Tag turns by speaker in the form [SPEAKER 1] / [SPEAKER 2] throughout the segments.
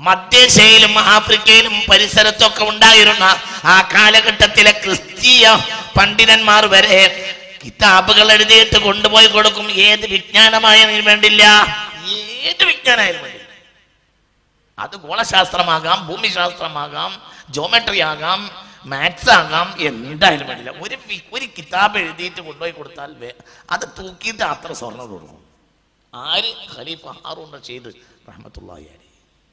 [SPEAKER 1] മധ്യേഷ്യയിലും ആഫ്രിക്കയിലും പരിസരത്തൊക്കെ ഉണ്ടായിരുന്ന ആ കാലഘട്ടത്തിലെ ക്രിസ്തീയ പണ്ഡിതന്മാർ വരെ കിതാബുകൾ എഴുതിയിട്ട് കൊണ്ടുപോയി കൊടുക്കും ഏത് വിജ്ഞാനമായതിനു വേണ്ടില്ല ഏത് വിജ്ഞാനമായാലും വേണ്ടില്ല അത് ഗോളശാസ്ത്രമാകാം ഭൂമിശാസ്ത്രമാകാം ജോമെട്രി ആകാം മാത്സ് ആകാം എന്തായാലും വേണ്ടില്ല ഒരു വി- ഒരു കിതാബ് എഴുതിയിട്ട് കൊണ്ടുപോയി കൊടുത്താൽ വേ- അത് തൂക്കിയിട്ട് അത്ര സ്വർണ്ണം കൊടുക്കും ആര് ഖലീഫ ഹാറൂൺ റഷീദ് റഹ്മത്തുള്ളാഹി അലൈഹി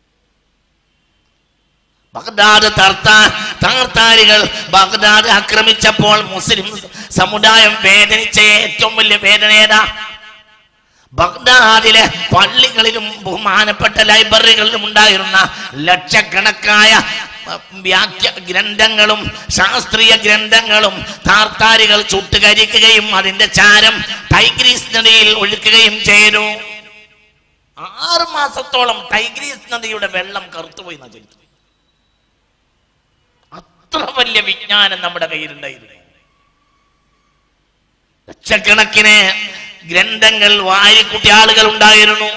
[SPEAKER 1] ബഗ്ദാദ് തർത്താ- താർത്താരികൾ ബഗ്ദാദ് ആക്രമിച്ചപ്പോൾ മുസ്ലിം സമുദായം വേദനിച്ച ഏറ്റവും വലിയ വേദന ഏതാ ബഗ്ദാദിലെ പള്ളികളിലും ബഹുമാനപ്പെട്ട ലൈബ്രറികളിലും ഉണ്ടായിരുന്ന ലക്ഷക്കണക്കായ അഹ്, വ്യാഖ്യ ഗ്രന്ഥങ്ങളും ശാസ്ത്രീയ ഗ്രന്ഥങ്ങളും താർത്താരികൾ ചുട്ടുകരിക്കുകയും അതിന്റെ ചാരം ടൈഗ്രീസ് നദിയിൽ ഒഴുക്കുകയും ചെയ്തു ആറ് മാസത്തോളം ടൈഗ്രീസ് നദിയുടെ വെള്ളം കറുത്തുപോയി എന്നാ ചരിത്രം അത്ര വലിയ വിജ്ഞാനം നമ്മുടെ കയ്യിലുണ്ടായിരുന്നു ലക്ഷക്കണക്കിന് ഗ്രന്ഥങ്ങൾ വാരിക്കുട്ടിയ ആളുകൾ ഉണ്ടായിരുന്നു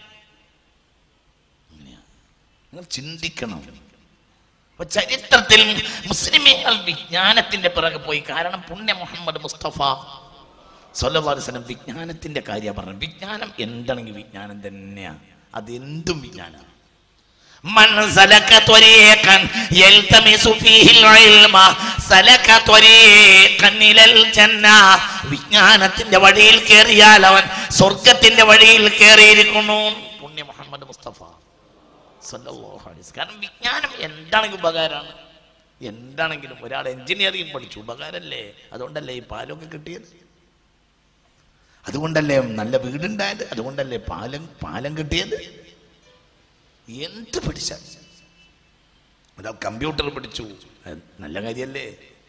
[SPEAKER 1] അങ്ങനെയാ. നിങ്ങൾ ചിന്തിക്കണം അപ്പൊ ചരിത്രത്തിൽ മുസ്ലിമീങ്ങൾ വിജ്ഞാനത്തിന്റെ പിറകെ പോയി കാരണം പുണ്യ മുഹമ്മദ് മുസ്തഫ സൊല്ലാസ്ലം വിജ്ഞാനത്തിന്റെ കാര്യം പറഞ്ഞു വിജ്ഞാനം എന്താണെങ്കിൽ വിജ്ഞാനം തന്നെയാണ് അത് എന്തും വിജ്ഞാനമാണ് من سلك طريقا يلتمس فيه العلم سلك طريقا إلى الجنة വിജ്ഞാനത്തിന്റെ വഴിയിൽ കയറിയാൽ അവൻ സ്വർഗത്തിന്റെ വഴിയിൽ കയറിയിരിക്കുന്നു പുണ്യ മുഹമ്മദ് മുസ്തഫ സല്ലല്ലാഹു അലൈഹി വസല്ലം. കാരണം വിജ്ഞാനം എന്താണെങ്കിലും ഉപകാരമാണ് എന്താണെങ്കിലും ഒരാൾ എഞ്ചിനീയറിംഗ് പഠിച്ചു ഉപകാരമല്ലേ അതുകൊണ്ടല്ലേ ഈ പാലൊക്കെ കിട്ടിയത് അതുകൊണ്ടല്ലേ നല്ല വീടുണ്ടായത് അതുകൊണ്ടല്ലേ പാലം പാലം കിട്ടിയത് എന്ത് പഠിച്ചാൽ ഒരാൾ കമ്പ്യൂട്ടർ പഠിച്ചു അത് നല്ല കാര്യല്ലേ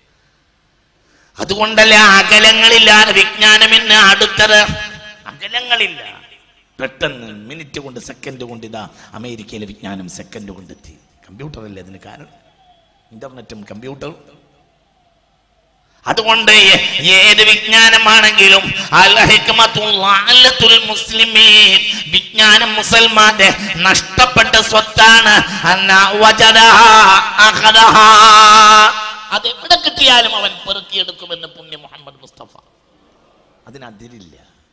[SPEAKER 1] അതുകൊണ്ടല്ലേ അകലങ്ങളില്ലാതെ വിജ്ഞാനമെന്ന് അടുത്തത് അകലങ്ങളില്ല പെട്ടെന്ന് മിനിറ്റ് കൊണ്ട് സെക്കൻഡ് കൊണ്ട് ഇതാ അമേരിക്കയിലെ വിജ്ഞാനം സെക്കൻഡ് കൊണ്ട് എത്തി കമ്പ്യൂട്ടർ അല്ലേ അതിന് കാരണം ഇന്റർനെറ്റും കമ്പ്യൂട്ടറും അതുകൊണ്ട് ഏ- ഏത് വിജ്ഞാനമാണെങ്കിലും അൽ ഹിക്മത്തുൽ ളഅലത്തുൽ മുസ്ലിമീൻ വിജ്ഞാനം മുസൽമാന്റെ നഷ്ടപ്പെട്ട സ്വത്താണ് അന്ന വജദഹ അഖദഹ. അത് എവിടെ കിട്ടിയാലും അവൻ പെറുക്കിയെടുക്കുമെന്ന് പുണ്യ മുഹമ്മദ് മുസ്തഫ അതിനതിരില്ല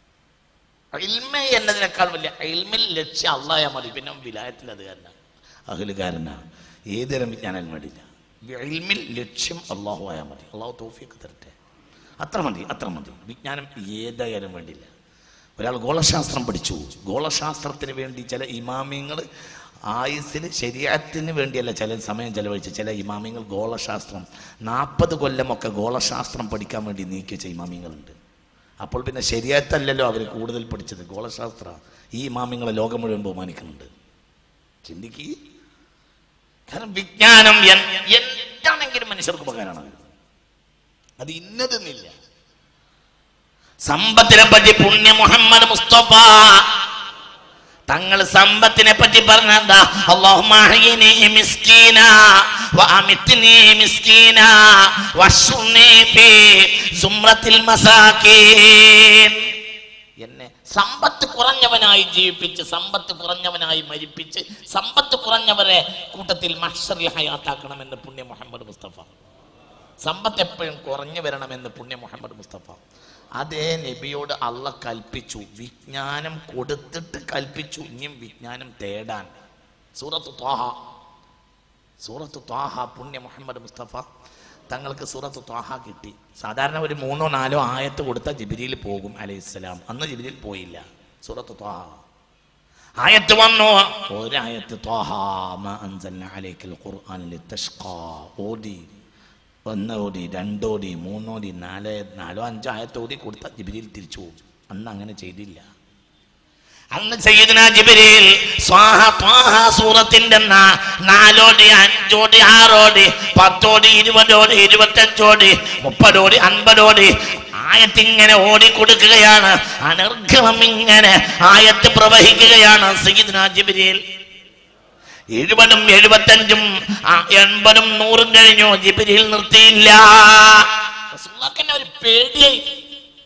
[SPEAKER 1] ഇൽമ എന്നതിനേക്കാൾ വലിയ ഇൽമിൽ ലക്ഷ്യം അള്ളായ മതി പിന്നെ വിലായത്തിൽ അത് കാരണം അഖിലുകാരനാണ് ഏതുതരം വിജ്ഞാനം വേണ്ടില്ല ഇൽമിൽ ലക്ഷ്യം അള്ളാഹു ആയാൽ മതി അള്ളാഹു തോഫിയൊക്കെ തരട്ടെ അത്ര മതി അത്ര മതി വിജ്ഞാനം ഏതായാലും വേണ്ടില്ല ഒരാൾ ഗോളശാസ്ത്രം പഠിച്ചു ഗോളശാസ്ത്രത്തിന് വേണ്ടി ചില ഇമാമിങ്ങൾ ആയുസ്സിൽ ശരീരത്തിന് വേണ്ടിയല്ല ചില സമയം ചെലവഴിച്ച് ചില ഇമാമിങ്ങൾ ഗോളശാസ്ത്രം നാൽപ്പത് കൊല്ലമൊക്കെ ഗോളശാസ്ത്രം പഠിക്കാൻ വേണ്ടി നീക്കിച്ച ഇമാമിങ്ങളുണ്ട് അപ്പോൾ പിന്നെ ശരിയാത്തല്ലല്ലോ അവർ കൂടുതൽ പഠിച്ചത് ഗോളശാസ്ത്ര ഈ ഇമാമിങ്ങളെ ലോകം മുഴുവൻ ബഹുമാനിക്കുന്നുണ്ട് ചിന്തിക്ക് കാരണം വിജ്ഞാനം എൻ- എന്താണെങ്കിലും മനുഷ്യർക്ക് ഉപകാരമാണ് അത് ഇന്നതെന്നില്ല സമ്പത്തിനെ പറ്റി പുണ്യ മുഹമ്മദ് മുസ്തഫ തങ്ങൾ സമ്പത്തിനെ പറ്റി പറഞ്ഞെന്താ അല്ലാഹുമ്മ മിസ്കീന വഅമിത്നി മിസ്കീന വശുർനി ഫീ സുംറത്തിൽ മസാകീൻ എന്നെ സമ്പത്ത് കുറഞ്ഞവനായി ജീവിപ്പിച്ച് സമ്പത്ത് കുറഞ്ഞവനായി മരിപ്പിച്ച് സമ്പത്ത് കുറഞ്ഞവരെ കൂട്ടത്തിൽ മഹ്ഷറിൽ ഹയാത്താക്കണമെന്ന് പുണ്യ മുഹമ്മദ് മുസ്തഫ സമ്പത്ത് എപ്പോഴും കുറഞ്ഞു വരണമെന്ന് പുണ്യ മുഹമ്മദ് മുസ്തഫ അതേ നബിയോട് അള്ള കൽപ്പിച്ചു വിജ്ഞാനം കൊടുത്തിട്ട് കൽപ്പിച്ചു ഇനിയും വിജ്ഞാനം തേടാൻ സൂറത്ത് ത്വാഹ സൂറത്ത് ത്വാഹ പുണ്യ മുഹമ്മദ് മുസ്തഫ തങ്ങൾക്ക് സൂറത്ത് ത്വാഹ കിട്ടി സാധാരണ ഒരു മൂന്നോ നാലോ ആയത്ത് കൊടുത്ത ജിബിരിയിൽ പോകും അലൈഹിസ്സലാം അന്ന് ജിബിരിയിൽ പോയില്ല സൂറത്ത് ത്വാഹ ആയത്ത് വന്നു ഒരായത്ത് ത്വാഹ മാ അൻസൽന അലൈക്കൽ ഖുർആൻ ലിതഷ്ഖാ ഓതി ഒന്നോടി രണ്ടോടി മൂന്നോടി നാല് നാലോ അഞ്ചോ ആയത്ത് ഓതി കൊടുത്ത ജിബിരിയിൽ തിരിച്ചു പോകും അന്ന് അങ്ങനെ ചെയ്തില്ല അന്ന് സയ്യിദ്ന ജിബ്രീൽ സ്വാഹ ത്വാഹ സൂറത്തിന്റെ നാ- നാലോടി അഞ്ചോടി ആറോടി പത്തോടി ഇരുപതോടി ഇരുപത്തഞ്ചോടി മുപ്പതോടി അൻപതോടി ആയത്ത് ഇങ്ങനെ ഓടിക്കൊടുക്കുകയാണ് അനർഘം ഇങ്ങനെ ആയത്ത് പ്രവഹിക്കുകയാണ് സയ്യിദ്ന ജിബ്രീൽ എഴുപതും എഴുപത്തഞ്ചും ആ, എൺപതും നൂറും കഴിഞ്ഞു ജിബ്രീൽ നിർത്തിയില്ല റസൂലുള്ളാഹിക്ക് ഒരു പേടിയായി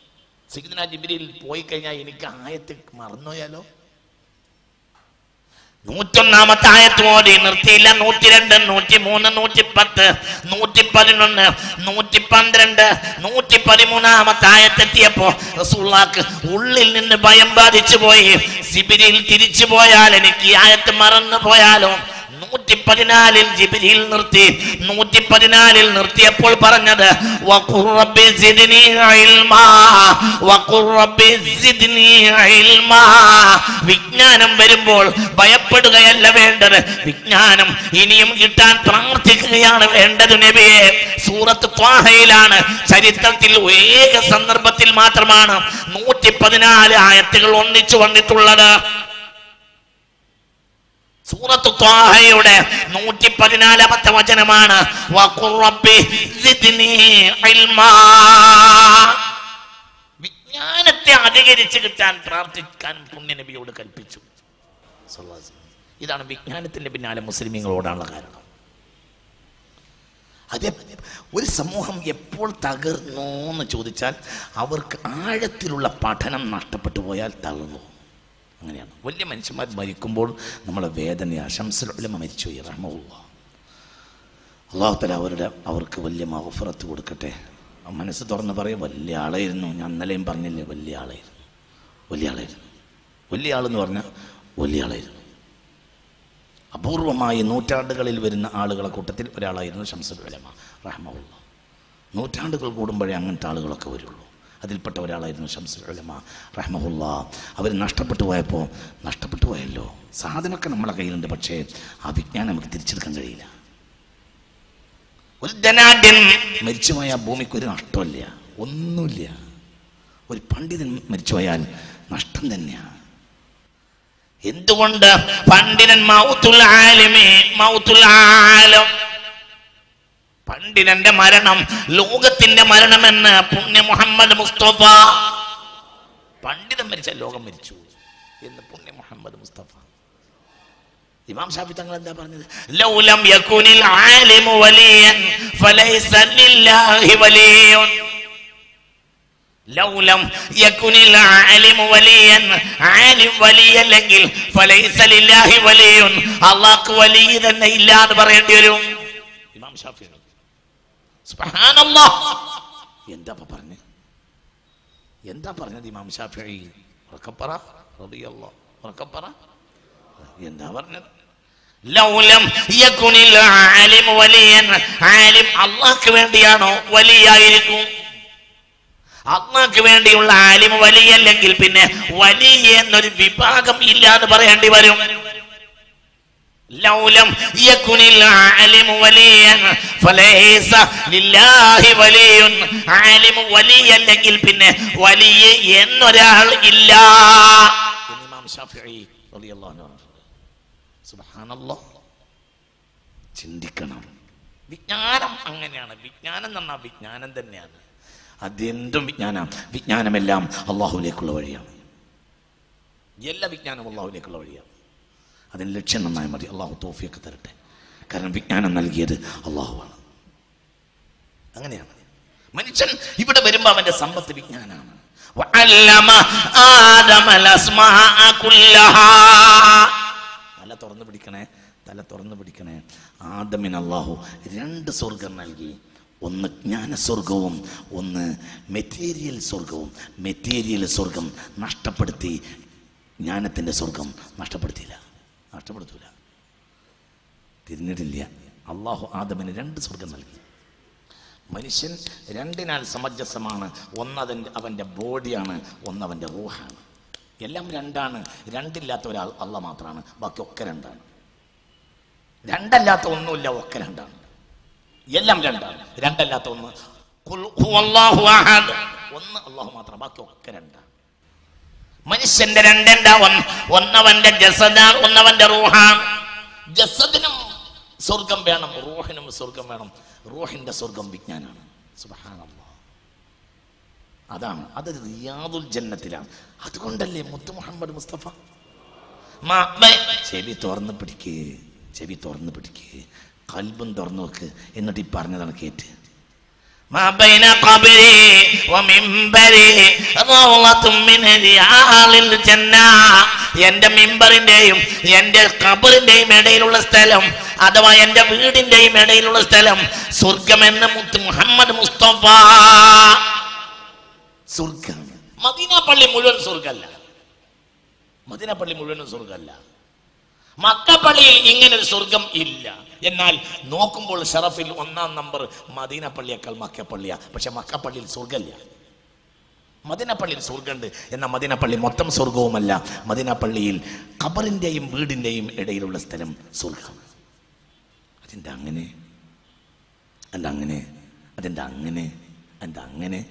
[SPEAKER 1] സയ്യിദ്ന ജിബ്രീൽ പോയി കഴിഞ്ഞാൽ എനിക്ക് ആയത്ത് മറന്നുപോയാലോ നൂറ്റൊന്നാമത്തെ ആയത്ത് ഓടി നിർത്തിയില്ല നൂറ്റി രണ്ട് നൂറ്റി മൂന്ന് നൂറ്റി പത്ത് നൂറ്റി പതിനൊന്ന് നൂറ്റി പന്ത്രണ്ട് നൂറ്റി പതിമൂന്നാമത്തെ ആയത്തെത്തിയപ്പോ റസൂള്ളാക്ക് ഉള്ളിൽ നിന്ന് ഭയം ബാധിച്ചു പോയി സിബിരിയിൽ തിരിച്ചു പോയാൽ എനിക്ക് ഈ ആയത്ത് മറന്നു പോയാലോ നൂറ്റി പതിനാലിൽ ജിബിരിയിൽ നിർത്തി നൂറ്റി പതിനാലിൽ നിർത്തിയപ്പോൾ പറഞ്ഞത് വഖുർ റബ്ബി സിദ്നി ഇൽമാ വഖുർ റബ്ബി സിദ്നി ഇൽമാ വിജ്ഞാനം വരുമ്പോൾ ഭയപ്പെടുകയല്ല വേണ്ടത് വിജ്ഞാനം ഇനിയും കിട്ടാൻ പ്രാർത്ഥിക്കുകയാണ് വേണ്ടത് നബിയെ സൂറത്ത് ത്വാഹയിലാണ് ചരിത്രത്തിൽ ഏക സന്ദർഭത്തിൽ മാത്രമാണ് നൂറ്റി പതിനാല് ആയത്തുകൾ ഒന്നിച്ചു വന്നിട്ടുള്ളത് സൂറത്ത് ത്വാഹയുടെ നൂറ്റി പതിനാലാമത്തെ വചനമാണ് വഖുർ റബ്ബി സിദ്നി ഇൽമാ. വിജ്ഞാനത്തെ അധികരിച്ച് കിട്ടാൻ പ്രാർത്ഥിക്കാൻ പുണ്യനബിയോട് കൽപ്പിച്ചു സല്ലല്ലാഹു അലൈഹി വസല്ലം. ഇതാണ് വിജ്ഞാനത്തിന്റെ പിന്നാലെ മുസ്ലിമീങ്ങളോടാനുള്ള കാരണം അതെ ഒരു സമൂഹം എപ്പോൾ തകർന്നു എന്ന് ചോദിച്ചാൽ അവർക്ക് ആഴത്തിലുള്ള പഠനം നഷ്ടപ്പെട്ടു പോയാൽ തകർന്നു അങ്ങനെയാണ് വലിയ മനുഷ്യന്മാർ മരിക്കുമ്പോൾ നമ്മളെ വേദന ശംസലുലമ മരിച്ചു റഹ്മുള്ള അള്ളാഹു തല അവരുടെ അവർക്ക് വലിയ മഹഫറത്ത് കൊടുക്കട്ടെ ആ മനസ്സ് തുറന്ന് പറയും വലിയ ആളായിരുന്നു ഞാൻ ഇന്നലെയും പറഞ്ഞില്ലേ വലിയ ആളായിരുന്നു വലിയ ആളായിരുന്നു വലിയ ആളെന്ന് പറഞ്ഞാൽ വലിയ ആളായിരുന്നു അപൂർവമായി നൂറ്റാണ്ടുകളിൽ വരുന്ന ആളുകളെ കൂട്ടത്തിൽ ഒരാളായിരുന്നു ശംസുലമ റഹ്മുള്ള നൂറ്റാണ്ടുകൾ കൂടുമ്പോഴേ അങ്ങനത്തെ ആളുകളൊക്കെ വരുള്ളൂ അതിൽപ്പെട്ട ഒരാളായിരുന്നു ഷംസുലമ റഹ്മുല്ല അവർ നഷ്ടപ്പെട്ടു പോയപ്പോൾ നഷ്ടപ്പെട്ടു പോയല്ലോ സാധനമൊക്കെ നമ്മളെ കയ്യിലുണ്ട് പക്ഷേ ആ വിജ്ഞാനം നമുക്ക് തിരിച്ചെടുക്കാൻ കഴിയില്ല ഒരു ധനാഢ്യൻ മരിച്ചുപോയ ഭൂമിക്ക് ഒരു നഷ്ടമില്ല ഒന്നുമില്ല ഒരു പണ്ഡിതൻ മരിച്ചുപോയാൽ നഷ്ടം തന്നെയാണ് എന്തുകൊണ്ട് പണ്ഡിതൻ മൗത്തുൽ ആലിമി മൗത്തുൽ ആലം പണ്ഡിതന്റെ മരണം ലോകത്തിന്റെ മരണമെന്ന് പുണ്യ മുഹമ്മദ് മുസ്തഫ പണ്ഡിതൻ മരിച്ച ലോകം മരിച്ചു എന്ന് പുണ്യ മുഹമ്മദ് മുസ്തഫ ഇമാം ഷാഫി തങ്ങൾ എന്താ പറഞ്ഞത് ലൗലം യകുനിൽ ആലിമു വലിയൻ ഫലൈസ ലില്ലാഹി വലിയുൻ ലൗലം യകുനിൽ ആലിമു വലിയൻ ആലിം വലിയല്ലെങ്കിൽ ഫലൈസ ലില്ലാഹി വലിയുൻ അല്ലാഹു വലിയ തന്നെ ഇല്ല എന്ന് പറയേണ്ടി വരും ഇമാം ഷാഫി സുബ്ഹാനല്ലാഹ് എന്താ ഇപ്പൊ പറഞ്ഞേ എന്താ പറഞ്ഞത് ഇമാം ഷാഫി ഉറക്കപ്പറ റളിയല്ലാഹു ഉറക്കപ്പറ എന്താ പറഞ്ഞത് ലൗലം യകുനിൽ ആലിം വലിയൻ ആലിം അള്ളാഹ്ക്ക് വേണ്ടിയാണോ വലിയായിരിക്കും അള്ളാഹ്ക്ക് വേണ്ടിയുള്ള ആലിം വലിയല്ലെങ്കിൽ പിന്നെ വലിയ എന്നൊരു വിഭാഗം ഇല്ല എന്ന് പറയേണ്ടി വരും ലൗലം യകുനിൽ ആലിം വലിയൻ ഫലൈസ ലില്ലാഹി വലിയുൻ ആലിം വലിയല്ലെങ്കിൽ പിന്നെ വലിയ എന്നൊരാൾ ഇല്ല എന്ന് ഇമാം ശാഫിഈ റളിയല്ലാഹു അൻഹു സുബ്ഹാനല്ലാഹ് ചിന്തിക്കണം വിജ്ഞാനം അങ്ങനെയാണ് വിജ്ഞാനം എന്ന് പറഞ്ഞാൽ വിജ്ഞാനം തന്നെയാണ് അതെന്തും വിജ്ഞാനം വിജ്ഞാനമെല്ലാം അള്ളാഹുവിലേക്കുള്ള വഴിയാണ് എല്ലാ വിജ്ഞാനവും അള്ളാഹുവിലേക്കുള്ള വഴിയാണ് അതിന് ലക്ഷ്യം നന്നായി മതി അള്ളാഹു തോഫിയൊക്കെ തരട്ടെ കാരണം വിജ്ഞാനം നൽകിയത് അള്ളാഹുവാണ് അങ്ങനെയാണ് മനുഷ്യൻ ഇവിടെ വരുമ്പോൾ അവന്റെ സമ്പത്ത് വിജ്ഞാനമാണ് وعلم آدم الأسماء كلها തല തുറന്നു പിടിക്കണേ തല തുറന്നു പിടിക്കണേ ആദമിന് അള്ളാഹു രണ്ട് സ്വർഗം നൽകി ഒന്ന് ജ്ഞാനസ്വർഗവും ഒന്ന് മെറ്റീരിയൽ സ്വർഗവും മെറ്റീരിയൽ സ്വർഗം നഷ്ടപ്പെടുത്തി ജ്ഞാനത്തിൻ്റെ സ്വർഗം നഷ്ടപ്പെടുത്തിയില്ല നഷ്ടപ്പെടുത്തൂല തിരിഞ്ഞിട്ടില്ല അള്ളാഹു ആദമിന് രണ്ട് സ്വർഗം നൽകി മനുഷ്യൻ രണ്ടിനാൽ സമഞ്ജസമാണ് ഒന്നതിൻ്റെ അവൻ്റെ ബോഡിയാണ് ഒന്നവൻ്റെ റൂഹാണ് എല്ലാം രണ്ടാണ് രണ്ടില്ലാത്ത ഒരാൾ അല്ല മാത്രമാണ് ബാക്കി ഒക്കെ രണ്ടാണ് രണ്ടല്ലാത്ത ഒന്നുമില്ല ഒക്കെ രണ്ടാണ് എല്ലാം രണ്ടാണ് രണ്ടല്ലാത്ത ഒന്ന് ഖുൽ ഹുവല്ലാഹു അഹദ്. ഒന്ന് അള്ളാഹു മാത്രം ബാക്കി ഒക്കെ രണ്ടാണ് മനുഷ്യന്റെ രണ്ടെന്താ ഒന്ന് ഒന്നവന്റെ ജസദാണ് ഒന്നവന്റെ റൂഹാണ് ജസദിനും സ്വർഗം വേണം റൂഹിനും സ്വർഗം വേണം റൂഹിന്റെ സ്വർഗം വിജ്ഞാനാണ് സുബ്ഹാനല്ലാഹ് അതാണ് അത് റിയാദുൽ ജന്നത്തിലാണ് അതുകൊണ്ടല്ലേ മുത്തു മുഹമ്മദ് മുസ്തഫ മാ- ബ- ചെവി തുറന്ന് പിടിക്ക് ചെവി തുറന്ന് പിടിക്ക് കൽബും തുറന്നു വെക്ക് എന്നിട്ട് ഈ പറഞ്ഞതാണ് കേട്ട് ما بين قبري ومنبري روضة من رياض الجنة എന്റെ മിമ്പറിന്റെയും എന്റെ ഖബറിന്റെയും ഇടയിലുള്ള സ്ഥലം അഥവാ എന്റെ വീടിന്റെയും ഇടയിലുള്ള സ്ഥലം സ്വർഗമെന്ന് മുത്ത് മുഹമ്മദ് മുസ്തഫ സ്വർഗം മദീന പള്ളി മുഴുവൻ സ്വർഗല്ല മദീന പള്ളി മുഴുവൻ സ്വർഗല്ല മക്കപ്പള്ളിയിൽ ഇങ്ങനെ ഒരു സ്വർഗം ഇല്ല എന്നാൽ നോക്കുമ്പോൾ ഷറഫിൽ ഒന്നാം നമ്പർ മദീന പള്ളിയേക്കാൾ മക്കപ്പള്ളിയാ പക്ഷെ മക്കപ്പള്ളിയിൽ സ്വർഗമില്ല മദീനപ്പള്ളിയിൽ സ്വർഗമുണ്ട് എന്നാൽ മദീനപ്പള്ളി മൊത്തം സ്വർഗവുമല്ല മദീനപ്പള്ളിയിൽ ഖബറിൻ്റെയും വീടിൻ്റെയും ഇടയിലുള്ള സ്ഥലം സ്വർഗം അതിൻ്റെ അങ്ങനെ അതിൻ്റെ അങ്ങനെ അതിൻ്റെ അങ്ങനെ അതിൻ്റെ അങ്ങനെ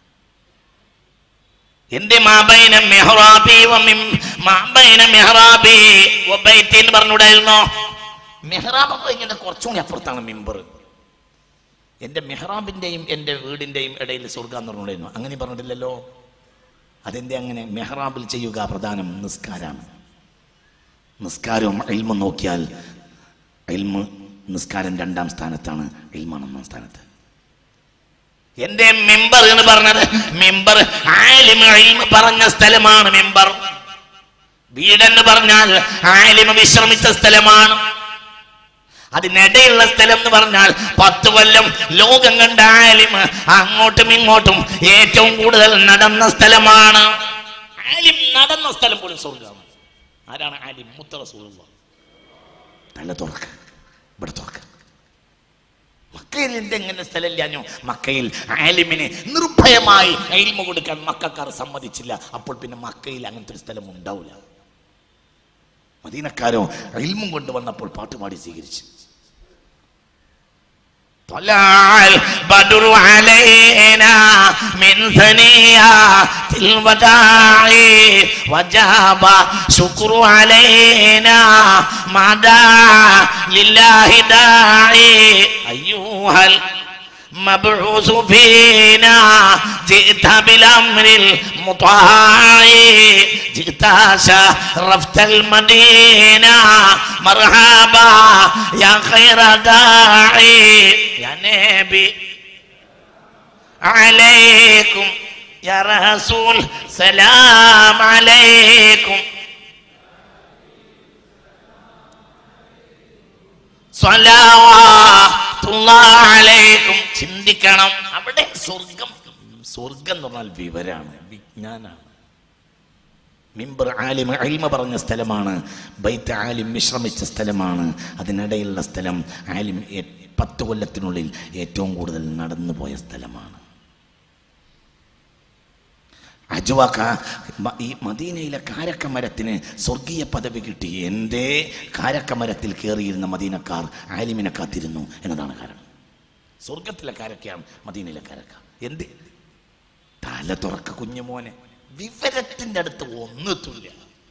[SPEAKER 1] എന്റെ മാബൈന മെഹ്റാബി വമിം മാബൈന മെഹ്റാബി വബൈത്തി എന്ന് പറഞ്ഞുകൂടായിരുന്നോ മെഹ്റാബ് കഴിഞ്ഞിട്ട് കുറച്ചുകൂടി അപ്പുറത്താണ് മിമ്പർ എന്റെ മെഹ്റാബിന്റെയും എന്റെ വീടിന്റെയും ഇടയിൽ സ്വർഗം എന്ന് പറഞ്ഞുകൂടായിരുന്നു അങ്ങനെ പറഞ്ഞിട്ടില്ലല്ലോ അതെന്റെ അങ്ങനെ മെഹ്റാബിൽ ചെയ്യുക പ്രധാനം നിസ്കാരാണ് നിസ്കാരവും എൽമ നോക്കിയാൽ എൽമ് നിസ്കാരം രണ്ടാം സ്ഥാനത്താണ് എൽമാണ് ഒന്നാം സ്ഥാനത്ത് എന്റെ മെമ്പർ എന്ന് പറഞ്ഞത് മെമ്പർ ആലിമ ഇൽമ പറഞ്ഞ സ്ഥലമാണ് മെമ്പർ വീടെന്ന് പറഞ്ഞാൽ ആലിമ വിശ്രമിച്ച സ്ഥലമാണ് അതിനിടയിലുള്ള സ്ഥലം എന്ന് പറഞ്ഞാൽ പത്ത് കൊല്ലം ലോകം കണ്ട ആലിമ അങ്ങോട്ടും ഇങ്ങോട്ടും ഏറ്റവും കൂടുതൽ നടന്ന സ്ഥലമാണ് ആലിം നടന്ന സ്ഥലം പോലും സ്വർഗമാണ് ആരാണ് ആലിം മുത്തറ സൂറുള്ള തല തുറക്ക ഇവിടെ തുറക്ക മക്കയിൽ എന്തെങ്ങനെ സ്ഥലമില്ലാഞ്ഞു മക്കയിൽ ആലിമിന് നിർഭയമായി അയിൽമ കൊടുക്കാൻ മക്കാർ സമ്മതിച്ചില്ല അപ്പോൾ പിന്നെ മക്കയിൽ അങ്ങനത്തെ ഒരു സ്ഥലം ഉണ്ടാവില്ല മദീനക്കാരോ അയിൽമും കൊണ്ടുവന്നപ്പോൾ പാട്ടുപാടി സ്വീകരിച്ചു طلع البدر علينا من ثنيات الوداع وجاب شكر علينا ما دعا لله داعي أيها المبعوث فينا جئت بالأمر المطاع جئت شرفت المدينة مرحبا يا خير داعي يا نبي عليكم يا رسول سلام عليكم സ്വലാവാത്തുള്ളാലേക്കും ചിന്തിക്കണം അവിടെ സ്വർഗം സ്വർഗം എന്ന് പറഞ്ഞാൽ വിവരാണ് വിജ്ഞാനാണ് മിമ്പർ ആലിം അൽമ പറഞ്ഞ സ്ഥലമാണ് ബൈത്ത് ആലിം വിശ്രമിച്ച സ്ഥലമാണ് അതിനിടയിലുള്ള സ്ഥലം ആലിം എ- പത്ത് കൊല്ലത്തിനുള്ളിൽ ഏറ്റവും കൂടുതൽ നടന്നു പോയ സ്ഥലമാണ് അജുവാക്ക മ- ഈ മദീനയിലെ കാരക്കമരത്തിന് സ്വർഗീയ പദവി കിട്ടി എന്തേ കാരക്കമരത്തിൽ കയറിയിരുന്ന മദീനക്കാർ ആലിമിനെ കാത്തിരുന്നു എന്നതാണ് കാരണം സ്വർഗത്തിലെ കാരക്കയാണ് മദീനയിലെ കാരക്ക എന്ത് തല തുറക്ക കുഞ്ഞുമോനെ വിവരത്തിന്റെ അടുത്ത് ഒന്നെത്തില്ല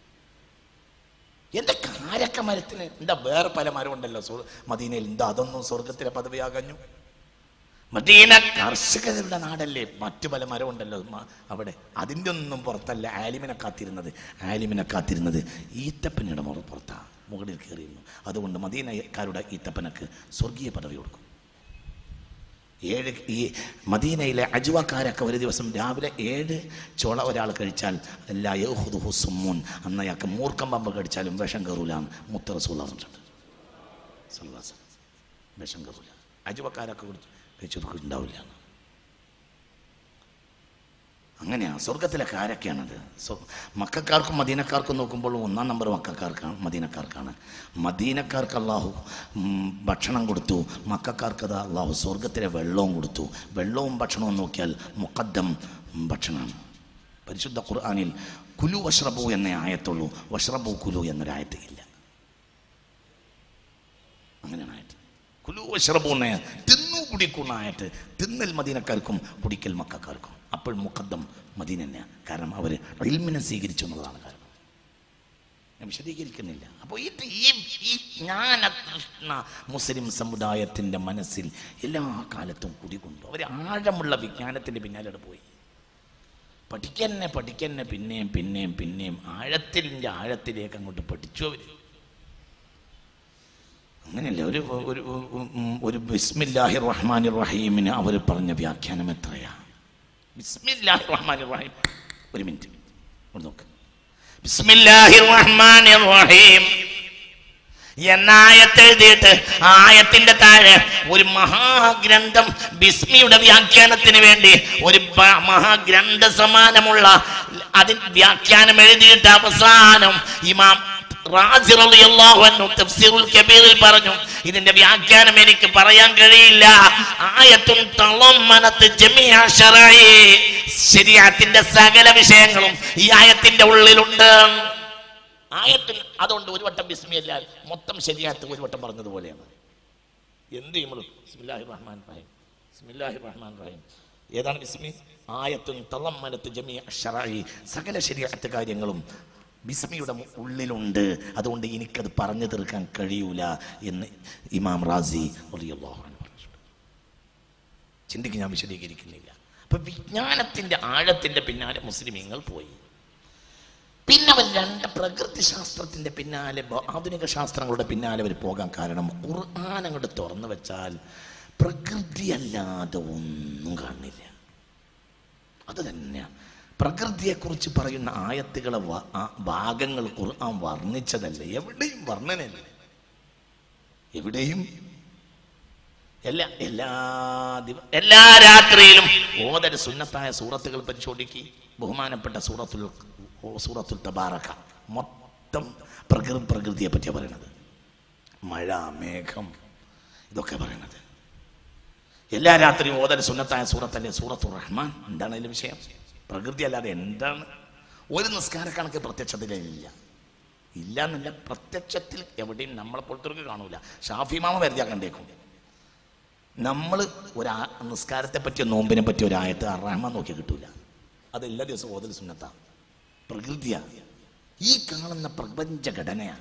[SPEAKER 1] എന്റെ കാരക്ക മരത്തിന് എന്താ വേറെ പല മരം ഉണ്ടല്ലോ സ്വ- മദീനയിൽ എന്താ അതൊന്നും സ്വർഗത്തിലെ പദവിയാകഞ്ഞു മദീന കർഷകരുടെ നാടല്ലേ മറ്റു പല മരമുണ്ടല്ലോ മ- അവിടെ അതിൻ്റെ ഒന്നും പുറത്തല്ല ആലിമിനെ കാത്തിരുന്നത് ആലിമിനെ കാത്തിരുന്നത് ഈത്തപ്പനയുടെ മുറ പുറത്താ മുകളിൽ കയറിയിരുന്നു അതുകൊണ്ട് മദീനക്കാരുടെ ഈത്തപ്പനക്ക് സ്വർഗീയ പദവി കൊടുക്കും ഏഴ് ഈ മദീനയിലെ അജുവക്കാരൊക്കെ ഒരു ദിവസം രാവിലെ ഏഴ് ചോള ഒരാൾ കഴിച്ചാൽ എല്ലാ യഹുദുഹു സുമ്മൂൻ അന്ന് അയാൾക്ക് മൂർക്കം പമ്പ് കടിച്ചാലും വിഷം കയറൂലാന്ന് മുത്ത റസൂൽ പറഞ്ഞിട്ടുണ്ട് സല്ലല്ലാഹു അലൈഹി വസല്ലം. വിഷം കയറൂല അജുവക്കാരൊക്കെ കുടിച്ച് കഴിച്ചവർക്ക് ഉണ്ടാവില്ല അങ്ങനെയാണ് സ്വർഗത്തിലെ കാരൊക്കെയാണത് സ്വ മക്കാർക്കും മദീനക്കാർക്കും നോക്കുമ്പോൾ ഒന്നാം നമ്പർ മക്കാർക്കാണ് മദീനക്കാർക്കാണ് മദീനക്കാർക്ക് അള്ളാഹു ഉം, ഭക്ഷണം കൊടുത്തു മക്കാർക്ക് അത് അള്ളാഹു സ്വർഗത്തിലെ വെള്ളവും കൊടുത്തു വെള്ളവും ഭക്ഷണവും നോക്കിയാൽ മുഖദ്ദം ഭക്ഷണമാണ് പരിശുദ്ധ ഖുർആാനിൽ കുലു വഷ്റബു എന്നേ ആയത്തുള്ളൂ വഷ്റബു കുലു എന്നൊരായത്ത് ഇല്ല അങ്ങനെയാണ് ആയത്ത് കുലു വഷ്റബു എന്ന തിന്നു കുടിക്കുന്ന ആയത്ത് തിന്നൽ മദീനക്കാർക്കും കുടിക്കൽ മക്കാർക്കും അപ്പോൾ മുഖദ്ദം മദീന തന്നെയാണ് കാരണം അവർ ഇൽമിനെ സ്വീകരിച്ചു എന്നുള്ളതാണ് കാരണം ഞാൻ വിശദീകരിക്കുന്നില്ല അപ്പോൾ ഇത് ഈ ഈ ജ്ഞാനതൃഷ്ണ മുസ്ലിം സമുദായത്തിൻ്റെ മനസ്സിൽ എല്ലാ കാലത്തും കുടികൊണ്ടു അവർ ആഴമുള്ള വിജ്ഞാനത്തിൻ്റെ പിന്നാലെ പോയി പഠിക്കന്നെ പഠിക്കന്നെ പിന്നെയും പിന്നെയും പിന്നെയും ആഴത്തിൻ്റെ ആഴത്തിലേക്ക് അങ്ങോട്ട് പഠിച്ചു അവർ അങ്ങനെയല്ല ഒരു ഒരു ഉം, ഒരു ബിസ്മില്ലാഹി റഹ്മാൻ റഹീമിന് അവർ പറഞ്ഞ വ്യാഖ്യാനം എത്രയാ ബിസ്മില്ലാഹി റഹ്മാൻ റഹീം ഒരു മിനിറ്റ് ഇവിടെ നോക്ക് ബിസ്മില്ലാഹിർ റഹ്മാനിർ റഹീം എന്ന ആയത്ത് എഴുതിയിട്ട് ആ ആയത്തിന്റെ താഴെ ഒരു മഹാഗ്രന്ഥം ബിസ്മിയുടെ വ്യാഖ്യാനത്തിന് വേണ്ടി ഒരു ബ- മഹാഗ്രന്ഥ സമാനമുള്ള അതിന് വ്യാഖ്യാനം എഴുതിയിട്ട് അവസാനം ഇമാം റാസി റളിയല്ലാഹു അൻഹു തഫ്സീറുൽ കബീറിൽ പറഞ്ഞു ഇതിന്റെ വ്യാഖ്യാനം എനിക്ക് പറയാൻ കഴിയില്ല ആയത്തുൻ തളമ്മനത്ത് ജമീഅ ശറഈ ശരീഅത്തിന്റെ സകല വിഷയങ്ങളും ഈ ആയത്തിന്റെ ഉള്ളിലുണ്ട് ആയത്തിൽ അതുകൊണ്ട് ഒരു വട്ടം ബിസ്മിയല്ല മൊത്തം ശരിയാത്ത് ഒരു വട്ടം പറഞ്ഞതുപോലെയാണ് എന്ത് ചെയ്യുമ്പോൾ ബിസ്മില്ലാഹി റഹ്മാൻ റഹീം ബിസ്മില്ലാഹി റഹ്മാൻ റഹീം ഏതാണ് ബിസ്മി ആയത്തും തളമ്മനത്ത് ജമീഅ ശറഈ സകല ശരീഅത്ത് കാര്യങ്ങളും ബിസ്മിയുടെ മു- ഉള്ളിലുണ്ട് അതുകൊണ്ട് എനിക്കത് പറഞ്ഞു തീർക്കാൻ കഴിയൂല എന്ന് ഇമാം റാസി റളിയല്ലാഹു അൻഹു പറഞ്ഞിട്ടുണ്ട് ചിന്തിക്ക് ഞാൻ വിശദീകരിക്കുന്നില്ല അപ്പൊ വിജ്ഞാനത്തിന്റെ ആഴത്തിന്റെ പിന്നാലെ മുസ്ലിമീങ്ങൾ പോയി പിന്നെ അവർ രണ്ട് പ്രകൃതി ശാസ്ത്രത്തിന്റെ പിന്നാലെ ബ- ആധുനിക ശാസ്ത്രങ്ങളുടെ പിന്നാലെ അവർ പോകാൻ കാരണം ഖുർആൻ അങ്ങോട്ട് തുറന്നു വെച്ചാൽ പ്രകൃതി അല്ലാതെ ഒന്നും കാണില്ല അത് തന്നെയാണ് പ്രകൃതിയെക്കുറിച്ച് പറയുന്ന ആയത്തുകളെ വ- ആ ഭാഗങ്ങൾ ഖുർആൻ വർണ്ണിച്ചതല്ല എവിടെയും വർണ്ണനല്ല എവിടെയും എല്ലാ എല്ലാ ദിവ എല്ലാ രാത്രിയിലും ഓതര സുന്നത്തായ സൂറത്തുകൾ പരിശോധിക്കി ബഹുമാനപ്പെട്ട സൂറത്തുൽ ഓ സൂറത്തുൽ തബാറക്ക മൊത്തം പ്രകൃതി പ്രകൃതിയെ പറ്റിയാണ് പറയണത് മഴ മേഘം ഇതൊക്കെ പറയണത് എല്ലാ രാത്രിയും ഓതര സുന്നത്തായ സൂറത്തല്ലേ സൂറത്തുർ റഹ്മാൻ എന്താണ് അതിന്റെ വിഷയം പ്രകൃതി അല്ലാതെ എന്താണ് ഒരു നിസ്കാര കണക്ക് പ്രത്യക്ഷത്തിലില്ല ഇല്ല എന്നല്ല പ്രത്യക്ഷത്തിൽ എവിടെയും നമ്മളെ പോലത്തെ കാണൂല ഷാഫിമാമ വരുതിയാ കണ്ടേക്കും നമ്മൾ ഒരു ആ- നിസ്കാരത്തെ പറ്റിയോ നോമ്പിനെ പറ്റിയോ ഒരു ആയത്ത് അറാമ നോക്കി കിട്ടൂല അത് എല്ലാ ദിവസവും ഓതൽ സുന്നത്താ പ്രകൃതിയാ ഈ കാണുന്ന പ്രപഞ്ച ഘടനയാണ്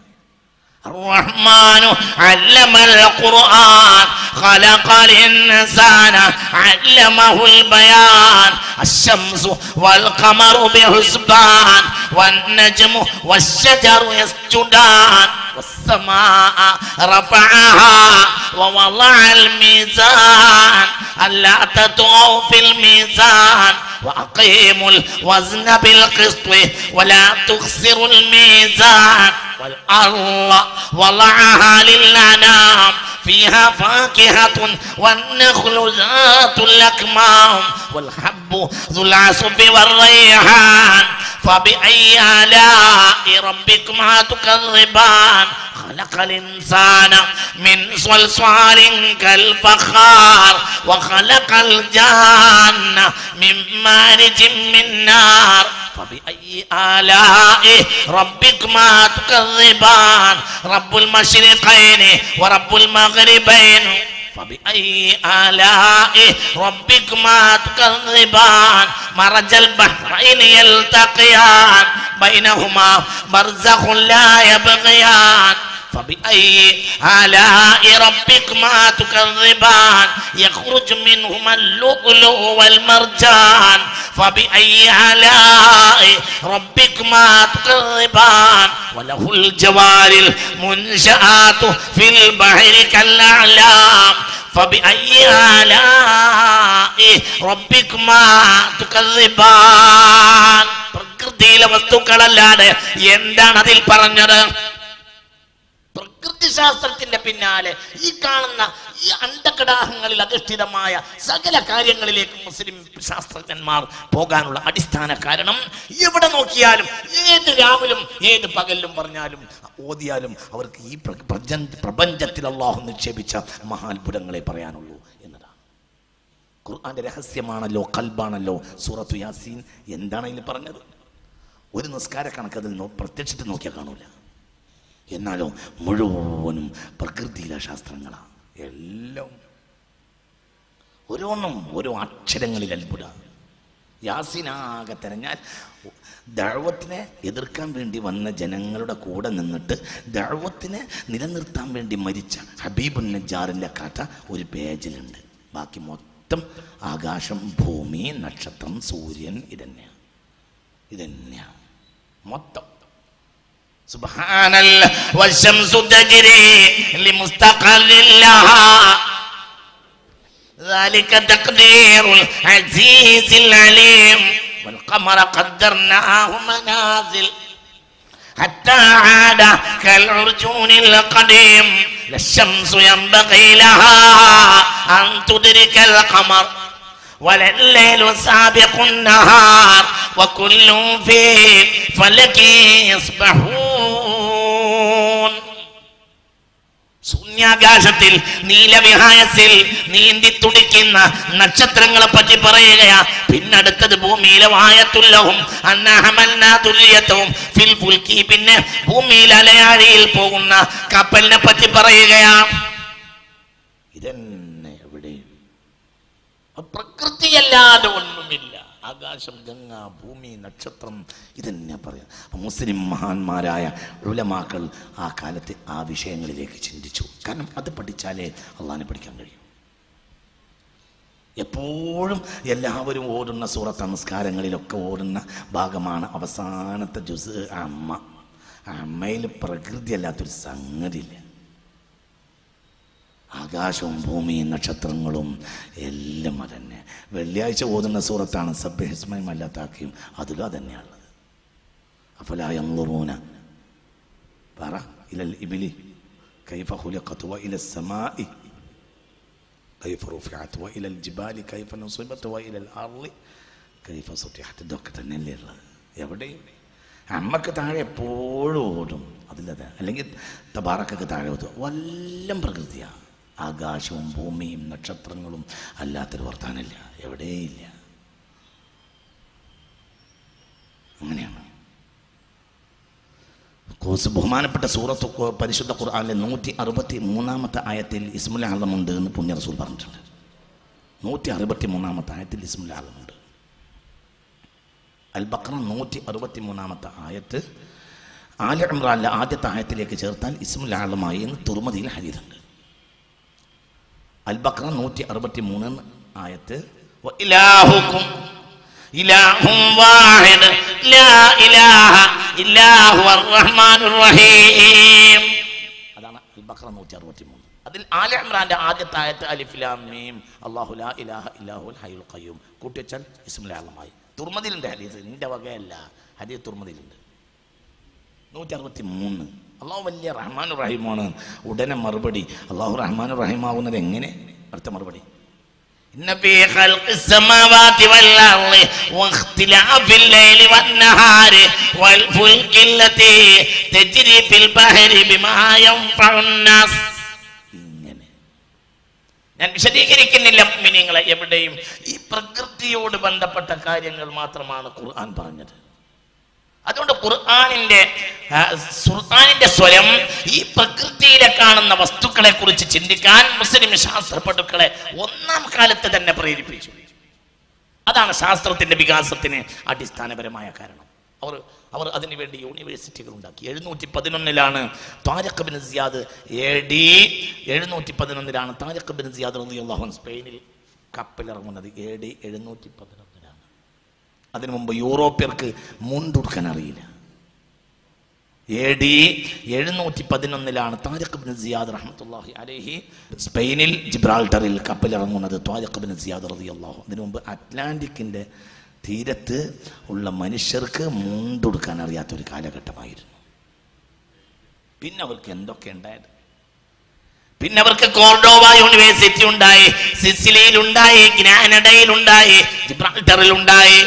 [SPEAKER 1] الرحمن علم القرآن خلق الإنسان علمه البيان الشمس والقمر بحسبان والنجم والشجر يسجدان والسماء رفعها ووضع الميزان ألا تطغوا في الميزان وأقيموا الوزن بالقسط ولا تخسروا الميزان والأرض وضعها للأنام فيها فاكهة والنخل ذات الأكمام والحب ذو العصف والريحان فبأي آلاء ربكما تكذبان خلق الإنسان من صلصال كالفخار وخلق الجان من مارج من نار فبأي آلاء ربكما تكذبان رب المشرقين ورب المغربين فبأي آلاء ربكما تكذبان مرج البحرين يلتقيان بينهما برزخ لا يبغيان فبأي آلاء ربكما تكذبان يخرج منهما اللؤلؤ والمرجان فبأي آلاء ربكما تكذبان وله الجوار المنشآت في البحر كالأعلام فبأي آلاء ربكما تكذبان പ്രകൃതിയിലെ വസ്തുക്കളല്ലാതെ എന്താണ് അതിൽ പറഞ്ഞത് പ്രകൃതി ശാസ്ത്രത്തിന്റെ പിന്നാലെ ഈ കാണുന്ന ഈ അണ്ടകടാഹങ്ങളിൽ അധിഷ്ഠിതമായ സകല കാര്യങ്ങളിലേക്ക് മുസ്ലിം ശാസ്ത്രജ്ഞന്മാർ പോകാനുള്ള അടിസ്ഥാന കാരണം എവിടെ നോക്കിയാലും ഏത് രാവിലും ഏത് പകലിലും പറഞ്ഞാലും ഓതിയാലും അവർക്ക് ഈ പ്ര- പ്രപഞ്ച- പ്രപഞ്ചത്തിൽ അള്ളാഹു നിക്ഷേപിച്ച മഹാത്ഭുതങ്ങളെ പറയാനുള്ളൂ എന്നതാണ് ഖുർആന്റെ രഹസ്യമാണല്ലോ കൽബാണല്ലോ സൂറത്തു യാസീൻ എന്താണ് ഇതിൽ പറഞ്ഞത് ഒരു നിസ്കാര കണക്ക് അതിൽ നോ- പ്രത്യക്ഷത്തിൽ നോക്കിയാൽ കാണൂല എന്നാലോ മുഴുവനും പ്രകൃതിയിലെ ശാസ്ത്രങ്ങളാണ് എല്ലാം ഓരോന്നും ഓരോ അക്ഷരങ്ങളിൽ അത്ഭുത യാസിനാകെ തെരഞ്ഞാൽ ദഴവത്തിനെ എതിർക്കാൻ വേണ്ടി വന്ന ജനങ്ങളുടെ കൂടെ നിന്നിട്ട് ദഴവത്തിനെ നിലനിർത്താൻ വേണ്ടി മരിച്ച ഹബീബുൻ നജാറിൻ്റെ കഥ ഒരു പേജിലുണ്ട് ബാക്കി മൊത്തം ആകാശം ഭൂമി നക്ഷത്രം സൂര്യൻ ഇതന്നെയാണ് ഇതന്നെയാണ് മൊത്തം سبحان الله والشمس تجري لمستقر لها ذلك تقدير العزيز العليم والقمر قدرناه منازل حتى عاد كالعرجون القديم لا الشمس ينبغي لها أن تدرك القمر ولا الليل سابق النهار وكل في فلك يسبحون ശൂന്യാകാശത്തിൽ നീലവിഹായത്തിൽ നീന്തി തുടിക്കുന്ന നക്ഷത്രങ്ങളെ പറ്റി പറയുകയാ പിന്നടുത്തത് ഭൂമിയിലെ വായത്തുല്ലവും അന്നഹമല്ലാതുല്യത്വവും ഫിൽ ഫുൽക്കി പിന്നെ ഭൂമിയിൽ അലയാഴിയിൽ പോകുന്ന കപ്പലിനെ പറ്റി പറയുകയാ ഇതെന്നെ എവിടെ പ്രകൃതിയല്ലാതെ ഒന്നുമില്ല ആകാശം ഗംഗ ഭൂമി നക്ഷത്രം ഇതെന്നെ പറയാം മുസ്ലിം മഹാന്മാരായ ഉലമാക്കൾ ആ കാലത്ത് ആ വിഷയങ്ങളിലേക്ക് ചിന്തിച്ചു കാരണം അത് പഠിച്ചാലേ അള്ളാഹിനെ പഠിക്കാൻ കഴിയും എപ്പോഴും എല്ലാവരും ഓടുന്ന സൂറത്ത് നമസ്കാരങ്ങളിലൊക്കെ ഓടുന്ന ഭാഗമാണ് അവസാനത്തെ ജുസ് അമ്മ അമ്മയിൽ പ്രകൃതി അല്ലാത്തൊരു സംഗതിയില്ല ആകാശവും ഭൂമിയും നക്ഷത്രങ്ങളും എല്ലാം അതന്നെ വെള്ളിയാഴ്ച ഓതുന്ന സൂറത്താണ് സഭ്യസ്മയം അല്ലാത്താക്കിയും അതിലും അതന്നെയാണുള്ളത് അഫലായൂന പറ ഇലൽ ഇബിലി കൈഫ ഹുലഖത്ത് വ ഇല സമാഇ കൈഫ റുഫിഅത്ത് വ ഇലൽ ജിബാലി കൈഫ നുസിബത്ത് വ ഇലൽ അർളി കൈഫ സുത്തിഹത്ത് ഇതൊക്കെ തന്നെയല്ലേ ഉള്ളത് എവിടെയും അമ്മക്ക് താഴെ എപ്പോഴും ഓടും അതിലത് അല്ലെങ്കിൽ തബാറക്കൊക്കെ താഴെ ഓതും വല്ലം പ്രകൃതിയാണ് ആകാശവും ഭൂമിയും നക്ഷത്രങ്ങളും അല്ലാത്തൊരു വർത്താനല്ല എവിടെയില്ല അങ്ങനെയാണ് കോസ് ബഹുമാനപ്പെട്ട സൂറത്ത് ഖു- പരിശുദ്ധ ഖുർആാനിലെ നൂറ്റി അറുപത്തി മൂന്നാമത്തെ ആയത്തിൽ ഇസ്മുൽ ആലമുണ്ട് എന്ന് പുണ്യ റസൂൽ പറഞ്ഞിട്ടുണ്ട് നൂറ്റി അറുപത്തി മൂന്നാമത്തെ ആയത്തിൽ ഇസ്മുൽ ആലമുണ്ട് അൽ ബക്ര നൂറ്റി അറുപത്തി മൂന്നാമത്തെ ആയത്ത് ആല ഇമ്രാനിലെ ആദ്യത്തെ ആയത്തിലേക്ക് ചേർത്താൽ ഇസ്മുൽ ആലമായി എന്ന് തുറമതിയിൽ ഹരീതുണ്ട് അൽ ബക്ര നൂറ്റി അറുപത്തി മൂന്ന് ആയത്ത് "വ ഇലാഹുക്കും ഇലാഹും വാഹിദ് ലാ ഇലാഹ ഇല്ലാ ഹുവർ റഹ്മാനുർ റഹീം അതാണ് അൽ ബക്ര നൂറ്റി അറുപത്തി മൂന്ന് അതിൽ ആല ഇമ്രാന്റെ ആദ്യത്തെ ആയത്ത് അലിഫ് ലാം മീം അല്ലാഹു ലാ ഇലാഹ ഇല്ലാഹുൽ ഹയ്യുൽ ഖയ്യൂം കൂട്ടിവെച്ചാൽ ഇസ്മുൽ ആലമായി തുർമതിലുണ്ട് ഹദീസ് നിന്റെ വകയല്ല ഹദീസ് തുർമതിലുണ്ട് നൂറ്റി അറുപത്തി മൂന്ന് അള്ളാഹു വലിയ റഹ്മാൻ റഹീമാണ് ഉടനെ മറുപടി അള്ളാഹു റഹ്മാൻ റഹീമാവുന്നത് എങ്ങനെ അടുത്ത മറുപടി إن في خلق السماوات والأرض واختلاف الليل والنهار والفلك التي تجري في البحر بما ينفع الناس ഇങ്ങനെ ഞാൻ വിശദീകരിക്കുന്നില്ല മിനിങ്ങളെ എവിടെയും ഈ പ്രകൃതിയോട് ബന്ധപ്പെട്ട കാര്യങ്ങൾ മാത്രമാണ് ഖുർആൻ പറഞ്ഞത് അതുകൊണ്ട് ഖുർആാനിന്റെ ആ, ഖുർആനിന്റെ സ്വരം ഈ പ്രകൃതിയിലെ കാണുന്ന വസ്തുക്കളെ കുറിച്ച് ചിന്തിക്കാൻ മുസ്ലിം ശാസ്ത്രപടുക്കളെ ഒന്നാം കാലത്ത് തന്നെ പ്രേരിപ്പിച്ചു അതാണ് ശാസ്ത്രത്തിന്റെ വികാസത്തിന് അടിസ്ഥാനപരമായ കാരണം അവർ അവർ അതിനുവേണ്ടി യൂണിവേഴ്സിറ്റികൾ ഉണ്ടാക്കി എഴുന്നൂറ്റി പതിനൊന്നിലാണ് Tariq bin Ziyad A D എഴുന്നൂറ്റി പതിനൊന്നിലാണ് താരഖ് ബിൻ സിയാദ് റളിയല്ലാഹു അൻഹു സ്പെയിനിൽ കപ്പലിറങ്ങുന്നത് എ ഡി എഴുന്നൂറ്റി പതിനൊന്നിലാണ് അതിനു മുമ്പ് യൂറോപ്യർക്ക് മുണ്ടുടുക്കാൻ അറിയില്ല എ ഡി എഴുന്നൂറ്റി പതിനൊന്നിലാണ് താരിഖ് ബിൻ സിയാദ് റഹ്മത്തുള്ളാഹി അലൈഹി സ്പെയിനിൽ ജിബ്രാൾട്ടറിൽ കപ്പലിറങ്ങുന്നത് താരിഖ് ബിൻ സിയാദ് റളിയല്ലാഹു അതിനു മുമ്പ് അറ്റ്ലാന്റിക്കിൻ്റെ തീരത്ത് ഉള്ള മനുഷ്യർക്ക് മുണ്ടുടുക്കാൻ അറിയാത്ത ഒരു കാലഘട്ടമായിരുന്നു പിന്നെ അവർക്ക് എന്തൊക്കെ ഉണ്ടായത് പിന്നെ അവർക്ക് കോർഡോവ യൂണിവേഴ്സിറ്റി ഉണ്ടായി സിസിലിയിൽ ഉണ്ടായി ഗ്രാനഡയിൽ ഉണ്ടായി ജിബ്രാൾട്ടറിൽ ഉണ്ടായി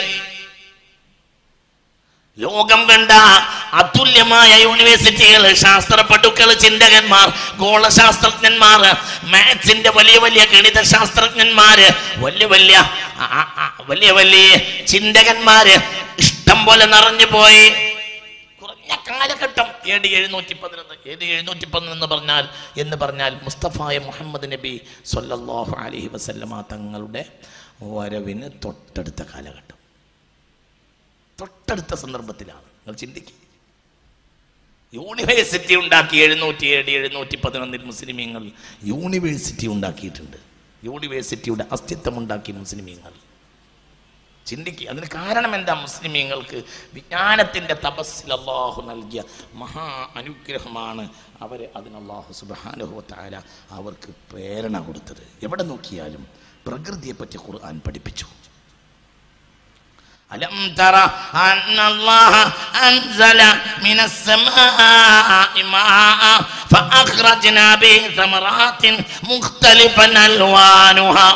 [SPEAKER 1] ലോകം കണ്ട അതുല്യമായ യൂണിവേഴ്സിറ്റികൾ ശാസ്ത്രപടുക്കൾ ചിന്തകന്മാർ ഗോളശാസ്ത്രജ്ഞന്മാർ മാത്സിന്റെ വലിയ വലിയ ഗണിത ശാസ്ത്രജ്ഞന്മാര് വലിയ വലിയ ആ- ആ- ആ- വലിയ വലിയ ചിന്തകന്മാര് ഇഷ്ടം പോലെ നിറഞ്ഞു പോയി കുറഞ്ഞ കാലഘട്ടം എ ഡി എഴുന്നൂറ്റി പതിനൊന്ന് എ ഡി എഴുന്നൂറ്റി പതിനൊന്ന് പറഞ്ഞാൽ എന്ന് പറഞ്ഞാൽ മുസ്തഫായ മുഹമ്മദ് നബി സല്ലല്ലാഹു അലൈഹി വസല്ലമ തങ്ങളുടെ വരവിന് തൊട്ടടുത്ത കാലഘട്ടം തൊട്ടടുത്ത സന്ദർഭത്തിലാണ് നിങ്ങൾ ചിന്തിക്കുക യൂണിവേഴ്സിറ്റി ഉണ്ടാക്കി എഴുന്നൂറ്റി ഏഴ് എഴുന്നൂറ്റി പതിനൊന്നിൽ മുസ്ലിമീങ്ങൾ യൂണിവേഴ്സിറ്റി ഉണ്ടാക്കിയിട്ടുണ്ട് യൂണിവേഴ്സിറ്റിയുടെ അസ്തിത്വം ഉണ്ടാക്കി മുസ്ലിമീങ്ങൾ ചിന്തിക്കുക അതിന് കാരണം എന്താ മുസ്ലിമീങ്ങൾക്ക് വിജ്ഞാനത്തിൻ്റെ തപസ്സിൽ അള്ളാഹു നൽകിയ മഹാ അനുഗ്രഹമാണ് അവർ അതിന് അള്ളാഹു സുബാനുഭവത്തായ അവർക്ക് പ്രേരണ കൊടുത്തത് എവിടെ നോക്കിയാലും പ്രകൃതിയെപ്പറ്റി ഖുർആൻ പഠിപ്പിച്ചു ألم تر أن الله أنزل من السماء ماء فأخرجنا به ثمرات مختلفا ألوانها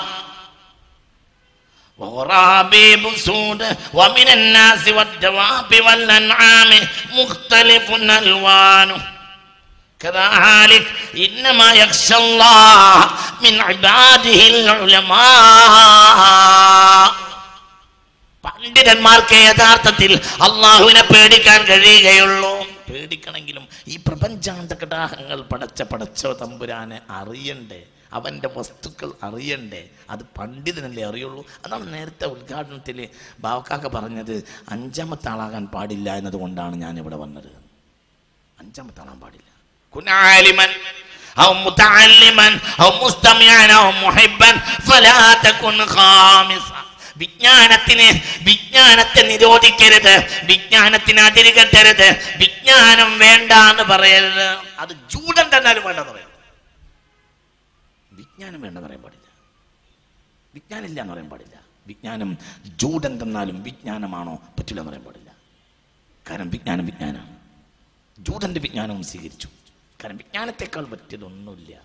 [SPEAKER 1] وغرابيب سود ومن الناس والدواب والأنعام مختلف ألوانه كذلك إنما يخشى الله من عباده العلماء പണ്ഡിതന്മാർക്ക് യഥാർത്ഥത്തിൽ അള്ളാഹുവിനെ പേടിക്കാൻ കഴിയുകയുള്ളൂ പേടിക്കണമെങ്കിലും ഈ പ്രപഞ്ചാന്തകടാഹങ്ങൾ പടച്ച പടച്ച തമ്പുരാനെ അറിയണ്ടേ അവൻ്റെ വസ്തുക്കൾ അറിയണ്ടേ അത് പണ്ഡിതനല്ലേ അറിയുള്ളൂ അതാണ് നേരത്തെ ഉദ്ഘാടനത്തിൽ ബാവക്കാക്ക പറഞ്ഞത് അഞ്ചാമത്തെ ആളാകാൻ പാടില്ല എന്നതുകൊണ്ടാണ് ഞാൻ ഇവിടെ വന്നത് അഞ്ചാമത്തെ ആളാൻ പാടില്ല كن عالما أو متعلما أو مستمعا أو محبا فلا تكن خامسا വിജ്ഞാനത്തിന് വിജ്ഞാനത്തെ നിരോധിക്കരുത് വിജ്ഞാനത്തിന് അതിരുകെട്ടരുത് വിജ്ഞാനം വേണ്ട എന്ന് പറയരുത് അത് ജൂഡൻ തന്നാലും വേണ്ടെന്ന് പറയരുത് വിജ്ഞാനം വേണ്ടെന്ന് പറയാൻ പാടില്ല വിജ്ഞാനം ഇല്ല എന്ന് പറയാൻ പാടില്ല വിജ്ഞാനം ജൂഡൻ തന്നാലും വിജ്ഞാനമാണോ പറ്റില്ല എന്ന് പറയാൻ പാടില്ല കാരണം വിജ്ഞാനം വിജ്ഞാനമാണ് ജൂതന്റെ വിജ്ഞാനവും സ്വീകരിച്ചു കാരണം വിജ്ഞാനത്തെക്കാൾ പറ്റിയതൊന്നുമില്ല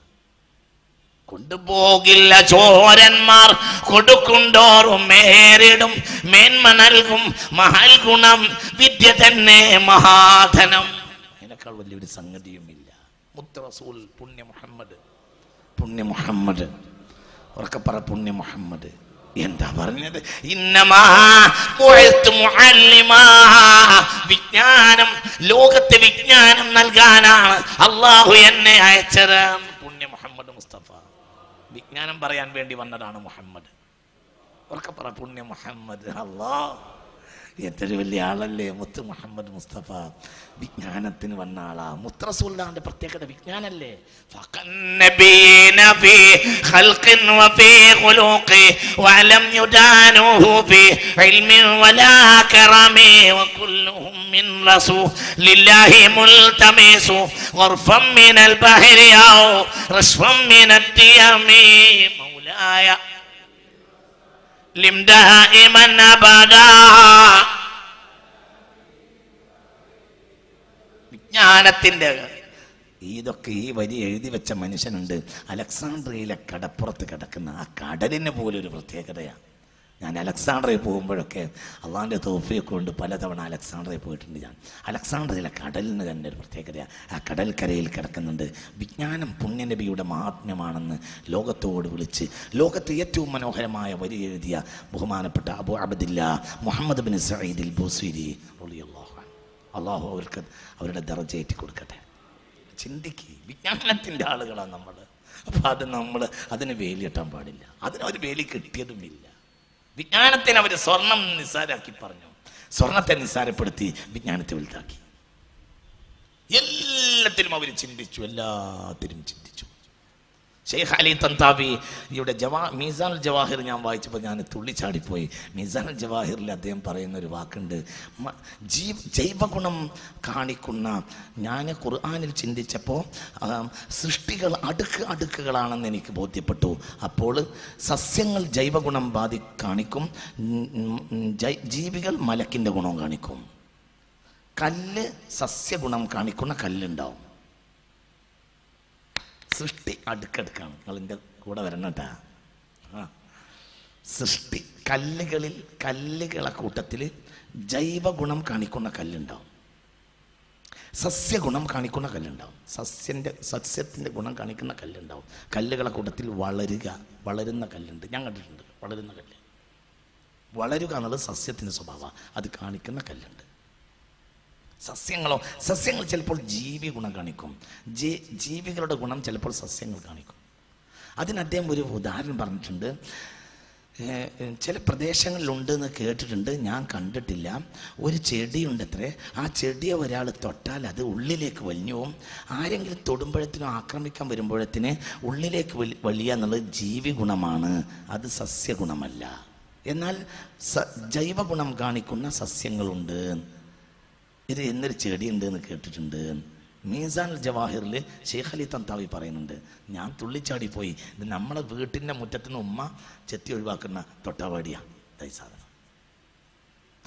[SPEAKER 1] കൊണ്ടുപോകില്ല ചോരന്മാർ കൊടുക്കുണ്ടോറും മേരിടും മേന്മ നൽകും മഹൽ ഗുണം വിദ്യ തന്നെ മഹാധനം അതിനേക്കാൾ വലിയൊരു സംഗതിയുമില്ല മുത്ത് റസൂൽ പുണ്യ മുഹമ്മദ് പുണ്യ മുഹമ്മദ് ഉറക്കപ്പറ പുണ്യ മുഹമ്മദ് എന്താ പറഞ്ഞത് ഇന്നമാ ബുഇസ്തു മുഅല്ലിമാ. വിജ്ഞാനം ലോകത്ത് വിജ്ഞാനം നൽകാനാണ് അള്ളാഹു എന്നെ അയച്ചത് പുണ്യ മുഹമ്മദ് മുസ്തഫ വിജ്ഞാനം പറയാൻ വേണ്ടി വന്നതാണ് മുഹമ്മദ് ഉറക്കപ്പറ പുണ്യ മുഹമ്മദ് അല്ലാ എന്തൊരു വലിയ ആളല്ലേ മുത്ത് മുഹമ്മദ് മുസ്തഫ വിജ്ഞാനത്തിന് വന്ന ആളാ മുത്രസുല്ലാന്റെ പ്രത്യേകത വിജ്ഞാനല്ലേ فكالنبيين في خلق وفي خلق ولم يدانوه في علم ولا كرم وكلهم من رسول لله ملتمس غرفا من البحر أو رشفا من الديم مولاي لم دائما أبدا വിജ്ഞാനത്തിന്റെ ഇതൊക്കെ ഈ വരി എഴുതി വെച്ച മനുഷ്യനുണ്ട് അലക്സാണ്ട്രിയയിലെ കടപ്പുറത്ത് കിടക്കുന്ന ആ കടലിന് പോലൊരു പ്രത്യേകതയാണ് ഞാൻ അലക്സാണ്ട്രയിൽ പോകുമ്പോഴൊക്കെ അള്ളാൻ്റെ തോഫിയൊക്കെ കൊണ്ട് പലതവണ അലക്സാണ്ട്രയിൽ പോയിട്ടുണ്ട് ഞാൻ അലക്സാണ്ട്രയിലെ കടലിന് തന്നെ ഒരു പ്രത്യേകതയാണ് ആ കടൽക്കരയിൽ കിടക്കുന്നുണ്ട് വിജ്ഞാനം പുണ്യനബിയുടെ മഹാത്മ്യമാണെന്ന് ലോകത്തോട് വിളിച്ച് ലോകത്തെ ഏറ്റവും മനോഹരമായ വരി എഴുതിയ ബഹുമാനപ്പെട്ട അബു അബദില്ല മുഹമ്മദ് ബിൻ സയ്യിദിൽ ബൂസീരി റളിയല്ലാഹു അൻഹു. അള്ളാഹു അവർക്ക് അവരുടെ ദർജയേറ്റി കൊടുക്കട്ടെ ചിന്തിക്ക് വിജ്ഞാനത്തിൻ്റെ ആളുകളാണ് നമ്മൾ അപ്പം അത് നമ്മൾ അതിന് വേലി കെട്ടാൻ പാടില്ല അതിനവർ വേലി കെട്ടിയതുമില്ല വിജ്ഞാനത്തിന് അവർ സ്വർണം നിസ്സാരാക്കി പറഞ്ഞു സ്വർണത്തെ നിസ്സാരപ്പെടുത്തി വിജ്ഞാനത്തെ വലുതാക്കി എല്ലാത്തിലും അവർ ചിന്തിച്ചു എല്ലാത്തിലും ചിന്തിച്ചു ഷെയ്ഖ് അലി തന്താബി ഇവിടെ ജവാ മീസാൻ ജവാഹിർ ഞാൻ വായിച്ചപ്പോൾ ഞാൻ തുള്ളിച്ചാടിപ്പോയി മീസാൻ ജവാഹിറിൽ അദ്ദേഹം പറയുന്ന ഒരു വാക്കുണ്ട് മ- ജീവ ജൈവഗുണം കാണിക്കുന്ന ഞാൻ ഖുർആാനിൽ ചിന്തിച്ചപ്പോൾ ആ, സൃഷ്ടികൾ അടുക്ക് അടുക്കുകളാണെന്ന് എനിക്ക് ബോധ്യപ്പെട്ടു അപ്പോൾ സസ്യങ്ങൾ ജൈവഗുണം ബാധി കാണിക്കും ഉം, ഉം, ജൈ- ജീവികൾ മലക്കിൻ്റെ ഗുണം കാണിക്കും കല്ല് സസ്യഗുണം കാണിക്കുന്ന കല്ലുണ്ടാവും സൃഷ്ടി അടുക്കടുക്കാണ് നിങ്ങളിൻ്റെ കൂടെ വരണം കേട്ടാ ആ സൃഷ്ടി കല്ലുകളിൽ കല്ലുകളെ കൂട്ടത്തിൽ ജൈവഗുണം കാണിക്കുന്ന കല്ലുണ്ടാവും സസ്യഗുണം കാണിക്കുന്ന കല്ലുണ്ടാവും സസ്യൻ്റെ സസ്യത്തിൻ്റെ ഗുണം കാണിക്കുന്ന കല്ലുണ്ടാവും കല്ലുകളെ കൂട്ടത്തിൽ വളരുക വളരുന്ന കല്ലുണ്ട് ഞാൻ കണ്ടിട്ടുണ്ട് വളരുന്ന കല്ല് വളരുക എന്നുള്ളത് സസ്യത്തിൻ്റെ സ്വഭാവം അത് കാണിക്കുന്ന കല്ലുണ്ട് സസ്യങ്ങളോ സസ്യങ്ങൾ ചിലപ്പോൾ ജീവി ഗുണം കാണിക്കും ജീ ജീവികളുടെ ഗുണം ചിലപ്പോൾ സസ്യങ്ങൾ കാണിക്കും അതിന് അദ്ദേഹം ഒരു ഉദാഹരണം പറഞ്ഞിട്ടുണ്ട് ഏഹ്, ഏഹ്, ചില പ്രദേശങ്ങളിലുണ്ട് എന്ന് കേട്ടിട്ടുണ്ട് ഞാൻ കണ്ടിട്ടില്ല ഒരു ചെടിയുണ്ട് അത്രേ ആ ചെടിയെ ഒരാൾ തൊട്ടാൽ അത് ഉള്ളിലേക്ക് വലിഞ്ഞു പോകും ആരെങ്കിലും തൊടുമ്പോഴത്തിനും ആക്രമിക്കാൻ വരുമ്പോഴത്തിന് ഉള്ളിലേക്ക് വലി വലിയ എന്നുള്ളത് ജീവി ഗുണമാണ് അത് സസ്യഗുണമല്ല എന്നാൽ സ ജൈവഗുണം കാണിക്കുന്ന സസ്യങ്ങളുണ്ട് ഇത് എന്നൊരു ചെടിയുണ്ട് എന്ന് കേട്ടിട്ടുണ്ട് മീസാൻ ജവാഹിറിൽ ഷെയ്ഖ് അലി തന്താവി പറയുന്നുണ്ട് ഞാൻ തുള്ളിച്ചാടി പോയി ഇത് നമ്മളെ വീട്ടിൻ്റെ മുറ്റത്തുനിന്ന് ഉമ്മ ചെത്തി ഒഴിവാക്കുന്ന തൊട്ടാവാടിയാണ് ഈ സാധനം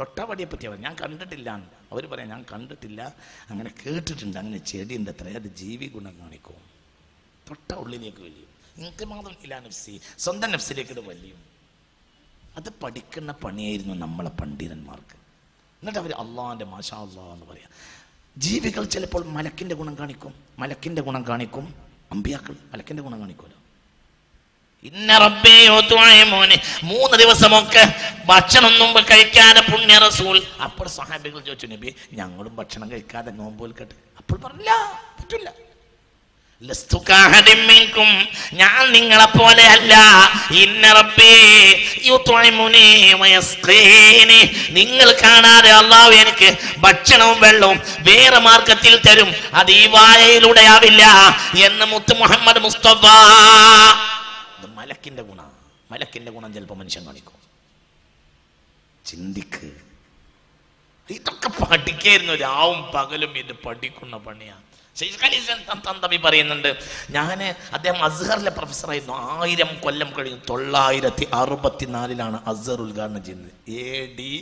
[SPEAKER 1] തൊട്ടാവടിയെ പറ്റിയവർ ഞാൻ കണ്ടിട്ടില്ല അവർ പറയാം ഞാൻ കണ്ടിട്ടില്ല അങ്ങനെ കേട്ടിട്ടുണ്ട് അങ്ങനെ ചെടിയുണ്ട് അത്ര അത് ജീവി ഗുണം കാണിക്കും തൊട്ട ഉള്ളിലേക്ക് വലിയും എനിക്ക് മാത്രം ഇല്ല നഫ്സി സ്വന്തം നഫ്സിലേക്ക് ഇത് വലിയും അത് പഠിക്കുന്ന പണിയായിരുന്നു നമ്മളെ പണ്ഡിതന്മാർക്ക് എന്നിട്ട് അവർ അള്ളാഹിൻ്റെ മാഷാ അള്ളാ എന്ന് പറയാം ജീവികൾ ചിലപ്പോൾ മലക്കിൻ്റെ ഗുണം കാണിക്കും മലക്കിൻ്റെ ഗുണം കാണിക്കും അമ്പിയാക്കൾ മലക്കിൻ്റെ ഗുണം കാണിക്കുമല്ലോ ഇന്ന റബ്ബേ ഒത്തുവായമോനെ മൂന്ന് ദിവസമൊക്കെ ഭക്ഷണം മുമ്പ് കഴിക്കാതെ പുണ്യ റസൂൽ അപ്പോൾ സഹാബികൾ ചോദിച്ചു നബി ഞങ്ങളും ഭക്ഷണം കഴിക്കാതെ നോമ്പ് വിൽക്കട്ടെ അപ്പോൾ പറഞ്ഞില്ല പറ്റില്ല ലസ്തു കാഹദിൻ മിൻകും. ഞാൻ നിങ്ങളെ പോലെ അല്ല ഇന്ന റബ്ബേ യുത്ഇമുനി വയസ്ഖീനി. നിങ്ങൾ കാണാതെ അള്ളാഹു എനിക്ക് ഭക്ഷണവും വെള്ളവും വേറെ മാർഗത്തിൽ തരും അത് ഈ വായയിലൂടെ ആവില്ല എന്ന് മുത്ത് മുഹമ്മദ് മുസ്തഫ ഇത് മലക്കിന്റെ ഗുണ മലക്കിന്റെ ഗുണം ചിലപ്പോൾ മനുഷ്യൻ കാണിക്കും ചിന്തിക്ക് ഇതൊക്കെ പഠിക്കായിരുന്നു രാവും പകലും ഇത് പഠിക്കുന്ന പണിയാണ് ശൈഖ് അലി സൻ തന്തബി പറയുന്നുണ്ട് ഞാൻ അദ്ദേഹം അസ്ഹറിലെ പ്രൊഫസറായിരുന്നു ആയിരം കൊല്ലം കഴിഞ്ഞു തൊള്ളായിരത്തി അറുപത്തിനാലിലാണ് അസ്ഹർ ഉദ്ഘാടനം ചെയ്യുന്നത് എ ഡി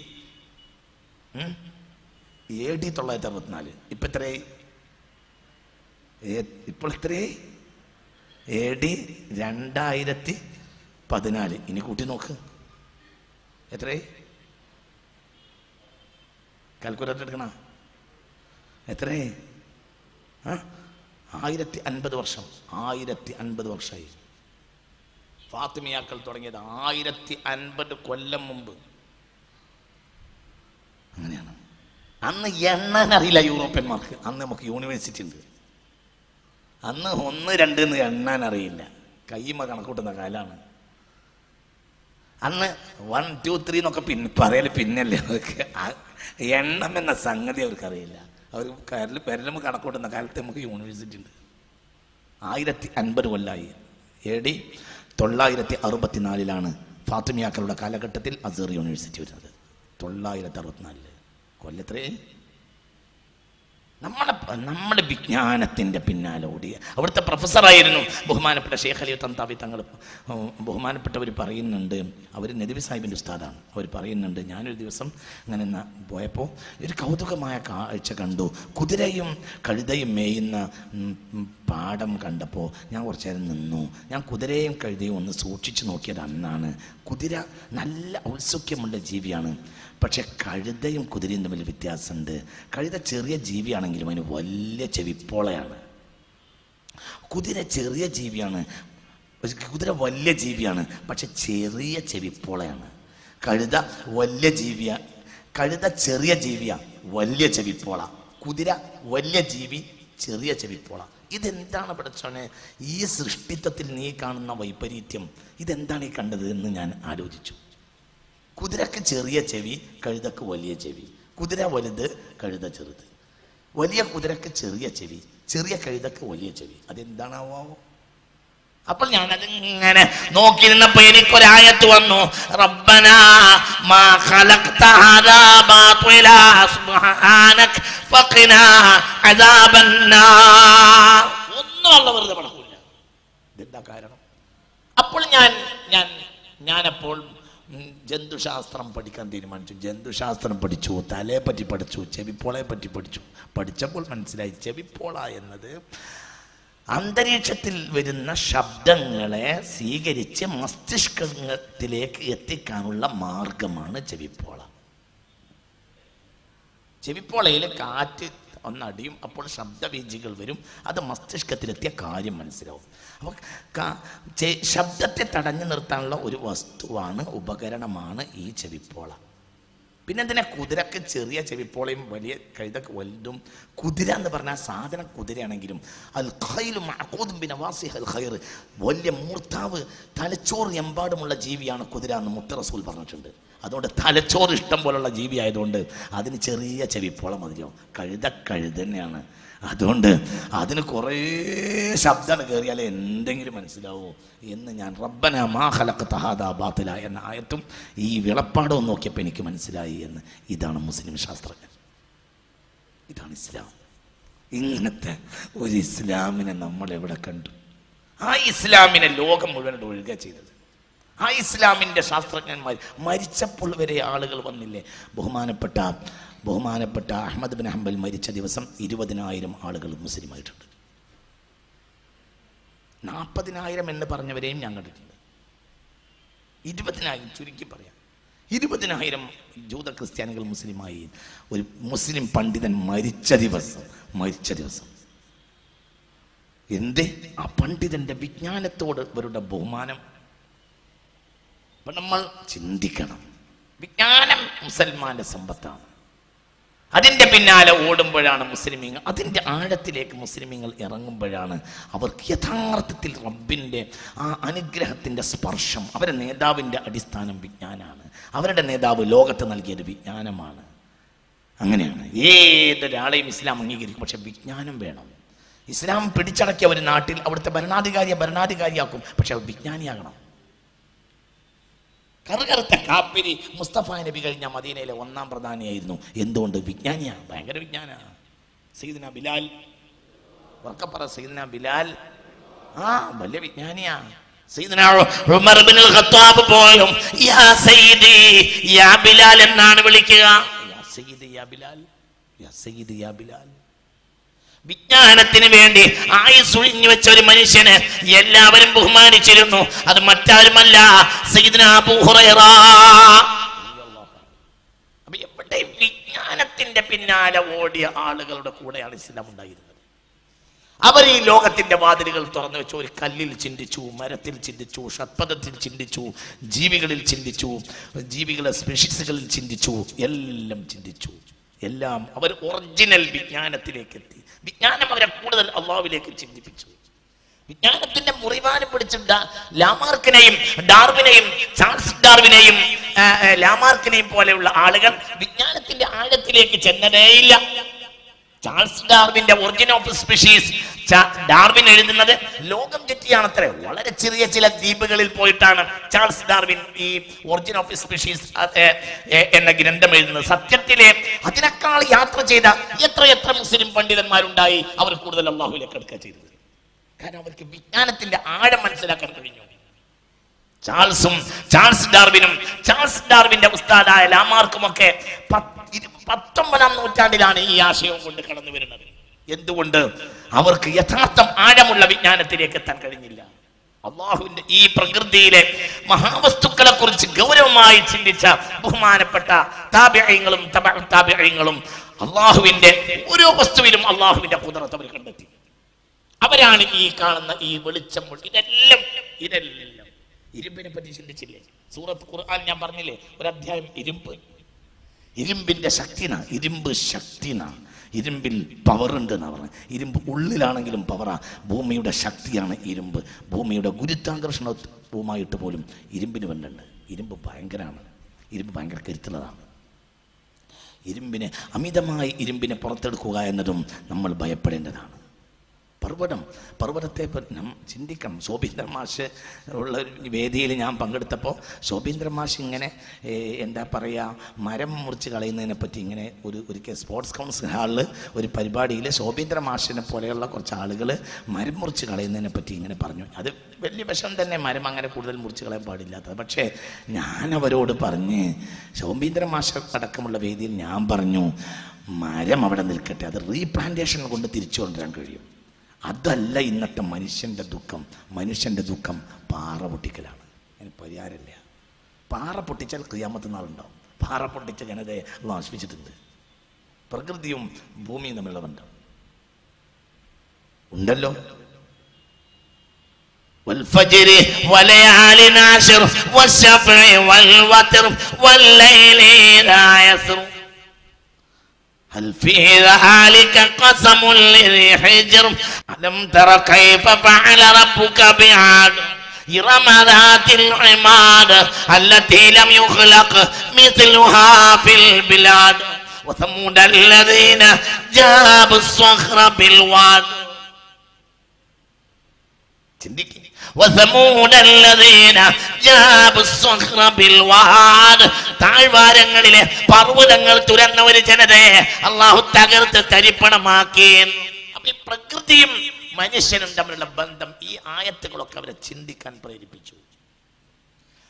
[SPEAKER 1] എ ഡി തൊള്ളായിരത്തി അറുപത്തിനാല് ഇപ്പൊ എത്രയായി ഏ- ഇപ്പോൾ എത്രയായി എ ഡി രണ്ടായിരത്തി പതിനാല് ഇനി കൂട്ടി നോക്ക് എത്രയായി കാൽക്കുലേറ്റർ എടുക്കണ എത്രയായി ആ ആയിരത്തി അൻപത് വർഷം ആയിരത്തി അൻപത് വർഷമായി ഫാത്തിമിയാക്കൾ തുടങ്ങിയത് ആയിരത്തി അൻപത് കൊല്ലം മുമ്പ് അങ്ങനെയാണ് അന്ന് എണ്ണാൻ അറിയില്ല യൂറോപ്യന്മാർക്ക് അന്ന് നമുക്ക് യൂണിവേഴ്സിറ്റി ഉണ്ട് അന്ന് ഒന്ന് രണ്ട് എന്ന് എണ്ണാൻ അറിയില്ല കയ്യുമ്മ കണക്കൂട്ടുന്ന കാലാണ് അന്ന് വൺ ടു ത്രീ എന്നൊക്കെ പിന്നെ പറയല് പിന്നല്ലേ അവർക്ക് ആ എണ്ണം എന്ന സംഗതി അവർക്ക് അറിയില്ല അവർ കരൽ പെരലും കണക്കൂട്ടുന്ന കാലത്ത് നമുക്ക് യൂണിവേഴ്സിറ്റി ഉണ്ട് ആയിരത്തി അൻപത് കൊല്ലായി എ ഡി തൊള്ളായിരത്തി അറുപത്തിനാലിലാണ് ഫാത്തിമിയാക്കളുടെ കാലഘട്ടത്തിൽ അസർ യൂണിവേഴ്സിറ്റി വരുന്നത് തൊള്ളായിരത്തി അറുപത്തിനാലില് കൊല്ലത്രേ നമ്മുടെ നമ്മുടെ വിജ്ഞാനത്തിൻ്റെ പിന്നാലെ ഓടിയ അവിടുത്തെ പ്രൊഫസറായിരുന്നു ബഹുമാനപ്പെട്ട ഷേഖ് അലി തന്താവി തങ്ങൾ ഉം, ബഹുമാനപ്പെട്ടവർ പറയുന്നുണ്ട് അവർ നദീബി സാഹിബിൻ്റെ ഉസ്താദാണ് അവർ പറയുന്നുണ്ട് ഞാനൊരു ദിവസം അങ്ങനെ ന- പോയപ്പോൾ ഒരു കൗതുകമായ കാഴ്ച കണ്ടു കുതിരയും കഴുതയും മേയുന്ന ഉം, ഉം, പാടം കണ്ടപ്പോൾ ഞാൻ കുറച്ച് നേരം നിന്നു ഞാൻ കുതിരയും കഴുതയും ഒന്ന് സൂക്ഷിച്ചു നോക്കിയത് അന്നാണ് കുതിര നല്ല ഔത്സുക്യമുള്ള ജീവിയാണ് പക്ഷെ കഴുതയും കുതിരയും തമ്മിൽ വ്യത്യാസമുണ്ട് കഴുത ചെറിയ ജീവിയാണെങ്കിലും അതിന് വലിയ ചെവിപ്പോളയാണ് കുതിര ചെറിയ ജീവിയാണ് കുതിര വലിയ ജീവിയാണ് പക്ഷെ ചെറിയ ചെവിപ്പോളയാണ് കഴുത വലിയ ജീവിയ കഴുത ചെറിയ ജീവിയാ വലിയ ചെവിപ്പോള കുതിര വലിയ ജീവി ചെറിയ ചെവിപ്പോള ഇതെന്താണ് പഠിച്ചോനെ ഈ സൃഷ്ടിത്വത്തിൽ നീ കാണുന്ന വൈപരീത്യം ഇതെന്താണ് ഈ കണ്ടത് എന്ന് ഞാൻ ആലോചിച്ചു കുതിരക്ക് ചെറിയ ചെവി കഴുതക്ക് വലിയ ചെവി കുതിര വലുത് കഴുത ചെറുത് വലിയ കുതിരക്ക് ചെറിയ ചെവി ചെറിയ കഴുതക്ക് വലിയ ചെവി അതെന്താണാവോ അപ്പോൾ ഞാനത് ഇങ്ങനെ നോക്കിയിരുന്നപ്പോ എനിക്കൊരായത്ത് വന്നു റബ്ബന മാ ഖലഖ്ത ഹാദാ ബാത്തിലാ സുബ്ഹാനക ഫഖിനാ അദാബന്നാർ ഒന്നും അല്ല വെറുതെ പടക്കൂല ഇതെന്താ കാരണം അപ്പോൾ ഞാൻ ഞാൻ ഞാനപ്പോൾ ഉം, ജന്തുശാസ്ത്രം പഠിക്കാൻ തീരുമാനിച്ചു ജന്തുശാസ്ത്രം പഠിച്ചു തലയെ പറ്റി പഠിച്ചു ചെവിപ്പോളയെ പറ്റി പഠിച്ചു പഠിച്ചപ്പോൾ മനസ്സിലായി ചെവിപ്പോള എന്നത് അന്തരീക്ഷത്തിൽ വരുന്ന ശബ്ദങ്ങളെ സ്വീകരിച്ച് മസ്തിഷ്കത്തിലേക്ക് എത്തിക്കാനുള്ള മാർഗമാണ് ചെവിപ്പോള ചെവിപ്പോളയിൽ കാറ്റ് ഒന്നടിയും അപ്പോൾ ശബ്ദവീജികൾ വരും അത് മസ്തിഷ്കത്തിലെത്തിയ കാര്യം മനസ്സിലാവും അപ്പോൾ കാ- ചെ- ശബ്ദത്തെ തടഞ്ഞു നിർത്താനുള്ള ഒരു വസ്തുവാണ് ഉപകരണമാണ് ഈ ചെവിപ്പോള പിന്നെ എന്തിനാ കുതിരക്ക് ചെറിയ ചെവിപ്പോളയും വലിയ കഴുതക്ക് വലുതും കുതിര എന്ന് പറഞ്ഞാൽ സാധനം കുതിരയാണെങ്കിലും അൽ ഖൈലു മഅഖൂദും ബിനവാസിഹ അൽ ഖൈർ വലിയ മൂർത്താവ് തലച്ചോറ് എമ്പാടുമുള്ള ജീവിയാണ് കുതിര എന്ന് മുത്ത റസൂൽ പറഞ്ഞിട്ടുണ്ട് അതുകൊണ്ട് തലച്ചോറ് ഇഷ്ടം പോലുള്ള ജീവി ആയതുകൊണ്ട് അതിന് ചെറിയ ചെവിപ്പോള മതിയോ കഴുത കഴുത തന്നെയാണ് അതുകൊണ്ട് അതിന് കുറേ ശബ്ദമാണ് കയറിയാലേ എന്തെങ്കിലും മനസ്സിലാവൂ എന്ന് ഞാൻ റബ്ബന മാ ഖലഖ തഹാദ ബാത്തില എന്ന ആയത്തും ഈ വിളപ്പാടവും നോക്കിയപ്പോൾ എനിക്ക് മനസ്സിലായി എന്ന് ഇതാണ് മുസ്ലിം ശാസ്ത്രജ്ഞൻ ഇതാണ് ഇസ്ലാം ഇങ്ങനത്തെ ഒരു ഇസ്ലാമിനെ നമ്മൾ എവിടെ കണ്ടു ആ ഇസ്ലാമിനെ ലോകം മുഴുവൻ ഒഴുകുക ചെയ്തത് ആ ഇസ്ലാമിൻ്റെ ശാസ്ത്രജ്ഞന്മാർ മരിച്ചപ്പോൾ വരെ ആളുകൾ വന്നില്ലേ ബഹുമാനപ്പെട്ട ബഹുമാനപ്പെട്ട അഹമ്മദ് ബിൻ ഹംബൽ മരിച്ച ദിവസം ഇരുപതിനായിരം ആളുകൾ മുസ്ലിമായിട്ടുണ്ട് നാൽപ്പതിനായിരം എന്ന് പറഞ്ഞവരെയും ഞാൻ കണ്ടിട്ടുണ്ട് ഇരുപതിനായിരം ചുരുക്കി പറയാം ഇരുപതിനായിരം ജൂത ക്രിസ്ത്യാനികൾ മുസ്ലിമായി ഒരു മുസ്ലിം പണ്ഡിതൻ മരിച്ച ദിവസം മരിച്ച ദിവസം എന്തേ ആ പണ്ഡിതന്റെ വിജ്ഞാനത്തോട് ഇവരുടെ ബഹുമാനം അപ്പൊ നമ്മൾ ചിന്തിക്കണം വിജ്ഞാനം മുസൽമാന്റെ സമ്പത്താണ് അതിൻ്റെ പിന്നാലെ ഓടുമ്പോഴാണ് മുസ്ലിമീങ്ങൾ അതിൻ്റെ ആഴത്തിലേക്ക് മുസ്ലിമീങ്ങൾ ഇറങ്ങുമ്പോഴാണ് അവർക്ക് യഥാർത്ഥത്തിൽ റബ്ബിൻ്റെ ആ അനുഗ്രഹത്തിൻ്റെ സ്പർശം അവരുടെ നേതാവിൻ്റെ അടിസ്ഥാനം വിജ്ഞാനമാണ് അവരുടെ നേതാവ് ലോകത്ത് നൽകിയത് വിജ്ഞാനമാണ് അങ്ങനെയാണ് ഏതൊരാളെയും ഇസ്ലാം അംഗീകരിക്കും പക്ഷെ വിജ്ഞാനം വേണം ഇസ്ലാം പിടിച്ചടക്കിയ ഒരു നാട്ടിൽ അവിടുത്തെ ഭരണാധികാരിയെ ഭരണാധികാരിയാക്കും പക്ഷെ അവർ വിജ്ഞാനിയാകണം കറുകറുത്ത കാപ്പിരി മുസ്തഫ നബി കഴിഞ്ഞ മദീനയിലെ ഒന്നാം പ്രധാനിയായിരുന്നു എന്തുകൊണ്ട് വിജ്ഞാനിയാണ് ഭയങ്കര വിജ്ഞാന സീദന ബിലാൽ ഉറക്കപ്പറ സീദന ബിലാൽ ആ വലിയ വിജ്ഞാനിയാ സയ്യിദ്ന ഉമർ ഇബ്നുൽ ഖത്താബ് പോലും യാ സയ്യിദി യാ ബിലാൽ എന്നാണ് വിളിക്കുക യാ സയ്യിദി യാ ബിലാൽ യാ സയ്യിദി യാ ബിലാൽ വിജ്ഞാനത്തിന് വേണ്ടി ആയുസ് ഒഴിഞ്ഞു വെച്ച ഒരു മനുഷ്യന് എല്ലാവരും ബഹുമാനിച്ചിരുന്നു അത് മറ്റാരുമല്ല സയ്യിദ്ന അബൂ ഹുറൈറ അപ്പൊ എവിടെ വിജ്ഞാനത്തിന്റെ പിന്നാലെ ഓടിയ ആളുകളുടെ കൂടെയാണ് ഇസ്ലാം ഉണ്ടായിരുന്നത് അവർ ഈ ലോകത്തിന്റെ വാതിലുകൾ തുറന്നു വെച്ചു ഒരു കല്ലിൽ ചിന്തിച്ചു മരത്തിൽ ചിന്തിച്ചു ഷത്പഥത്തിൽ ചിന്തിച്ചു ജീവികളിൽ ചിന്തിച്ചു ജീവികളെ സ്പെഷീസുകളിൽ ചിന്തിച്ചു എല്ലാം ചിന്തിച്ചു എല്ലാം അവർ ഒറിജിനൽ വിജ്ഞാനത്തിലേക്ക് എത്തി വിജ്ഞാനം അവരെ കൂടുതൽ അള്ളാവിലേക്ക് ചിന്തിപ്പിച്ചു വിജ്ഞാനത്തിന്റെ മുറിവാനം പിടിച്ചിട്ട ലാമാർക്കിനെയും ഡാർവിനെയും ചാൾസ് ഡാർവിനെയും ആ, ആ, ലാമാർക്കിനെയും പോലെയുള്ള ആളുകൾ വിജ്ഞാനത്തിന്റെ ആഴത്തിലേക്ക് ചെന്നതേയില്ല ചാൾസ് ഡാർവിന്റെ ഒറിജിൻ ഓഫ് സ്പീഷീസ് ഡാർവിൻ എഴുതുന്നത് ലോകം ചുറ്റിയാണത്രേ വളരെ ചെറിയ ചില ദ്വീപുകളിൽ പോയിട്ടാണ് ചാൾസ് ഡാർവിൻ ഈ ഒറിജിൻ ഓഫ് സ്പീഷീസ് എന്ന ഗ്രന്ഥം എഴുതുന്നത് സത്യത്തിലെ അതിനേക്കാൾ യാത്ര ചെയ്ത എത്ര എത്ര മുസ്ലിം പണ്ഡിതന്മാരുണ്ടായി അവർ കൂടുതൽ അള്ളാഹുലേക്ക് എടുക്കുക ചെയ്തത് കാരണം അവർക്ക് വിജ്ഞാനത്തിന്റെ ആഴം മനസ്സിലാക്കാൻ കഴിഞ്ഞു ചാൾസും ചാൾസ് ഡാർവിനും ചാൾസ് ഡാർവിന്റെ ഉസ്താദായ ലാമാർക്കും ഒക്കെ പത്ത് ഇരു- പത്തൊമ്പതാം നൂറ്റാണ്ടിലാണ് ഈ ആശയവും കൊണ്ട് കടന്നു വരുന്നത് എന്തുകൊണ്ട് അവർക്ക് യഥാർത്ഥം ആഴമുള്ള വിജ്ഞാനത്തിലേക്ക് എത്താൻ കഴിഞ്ഞില്ല അള്ളാഹുവിന്റെ ഈ പ്രകൃതിയിലെ മഹാവസ്തുക്കളെ കുറിച്ച് ഗൗരവമായി ചിന്തിച്ച ബഹുമാനപ്പെട്ട താപിഴയങ്ങളും താപിഴയങ്ങളും അള്ളാഹുവിന്റെ ഓരോ വസ്തുവിലും അള്ളാഹുവിന്റെ കുതിരത്ത് അവർ കണ്ടെത്തി അവരാണ് ഈ കാണുന്ന ഈ വെളിച്ചം മുഴുവൻ. ഇതെല്ലാം ഇതെല്ലാം ഇരുമ്പിനെ പറ്റി ചിന്തിച്ചില്ലേ സൂറത്ത് ഖുർആൻ ഞാൻ പറഞ്ഞില്ലേ ഒരു അധ്യായം ഇരുമ്പ് ഇരുമ്പിന്റെ ശക്തിന ഇരുമ്പ് ശക്തിന ഇരുമ്പിൽ പവർ ഉണ്ട് എന്നാ പറഞ്ഞത് ഇരുമ്പ് ഉള്ളിലാണെങ്കിലും പവറാ ഭൂമിയുടെ ശക്തിയാണ് ഇരുമ്പ് ഭൂമിയുടെ ഗുരുത്വാകർഷണവുമായിട്ട് പോലും ഇരുമ്പിന് ബന്ധമുണ്ട് ഇരുമ്പ് ഭയങ്കരമാണ് ഇരുമ്പ് ഭയങ്കര കരുത്തുള്ളതാണ് ഇരുമ്പിനെ അമിതമായി ഇരുമ്പിനെ പുറത്തെടുക്കുക എന്നതും നമ്മൾ ഭയപ്പെടേണ്ടതാണ് പർവ്വതം പർവ്വതത്തെ പറ്റി നാം ചിന്തിക്കണം ശോഭീന്ദ്ര മാഷ് ഉള്ള ഒരു വേദിയിൽ ഞാൻ പങ്കെടുത്തപ്പോൾ ശോഭീന്ദ്ര മാഷ് ഇങ്ങനെ ഏ, എന്താ പറയുക മരം മുറിച്ച് കളയുന്നതിനെ പറ്റി ഇങ്ങനെ ഒരു ഒരിക്കൽ സ്പോർട്സ് കൗൺസിൽ ഹാളിൽ ഒരു പരിപാടിയിൽ ശോഭീന്ദ്ര മാഷിനെ പോലെയുള്ള കുറച്ച് ആളുകൾ മരം മുറിച്ച് കളയുന്നതിനെ പറ്റി ഇങ്ങനെ പറഞ്ഞു അത് വലിയ വിഷം തന്നെ മരം അങ്ങനെ കൂടുതൽ മുറിച്ച് കളയാൻ പാടില്ലാത്തത് പക്ഷേ ഞാൻ അവരോട് പറഞ്ഞ് ശോഭീന്ദ്ര മാഷ അടക്കമുള്ള വേദിയിൽ ഞാൻ പറഞ്ഞു മരം അവിടെ നിൽക്കട്ടെ അത് റീപ്ലാന്റേഷൻ കൊണ്ട് തിരിച്ചു കൊണ്ടുവരാൻ കഴിയും അതല്ല ഇന്നത്തെ മനുഷ്യൻ്റെ ദുഃഖം മനുഷ്യൻ്റെ ദുഃഖം പാറ പൊട്ടിക്കലാണ് അതിന് പരിഹാരമില്ല പാറ പൊട്ടിച്ചാൽ ക്രിയാമത്ത് നാളുണ്ടാവും പാറ പൊട്ടിച്ച ജനതയെ അള്ളാഹ് ആശ്വസിച്ചിട്ടുണ്ട് പ്രകൃതിയും ഭൂമിയും തമ്മിലുള്ള ബന്ധം ഉണ്ടല്ലോ والفجر وليال عشر والشفع والوتر والليل إذا يسر هل في ذلك قسم لذي حجر ألم تر كيف فعل ربك بعاد إرم ذات العماد التي لم يخلق مثلها في البلاد وثمود الذين جابوا الصخر بالواد ചിന്തിക്കുക وثمود الذين جابوا الصخر بالواد താഴ്വാരങ്ങളിലെ പർവ്വതങ്ങൾ തുരന്ന ഒരു ജനതയെ അള്ളാഹു തകർത്ത് തരിപ്പണമാക്കി അപ്പൊ ഈ പ്രകൃതിയും മനുഷ്യനും തമ്മിലുള്ള ബന്ധം ഈ ആയത്തുകളൊക്കെ അവരെ ചിന്തിക്കാൻ പ്രേരിപ്പിച്ചു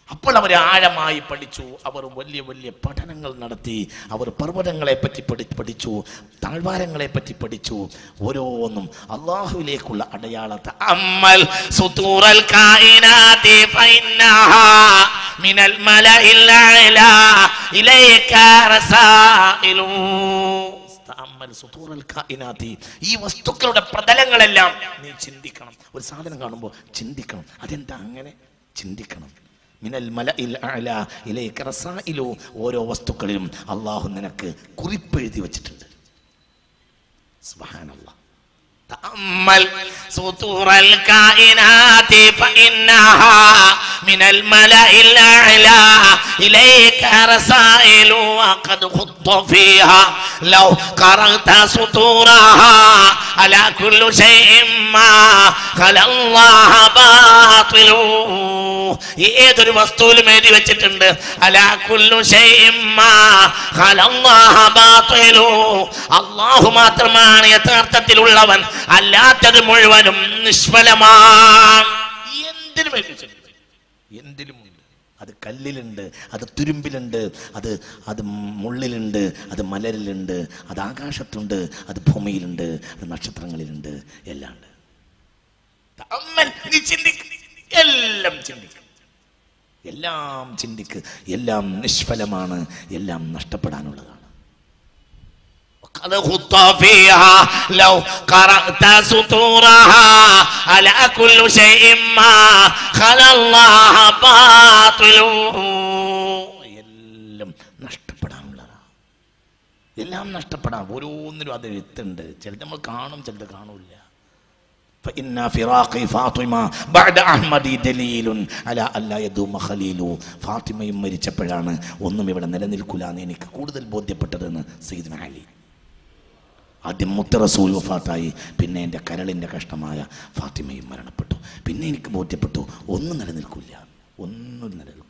[SPEAKER 1] അപ്പോൾ അവർ ആഴമായി പഠിച്ചു അവർ വലിയ വലിയ പഠനങ്ങൾ നടത്തി അവർ പർവ്വതങ്ങളെ പറ്റി പഠി പഠിച്ചു താഴ്വാരങ്ങളെ പറ്റി പഠിച്ചു ഓരോന്നും അള്ളാഹുവിലേക്കുള്ള അടയാളത്തെ അമ്മൽ സുതൂറൽ കായിനാതി ഫൈന്നഹാ മിനൽ മലഇൽ അഅ്ലാ ഇലൈക റസായിലു തഅമ്മൽ സുതൂറൽ കായിനാതി. ഈ വസ്തുക്കളുടെ പ്രതലങ്ങളെല്ലാം നീ ചിന്തിക്കണം ഒരു സാധനം കാണുമ്പോൾ ചിന്തിക്കണം അതെന്താ അങ്ങനെ ചിന്തിക്കണം മിനൽ മലഇൽ അഅ്ലാ ഇലൈക റസായിലു. ഓരോ വസ്തുക്കളിലും അള്ളാഹു നിനക്ക് കുറിപ്പെഴുതി വെച്ചിട്ടുണ്ട് സുബ്ഹാനല്ലാഹ് تأمل سطور الكائنات فإنها من الملأ الأعلى إليك رسائل وقد خط فيها لو قرأت سطورها على كل شيء ما خلا الله باطل ഏതൊരു വസ്തുവിലും എഴുതി വെച്ചിട്ടുണ്ട് അലാ കുല്ലു ഷൈഇൻ മാ ഖലല്ലാഹ ബാത്തിലു അല്ലാഹു മാത്രമാണ് യഥാർത്ഥത്തിലുള്ളവൻ അല്ലാത്തത് മുഴുവനും നിഷ്ഫലമാണ് എന്തിനും എഴുതി വെച്ചിട്ടുണ്ട് എന്തിലുമുണ്ട് അത് കല്ലിലുണ്ട് അത് തുരുമ്പിലുണ്ട് അത് അത് മുള്ളിലുണ്ട് അത് മലരിലുണ്ട് അത് ആകാശത്തുണ്ട് അത് ഭൂമിയിലുണ്ട് അത് നക്ഷത്രങ്ങളിലുണ്ട് എല്ലാം ഉണ്ട് തഅമ്മൽ, നീ ചിന്തിക്ക് എല്ലാം ചിന്തിക്ക് എല്ലാം ചിന്തിക്ക് എല്ലാം നിഷ്ഫലമാണ് എല്ലാം നഷ്ടപ്പെടാനുള്ളതാണ് وقد خط فيها لو قرأت سطورها على كل شيء ما خلا الله باطل എല്ലാം നഷ്ടപ്പെടാനുള്ളതാണ് എല്ലാം നഷ്ടപ്പെടാം ഓരോന്നിനും അത് എഴുത്തുണ്ട് ചിലത് നമ്മൾ കാണും ചിലത് കാണൂല فإن فراق فاطمة بعد أحمد دليل على ألا يدوم خليل ഫാത്തിമയും മരിച്ചപ്പോഴാണ് ഒന്നും ഇവിടെ നിലനിൽക്കില്ല എന്ന് എനിക്ക് കൂടുതൽ ബോധ്യപ്പെട്ടതെന്ന് സയ്യിദ്ന അലി ആദ്യം മുത്ത റസൂൽ വഫാത്തായി പിന്നെ എൻ്റെ കരളിൻ്റെ കഷ്ടമായ ഫാത്തിമയും മരണപ്പെട്ടു പിന്നെ എനിക്ക് ബോധ്യപ്പെട്ടു ഒന്നും നിലനിൽക്കില്ല ഒന്നും നിലനിൽക്കില്ല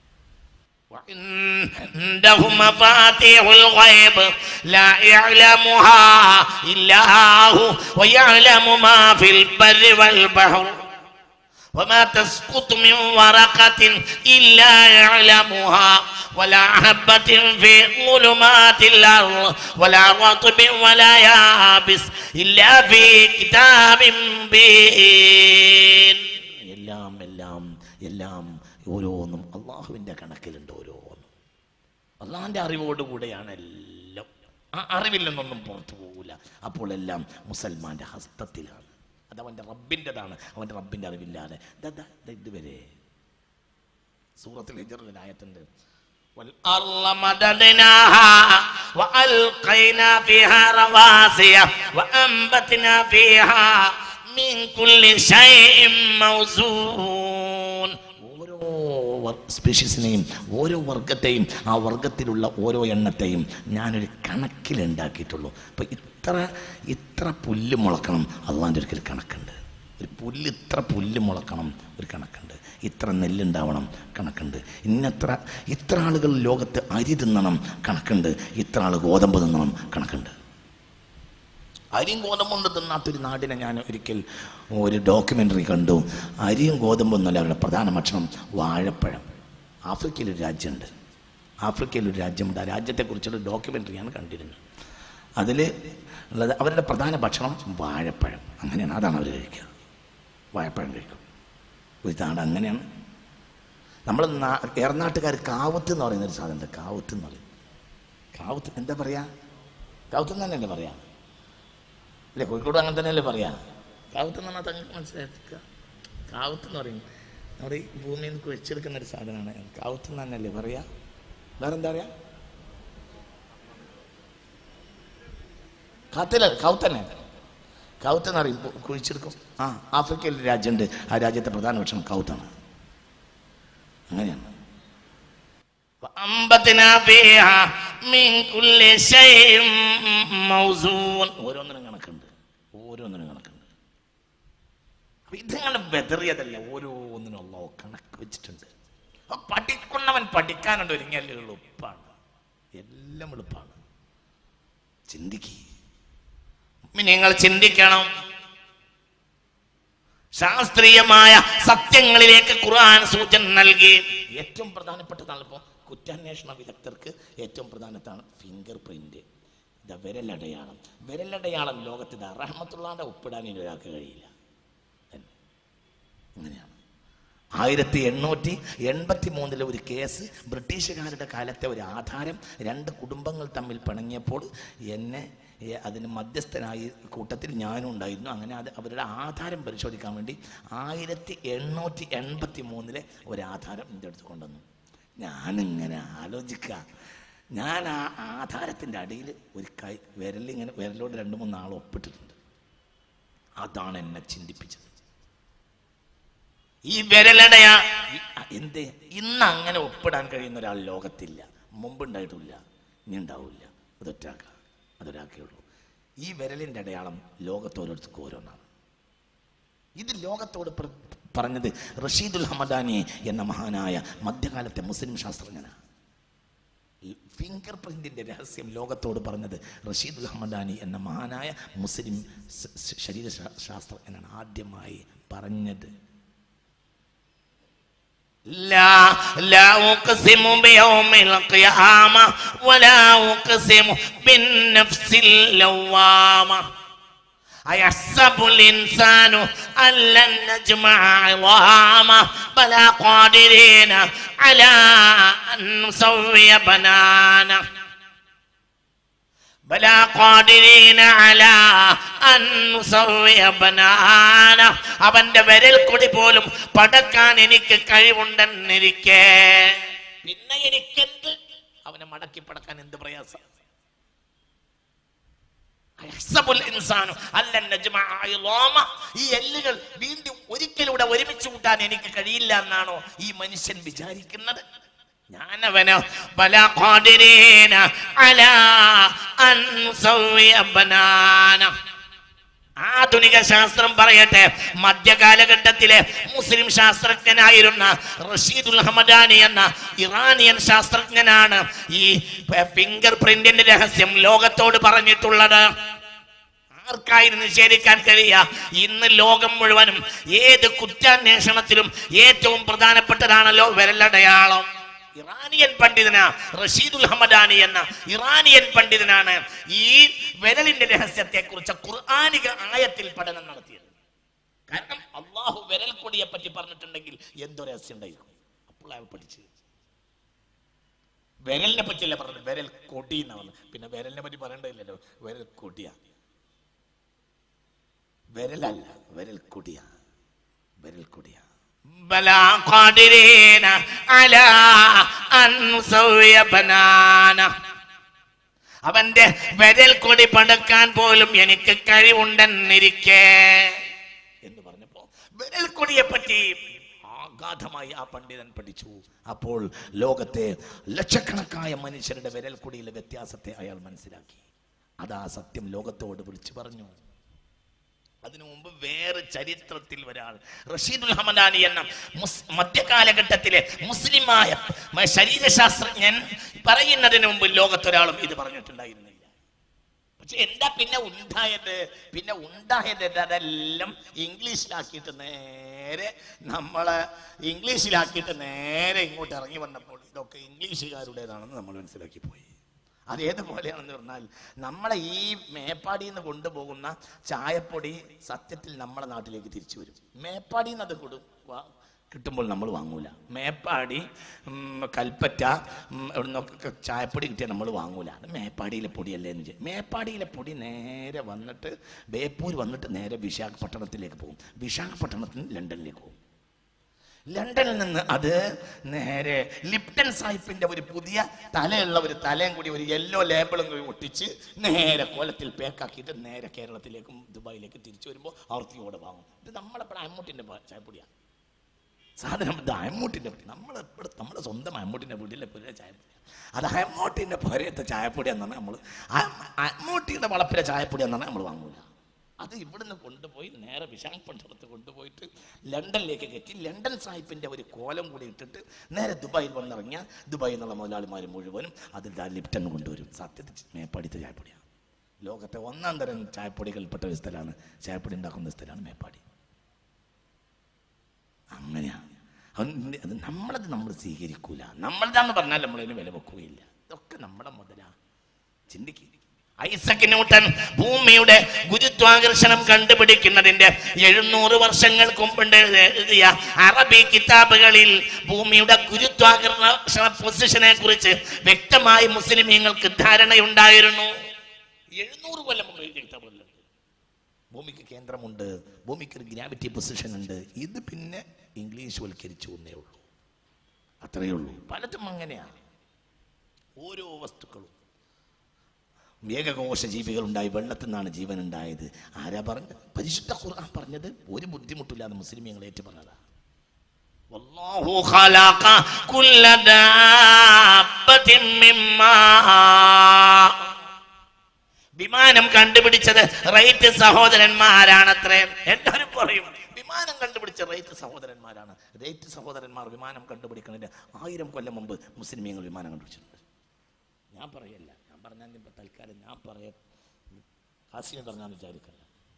[SPEAKER 1] وعنده مفاتيح الغيب لا يعلمها إلا هو ويعلم ما في البر والبحر وما تسقط من ورقة إلا يعلمها ولا حبة في ظلمات الأرض ولا رطب ولا يابس إلا في كتاب مبين എല്ലാം എല്ലാം എല്ലാം ഓരോന്നും അള്ളാഹുവിൻ്റെ കണക്കിലുണ്ട് ഓരോന്നും അള്ളാഹിൻ്റെ അറിവോടുകൂടെയാണ് എല്ലാം ആ അറിവിൽ നിന്നൊന്നും പുറത്തു പോകില്ല അപ്പോൾ എല്ലാം മുസൽമാൻ്റെ ഹസ്തത്തിലാണ് അത് അവൻ്റെ റബ്ബിൻ്റെതാണ് അവൻ്റെ റബ്ബിൻ്റെ അറിവില്ലാതെ ദാ, ദാ, ദാ ഇതുവരെ സൂറത്തിൽ ഹിജറിൽ ആയത്തുണ്ട് والأرض مددناها وألقينا فيها رواسي وأنبتنا فيها من كل شيء موزون ഓരോ സ്പീഷീസിനെയും ഓരോ വർഗത്തെയും ആ വർഗത്തിലുള്ള ഓരോ എണ്ണത്തെയും ഞാനൊരു കണക്കിലുണ്ടാക്കിയിട്ടുള്ളൂ അപ്പം ഇത്ര ഇത്ര പുല്ല് മുളക്കണം അള്ളാൻ്റെ ഒരിക്കൽ കണക്കുണ്ട് ഒരു പുല്ല് ഇത്ര പുല്ല് മുളക്കണം ഒരു കണക്കുണ്ട് ഇത്ര നെല്ലുണ്ടാവണം കണക്കുണ്ട് ഇന്നത്ര ഇത്ര ആളുകൾ ലോകത്ത് അരി തിന്നണം കണക്കുണ്ട് ഇത്ര ആൾ ഗോതമ്പ് തിന്നണം കണക്കുണ്ട് അരിയും ഗോതമ്പും തിന്നാത്തൊരു നാടിനെ ഞാൻ ഒരിക്കൽ ഒരു ഡോക്യുമെൻ്ററി കണ്ടു അരിയും ഗോതമ്പൊന്നുമല്ല അവരുടെ പ്രധാന ഭക്ഷണം വാഴപ്പഴം ആഫ്രിക്കയിൽ ഒരു രാജ്യമുണ്ട് ആഫ്രിക്കയിൽ ഒരു രാജ്യമുണ്ട് ആ രാജ്യത്തെക്കുറിച്ചുള്ള ഡോക്യുമെൻ്ററിയാണ് കണ്ടിരുന്നത് അതിൽ ഉള്ളത് അവരുടെ പ്രധാന ഭക്ഷണം വാഴപ്പഴം അങ്ങനെയാണ് അതാണ് അവർ കഴിക്കുക വാഴപ്പഴം കഴിക്കും ഒരു നാട് അങ്ങനെയാണ് നമ്മൾ ഏറനാട്ടുകാർ കാവത്ത് എന്ന് പറയുന്നൊരു സാധനമുണ്ട് കാവത്ത് എന്ന് പറയും കാവത്ത് എന്താ പറയുക കാവത്ത് എന്ന് തന്നെയല്ലേ പറയാം അല്ലേ കോഴിക്കോട് അങ്ങനെ തന്നെയല്ലേ പറയാ കാവത്ത് എന്ന് പറഞ്ഞാൽ തങ്ങൾക്ക് മനസ്സിലാക്കുക കാവത്ത് എന്ന് പറയും നമ്മുടെ ഈ ഭൂമിയിൽ നിന്ന് കുഴിച്ചെടുക്കുന്ന ഒരു സാധനമാണ് കാവത്ത് എന്ന് തന്നെയല്ലേ പറയാ വേറെ എന്താ പറയാ കാത്തില്ല കാവത്തന്നെ കാവത്ത് എന്ന് പറയും കു- കുഴിച്ചെടുക്കും ആ ആഫ്രിക്കയിൽ ഒരു രാജ്യമുണ്ട് ആ രാജ്യത്തെ പ്രധാന ഭക്ഷണം കാവത്താണ് അങ്ങനെയാണ് وأنبتنا فيها من كل شيء موزون ഓരോന്നിനും കണക്കുണ്ട് ഓരോന്നിനും കണക്കുണ്ട് അപ്പൊ ഇതിങ്ങനെ ബെതറിയതല്ല ഓരോന്നിനും അല്ലോ കണക്ക് വെച്ചിട്ടുണ്ട് അപ്പൊ പഠിക്കുന്നവൻ പഠിക്കാനുണ്ട് ഒരുങ്ങിയാൽ എളുപ്പമാണ് എല്ലാം എളുപ്പമാണ് ചിന്തിക്കുക നിങ്ങൾ ചിന്തിക്കണം ശാസ്ത്രീയമായ സത്യങ്ങളിലേക്ക് ഖുർആൻ സൂചന നൽകി ഏറ്റവും പ്രധാനപ്പെട്ടതാണ് ഇപ്പോൾ കുറ്റാന്വേഷണ വിദഗ്ധർക്ക് ഏറ്റവും പ്രധാനത്താണ് ഫിംഗർ പ്രിന്റ് ഇതാ വിരലടയാളം വിരലടയാളം ലോകത്ത് ഇതാ റഹ്മത്തുള്ളാന്റെ ഒപ്പിടാൻ ഇനി ഒരാൾക്ക് കഴിയില്ല തന്നെ. അങ്ങനെയാണ് ആയിരത്തി എണ്ണൂറ്റി എൺപത്തി മൂന്നിലെ ഒരു കേസ് ബ്രിട്ടീഷുകാരുടെ കാലത്തെ ഒരു ആധാരം രണ്ട് കുടുംബങ്ങൾ തമ്മിൽ പിണങ്ങിയപ്പോൾ എന്നെ ഏ, അതിന് മധ്യസ്ഥനായി കൂട്ടത്തിൽ ഞാനും ഉണ്ടായിരുന്നു അങ്ങനെ അത് അവരുടെ ആധാരം പരിശോധിക്കാൻ വേണ്ടി ആയിരത്തി എണ്ണൂറ്റി എൺപത്തി മൂന്നിലെ ഒരു ആധാരം എൻ്റെ അടുത്ത് കൊണ്ടുവന്നു ഞാനിങ്ങനെ ആലോചിക്കുക ഞാൻ ആ ആധാരത്തിൻ്റെ അടിയിൽ ഒരു കൈ വിരലിങ്ങനെ വിരലോട് രണ്ട് മൂന്ന് ആൾ ഒപ്പിട്ടിട്ടുണ്ട് അതാണ് എന്നെ ചിന്തിപ്പിച്ചത് ഈ വിരലടയാ എന്ത് ഇന്ന് അങ്ങനെ ഒപ്പിടാൻ കഴിയുന്ന ഒരാൾ ലോകത്തില്ല മുമ്പുണ്ടായിട്ടില്ല ഇനി ഉണ്ടാവില്ല അതൊറ്റാക്ക അതൊരാക്കേ ഉള്ളൂ ഈ വിരലിൻ്റെ അടയാളം ലോകത്ത് ഓരോരുത്തർക്കും ഓരോന്നാണ് ഇത് ലോകത്തോട് പ്ര- പറഞ്ഞത് റഷീദുൽ ഹമദാനി എന്ന മഹാനായ മധ്യകാലത്തെ മുസ്ലിം ശാസ്ത്രജ്ഞനാണ് ഫിംഗർ പ്രിന്റിന്റെ രഹസ്യം ലോകത്തോട് പറഞ്ഞത് റഷീദുൽ ഹമദാനി എന്ന മഹാനായ മുസ്ലിം സ- സ- ശരീര ശാ- ശാസ്ത്രജ്ഞനാണ് ആദ്യമായി പറഞ്ഞത് لا لا أقسم بيوم القيامة ولا أقسم بالنفس اللوامة أيحسب الإنسان أن لن نجمع عظامه بلى قادرين على أن نسوي بنانه بلى قادرين على أن نسوي بنانه അവന്റെ വിരൽ കൊടി പോലും പടക്കാൻ എനിക്ക് കഴിവുണ്ടെന്നിരിക്കെ പിന്നെ എനിക്കെന്ത് അവനെ മടക്കി പടക്കാൻ എന്ത് പ്രയാസം അയഹ്സബുൽ ഇൻസാനു അല്ലൻ നജ്മഅ ഇളാമ. ഈ എല്ലുകൾ വീണ്ടും ഒരിക്കലൂടെ ഒരുമിച്ച് കൂട്ടാൻ എനിക്ക് കഴിയില്ല എന്നാണോ ഈ മനുഷ്യൻ വിചാരിക്കുന്നത് ഞാനവനോ പല ഖാദിരീന അലാ അൻ നുസവ്വിയ ബനാന ആധുനിക ശാസ്ത്രം പറയട്ടെ മധ്യകാലഘട്ടത്തിലെ മുസ്ലിം ശാസ്ത്രജ്ഞനായിരുന്ന റഷീദുൽ ഹമദാനി എന്ന ഇറാനിയൻ ശാസ്ത്രജ്ഞനാണ് ഈ ഫിംഗർ പ്രിന്റിന്റെ രഹസ്യം ലോകത്തോട് പറഞ്ഞിട്ടുള്ളത് ആർക്കായി നിഷേധിക്കാൻ കഴിയുക ഇന്ന് ലോകം മുഴുവനും ഏത് കുറ്റാന്വേഷണത്തിലും ഏറ്റവും പ്രധാനപ്പെട്ടതാണല്ലോ വിരലടയാളം ഇറാനിയൻ പണ്ഡിതനാ റഷീദുൽ ഹമദാനി എന്ന ഇറാനിയൻ പണ്ഡിതനാണ് ഈ വിരലിന്റെ രഹസ്യത്തെ കുറിച്ച് ഖുർആാനിക ആയത്തിൽ പഠനം നടത്തിയത് കാരണം അള്ളാഹു വിരൽ കൊടിയെ പറ്റി പറഞ്ഞിട്ടുണ്ടെങ്കിൽ എന്തോ രഹസ്യം ഉണ്ടായിരിക്കും അപ്പോൾ അയാൾ പഠിച്ച് വിരലിനെ പറ്റിയല്ല പറഞ്ഞത് വിരൽ കൊടി എന്നാ പറഞ്ഞത് പിന്നെ വിരലിനെ പറ്റി പറയണ്ടില്ലല്ലോ വിരൽ കൊടിയാ വിരലല്ല വിരൽ കൊടിയാ വിരൽ കൊടിയാ بلى قادرين على أن نسوي بنانه അവന്റെ വിരൽ കൊടി പടക്കാൻ പോലും എനിക്ക് കഴിവുണ്ടെന്നിരിക്കെ എന്ന് പറഞ്ഞപ്പോ വിരൽ കൊടിയെ പറ്റി അഗാധമായി ആ പണ്ഡിതൻ പഠിച്ചു അപ്പോൾ ലോകത്തെ ലക്ഷക്കണക്കായ മനുഷ്യരുടെ വിരൽ കൊടിയിലെ വ്യത്യാസത്തെ അയാൾ മനസ്സിലാക്കി അതാ സത്യം ലോകത്തോട് വിളിച്ചു പറഞ്ഞു അതിനു മുമ്പ് വേറെ ചരിത്രത്തിൽ ഒരാൾ റഷീദുൽ ഹമദാനി എന്ന മുസ് മധ്യകാലഘട്ടത്തിലെ മുസ്ലിമായ മ- ശരീരശാസ്ത്രജ്ഞൻ പറയുന്നതിന് മുമ്പ് ലോകത്തൊരാളും ഇത് പറഞ്ഞിട്ടുണ്ടായിരുന്നില്ല പക്ഷെ എന്താ പിന്നെ ഉണ്ടായത് പിന്നെ ഉണ്ടായത് അതെല്ലാം ഇംഗ്ലീഷിലാക്കിയിട്ട് നേരെ നമ്മളെ ഇംഗ്ലീഷിലാക്കിയിട്ട് നേരെ ഇങ്ങോട്ട് ഇറങ്ങി വന്നപ്പോൾ ഇതൊക്കെ ഇംഗ്ലീഷുകാരുടേതാണെന്ന് നമ്മൾ മനസ്സിലാക്കി പോയി അത് ഏതുപോലെയാണെന്ന് പറഞ്ഞാൽ നമ്മളെ ഈ മേപ്പാടിയിൽ നിന്ന് കൊണ്ടുപോകുന്ന ചായപ്പൊടി സത്യത്തിൽ നമ്മളെ നാട്ടിലേക്ക് തിരിച്ചു വരും മേപ്പാടിയിൽ നിന്ന് അത് കൊടു വാ- കിട്ടുമ്പോൾ നമ്മൾ വാങ്ങൂല മേപ്പാടി ഉം, കൽപ്പറ്റ ഉം, എവിടുന്നൊക്കെ ചായപ്പൊടി കിട്ടിയാൽ നമ്മൾ വാങ്ങൂല അത് മേപ്പാടിയിലെ പൊടിയല്ലേ എന്ന് വിചാരിക്കും. മേപ്പാടിയിലെ പൊടി നേരെ വന്നിട്ട് ബേപ്പൂർ വന്നിട്ട് നേരെ വിശാഖപട്ടണത്തിലേക്ക് പോകും വിശാഖപട്ടണത്തിന് ലണ്ടനിലേക്ക് പോകും ലണ്ടനിൽ നിന്ന് അത് നേരെ ലിപ്റ്റൺ സാഹിബിന്റെ ഒരു പുതിയ തലയുള്ള ഒരു തലയും കൂടി ഒരു യെല്ലോ ലേബിളും കൂടി ഒട്ടിച്ച് നേരെ കൊലത്തിൽ പേക്കാക്കിയിട്ട് നേരെ കേരളത്തിലേക്കും ദുബായിലേക്ക് തിരിച്ചു വരുമ്പോൾ ആർത്തിയോടെ വാങ്ങും ഇത് നമ്മളെ ഇവിടെ അമ്മൂട്ടിന്റെ ചായപ്പൊടിയാണ് സാധനം ഇത് അമ്മൂട്ടിന്റെ പൊടി നമ്മളെ ഇവിടെ നമ്മുടെ സ്വന്തം അമ്മൂട്ടിന്റെ വീട്ടിലെ പുതിയ ചായപ്പൊടിയാണ് അത് അമ്മൂട്ടിന്റെ പുരയത്തെ ചായപ്പൊടി എന്നാണ് നമ്മൾ അമ്മൂട്ടിയുടെ വളപ്പിലെ ചായപ്പൊടി എന്നാണ് നമ്മൾ വാങ്ങൂല അത് ഇവിടുന്ന് കൊണ്ടുപോയി നേരെ വിശാഖപട്ടണത്ത് കൊണ്ടുപോയിട്ട് ലണ്ടനിലേക്ക് കയറ്റി ലണ്ടൻ സാഹിബിൻ്റെ ഒരു കോലം കൂടി ഇട്ടിട്ട് നേരെ ദുബായിൽ വന്നിറങ്ങിയ ദുബായിൽ നിന്നുള്ള മുതലാളിമാർ മുഴുവനും അതിൽ ദാ ലിപ്റ്റൺ കൊണ്ടുവരും സത്യത്തിൽ മേപ്പാടിത്തെ ചായപ്പൊടിയാണ് ലോകത്തെ ഒന്നാം തരം ചായപ്പൊടികൾപ്പെട്ട ഒരു സ്ഥലമാണ് ചായപ്പൊടി ഉണ്ടാക്കുന്ന സ്ഥലമാണ് മേപ്പാടി അങ്ങനെയാണ് അതുകൊണ്ട് അത് നമ്മളത് നമ്മൾ സ്വീകരിക്കൂല നമ്മളതാന്ന് പറഞ്ഞാൽ നമ്മളതിന് വില വെക്കുകയില്ല ഇതൊക്കെ നമ്മുടെ മുതലാ ചിന്തിക്കുക ഐസക് ന്യൂട്ടൺ ഭൂമിയുടെ ഗുരുത്വാകർഷണം കണ്ടുപിടിക്കുന്നതിന്റെ എഴുന്നൂറ് വർഷങ്ങൾക്ക് മുമ്പ് എഴുതിയ അറബി കിതാബുകളിൽ ഭൂമിയുടെ ഗുരുത്വാകർഷണ പൊസിഷനെ കുറിച്ച് വ്യക്തമായി മുസ്ലിമീങ്ങൾക്ക് ധാരണയുണ്ടായിരുന്നു എഴുന്നൂറ് കൊല്ലം മുമ്പ് എഴുതിയ കിതാബുകളിലുണ്ട് ഭൂമിക്ക് കേന്ദ്രമുണ്ട് ഭൂമിക്ക് ഒരു ഗ്രാവിറ്റി പൊസിഷൻ ഉണ്ട് ഇത് പിന്നെ ഇംഗ്ലീഷ് വൽക്കരിച്ചു എന്നേ ഉള്ളൂ അത്രയേ ഉള്ളൂ പലതും അങ്ങനെയാണ് ഓരോ വസ്തുക്കളും മേഘകോശ ജീവികൾ ഉണ്ടായി വെള്ളത്തിൽ നിന്നാണ് ജീവൻ ഉണ്ടായത് ആരാ പറഞ്ഞത് പരിശുദ്ധ ഖുർആൻ പറഞ്ഞത് ഒരു ബുദ്ധിമുട്ടില്ലാതെ മുസ്ലിമീങ്ങൾ ഏറ്റു പറഞ്ഞതാ വല്ലാഹു ഖലഖ കുല്ല ദാബത്തിൻ മിമ്മാ വിമാനം കണ്ടുപിടിച്ചത് റൈറ്റ് സഹോദരന്മാരാണത്രേ എല്ലാവരും പറയും വിമാനം കണ്ടുപിടിച്ച റൈറ്റ് സഹോദരന്മാരാണ് റൈറ്റ് സഹോദരന്മാർ വിമാനം കണ്ടുപിടിക്കുന്നതിന്റെ ആയിരം കൊല്ലം മുമ്പ് മുസ്ലിമീങ്ങൾ വിമാനം കണ്ടുപിടിച്ചിട്ടുണ്ട് ഞാൻ പറയല്ല ഞാൻ പറഞ്ഞാൽ ഇപ്പൊ തൽക്കാലം ഞാൻ പറയാം ഹാസ്യം പറഞ്ഞാൽ വിചാരിക്കല്ല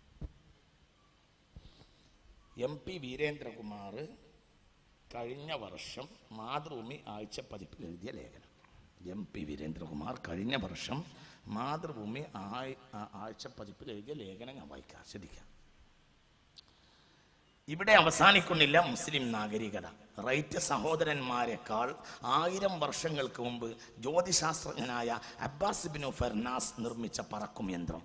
[SPEAKER 1] എം പി വീരേന്ദ്രകുമാർ കഴിഞ്ഞ വർഷം മാതൃഭൂമി ആഴ്ച പതിപ്പിൽ എഴുതിയ ലേഖനം എം പി വീരേന്ദ്രകുമാർ കഴിഞ്ഞ വർഷം മാതൃഭൂമി ആയ്- ആ- ആഴ്ച പതിപ്പിൽ എഴുതിയ ലേഖനം ഞാൻ വായിക്കാം ശ്രദ്ധിക്കാം ഇവിടെ അവസാനിക്കുന്നില്ല മുസ്ലിം നാഗരികത റൈറ്റ് സഹോദരന്മാരെക്കാൾ ആയിരം വർഷങ്ങൾക്ക് മുമ്പ് ജ്യോതിശാസ്ത്രജ്ഞനായ അബ്ബാസ് ബിനു ഫെർനാസ് നിർമ്മിച്ച പറക്കും യന്ത്രം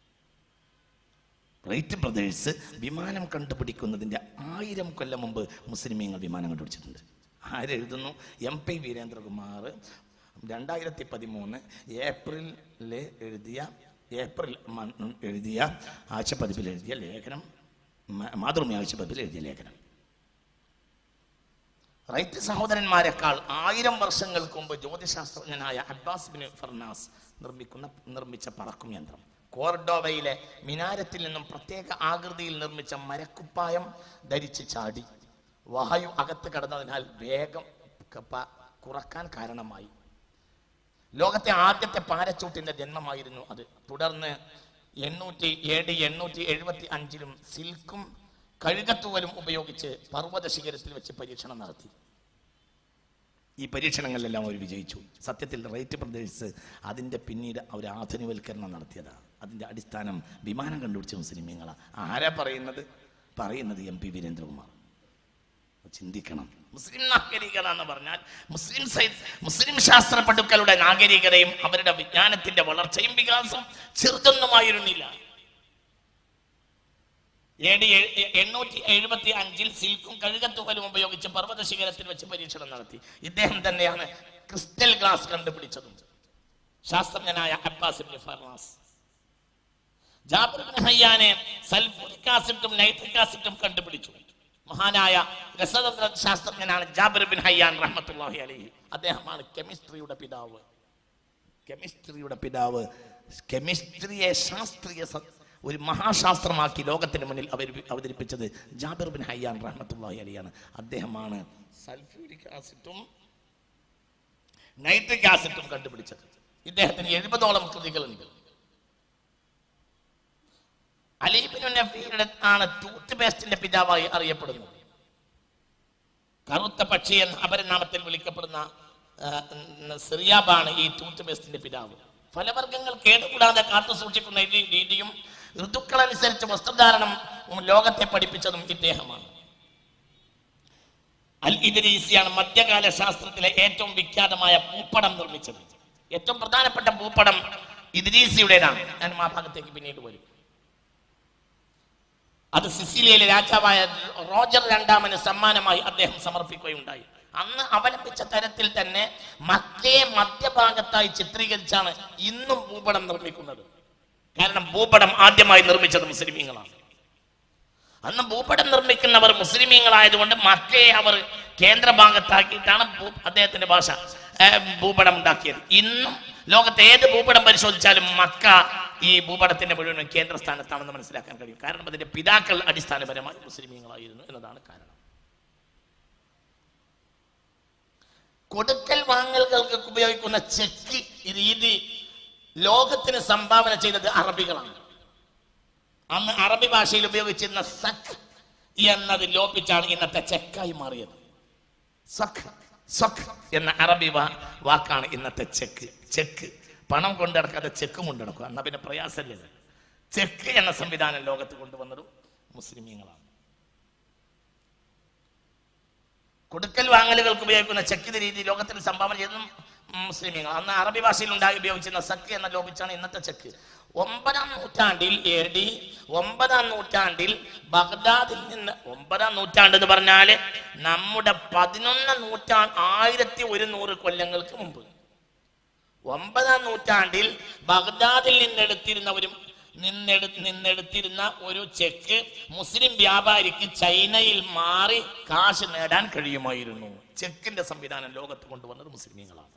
[SPEAKER 1] റൈറ്റ് ബ്രദേഴ്സ് വിമാനം കണ്ടുപിടിക്കുന്നതിൻ്റെ ആയിരം കൊല്ലം മുമ്പ് മുസ്ലിമീങ്ങൾ വിമാനം കണ്ടുപിടിച്ചിട്ടുണ്ട് ആരെഴുതുന്നു എം പി വീരേന്ദ്രകുമാർ രണ്ടായിരത്തി പതിമൂന്ന് ഏപ്രിലിൽ എഴുതിയ ഏപ്രിൽ മ- എഴുതിയ ആഴ്ചപ്പതിപ്പിൽ എഴുതിയ ലേഖനം മ- മാതൃഭൂമി ആഴ്ചപ്പതിപ്പിൽ എഴുതിയ ലേഖനം റൈറ്റ് സഹോദരന്മാരെക്കാൾ ആയിരം വർഷങ്ങൾക്ക് മുമ്പ് ജ്യോതിശാസ്ത്രജ്ഞനായ അബ്ബാസ് ബിൻ ഫർനാസ് നിർമ്മിക്കുന്ന നിർമ്മിച്ച പറക്കും യന്ത്രം കോർഡോവയിലെ മിനാരത്തിൽ നിന്നും പ്രത്യേക ആകൃതിയിൽ നിർമ്മിച്ച മരക്കുപ്പായം ധരിച്ച് ചാടി വായു അകത്ത് കടന്നതിനാൽ വേഗം കപ്പ കുറക്കാൻ കാരണമായി ലോകത്തെ ആദ്യത്തെ പാരച്ചൂട്ടിന്റെ ജന്മമായിരുന്നു അത് തുടർന്ന് എണ്ണൂറ്റി എ ഡി എണ്ണൂറ്റി എഴുപത്തി അഞ്ചിലും സിൽക്കും കഴുകത്തൂവലും ഉപയോഗിച്ച് പർവ്വത ശിഖരത്തിൽ വെച്ച് പരീക്ഷണം നടത്തി ഈ പരീക്ഷണങ്ങളിലെല്ലാം അവർ വിജയിച്ചു സത്യത്തിൽ റൈറ്റ് ബ്രദേഴ്സ് അതിൻ്റെ പിന്നീട് അവർ ആധുനികവൽക്കരണം നടത്തിയതാണ് അതിൻ്റെ അടിസ്ഥാനം വിമാനം കണ്ടുപിടിച്ച മുസ്ലിമീങ്ങളാണ് ആരാ പറയുന്നത് പറയുന്നത് എം പി വീരേന്ദ്രകുമാർ ചിന്തിക്കണം മുസ്ലിം നാഗരികത എന്ന് പറഞ്ഞാൽ മുസ്ലിം സൈ- മുസ്ലിം ശാസ്ത്ര പടുക്കളുടെ നാഗരികതയും അവരുടെ വിജ്ഞാനത്തിന്റെ വളർച്ചയും വികാസവും ചെറുതൊന്നുമായിരുന്നില്ല എ ഡി എണ്ണൂറ്റി എഴുപത്തി അഞ്ചിൽ സിൽക്കും കഴുകത്തുകലും ഉപയോഗിച്ച് പർവ്വത ശിഖരത്തിൽ വെച്ച് പരീക്ഷണം നടത്തി ഇദ്ദേഹം തന്നെയാണ് ക്രിസ്റ്റൽ ഗ്ലാസ് കണ്ടുപിടിച്ചതും ശാസ്ത്രജ്ഞനായ Abbas ibn Firnas Jabir ibn ഹയ്യാനെ സൾഫൂരിക് ആസിഡും നൈട്രിക് ആസിഡും കണ്ടുപിടിച്ചു മഹാനായ രസതന്ത്ര ശാസ്ത്രജ്ഞനാണ് ജാബിർ ബിൻ ഹയ്യാൻ റഹ്മത്തുള്ളാഹി അലൈഹി അദ്ദേഹമാണ് കെമിസ്ട്രിയുടെ പിതാവ് കെമിസ്ട്രിയുടെ പിതാവ് കെമിസ്ട്രിയെ ശാസ്ത്രീയ സ- ഒരു മഹാശാസ്ത്രമാക്കി ലോകത്തിന് മുന്നിൽ അവർ അവതരിപ്പിച്ചത് ജാബിർ ബിൻ ഹയ്യാൻ റഹ്മത്തുള്ളാഹി അലിയാണ് അദ്ദേഹമാണ് സൾഫ്യൂരിക് ആസിഡും നൈട്രിക് ആസിഡും കണ്ടുപിടിച്ചത് ഇദ്ദേഹത്തിന് എഴുപതോളം കൃതികളുണ്ട് അലീബിനു നഫീയുടെ ആണ് ടൂത്ത് പേസ്റ്റിന്റെ പിതാവായി അറിയപ്പെടുന്നത് കറുത്ത പക്ഷി എന്ന അപരനാമത്തിൽ വിളിക്കപ്പെടുന്ന ആ, ഉം, സിറിയാബാണ് ഈ ടൂത്ത് പേസ്റ്റിന്റെ പിതാവ് ഫലവർഗ്ഗങ്ങൾ കേടുകൂടാതെ കാത്തു സൂക്ഷിക്കുന്ന ഈ രീതിയും ഋതുക്കളനുസരിച്ച് വസ്ത്രധാരണം ലോകത്തെ പഠിപ്പിച്ചതും ഇദ്ദേഹമാണ് അൽ ഇദ്രീസിയാണ് മധ്യകാല ശാസ്ത്രത്തിലെ ഏറ്റവും വിഖ്യാതമായ ഭൂപടം നിർമ്മിച്ചത് ഏറ്റവും പ്രധാനപ്പെട്ട ഭൂപടം ഇദ്രീസിയുടേതാണ് ഞാൻ ആ ഭാഗത്തേക്ക് പിന്നീട് വരും അത് സിസിലിയയിലെ രാജാവായ റോജർ രണ്ടാമന് സമ്മാനമായി അദ്ദേഹം സമർപ്പിക്കുകയുണ്ടായി അന്ന് അവലംബിച്ച തരത്തിൽ തന്നെ മക്കയെ മധ്യഭാഗത്തായി ചിത്രീകരിച്ചാണ് ഇന്നും ഭൂപടം നിർമ്മിക്കുന്നത് കാരണം ഭൂപടം ആദ്യമായി നിർമ്മിച്ചത് മുസ്ലിമീങ്ങളാണ് അന്ന് ഭൂപടം നിർമ്മിക്കുന്നവർ മുസ്ലിമീങ്ങളായതുകൊണ്ട് മക്കയെ അവർ കേന്ദ്രഭാഗത്താക്കിയിട്ടാണ് ഭൂ- അദ്ദേഹത്തിന്റെ ഭാഷ ഏ, ഭൂപടം ഉണ്ടാക്കിയത് ഇന്നും ലോകത്തെ ഏത് ഭൂപടം പരിശോധിച്ചാലും മക്ക ഈ ഭൂപടത്തിന്റെ മുഴുവൻ കേന്ദ്ര സ്ഥാനത്താണെന്ന് മനസ്സിലാക്കാൻ കഴിയും കാരണം അതിന്റെ പിതാക്കൾ അടിസ്ഥാനപരമായി മുസ്ലിമീങ്ങളായിരുന്നു എന്നതാണ് കാരണം കൊടുക്കൽ വാങ്ങലുകൾക്ക് ഉപയോഗിക്കുന്ന ചെക്ക് രീതി ലോകത്തിന് സംഭാവന ചെയ്തത് അറബികളാണ് അന്ന് അറബി ഭാഷയിൽ ഉപയോഗിച്ചിരുന്ന സഖ് എന്നത് ലോപിച്ചാണ് ഇന്നത്തെ ചെക്കായി മാറിയത് സഖ് സഖ് എന്ന അറബി വാ- വാക്കാണ് ഇന്നത്തെ ചെക്ക് ചെക്ക് പണം കൊണ്ട് നടക്കാതെ ചെക്കും കൊണ്ട് നടക്കുക എന്നാ പിന്നെ പ്രയാസമില്ല ഇത്. ചെക്ക് എന്ന സംവിധാനം ലോകത്ത് കൊണ്ടുവന്നതും മുസ്ലിമീങ്ങളാണ് കൊടുക്കൽ വാങ്ങലുകൾക്ക് ഉപയോഗിക്കുന്ന ചെക്കിന് രീതി ലോകത്തിൽ സംഭാവന ചെയ്യുന്നതും മുസ്ലിമീങ്ങൾ അന്ന് അറബി ഭാഷയിൽ ഉണ്ടായി ഉപയോഗിച്ചിരുന്ന സക്ക് എന്ന ലോപിച്ചാണ് ഇന്നത്തെ ചെക്ക് ഒമ്പതാം നൂറ്റാണ്ടിൽ എ ഡി ഒമ്പതാം നൂറ്റാണ്ടിൽ ബഗ്ദാദിൽ നിന്ന് ഒമ്പതാം നൂറ്റാണ്ട് എന്ന് പറഞ്ഞാല് നമ്മുടെ പതിനൊന്ന് നൂറ്റാണ്ട് ആയിരത്തി ഒരുന്നൂറ് കൊല്ലങ്ങൾക്ക് മുമ്പ് ഒമ്പതാം നൂറ്റാണ്ടിൽ ബഗ്ദാദിൽ നിന്നെടുത്തിരുന്ന ഒരു നിന്നെടു നിന്നെടുത്തിരുന്ന ഒരു ചെക്ക് മുസ്ലിം വ്യാപാരിക്ക് ചൈനയിൽ മാറി കാശ് നേടാൻ കഴിയുമായിരുന്നു ചെക്കിന്റെ സംവിധാനം ലോകത്ത് കൊണ്ടുവന്നത് മുസ്ലിമീങ്ങളാണ്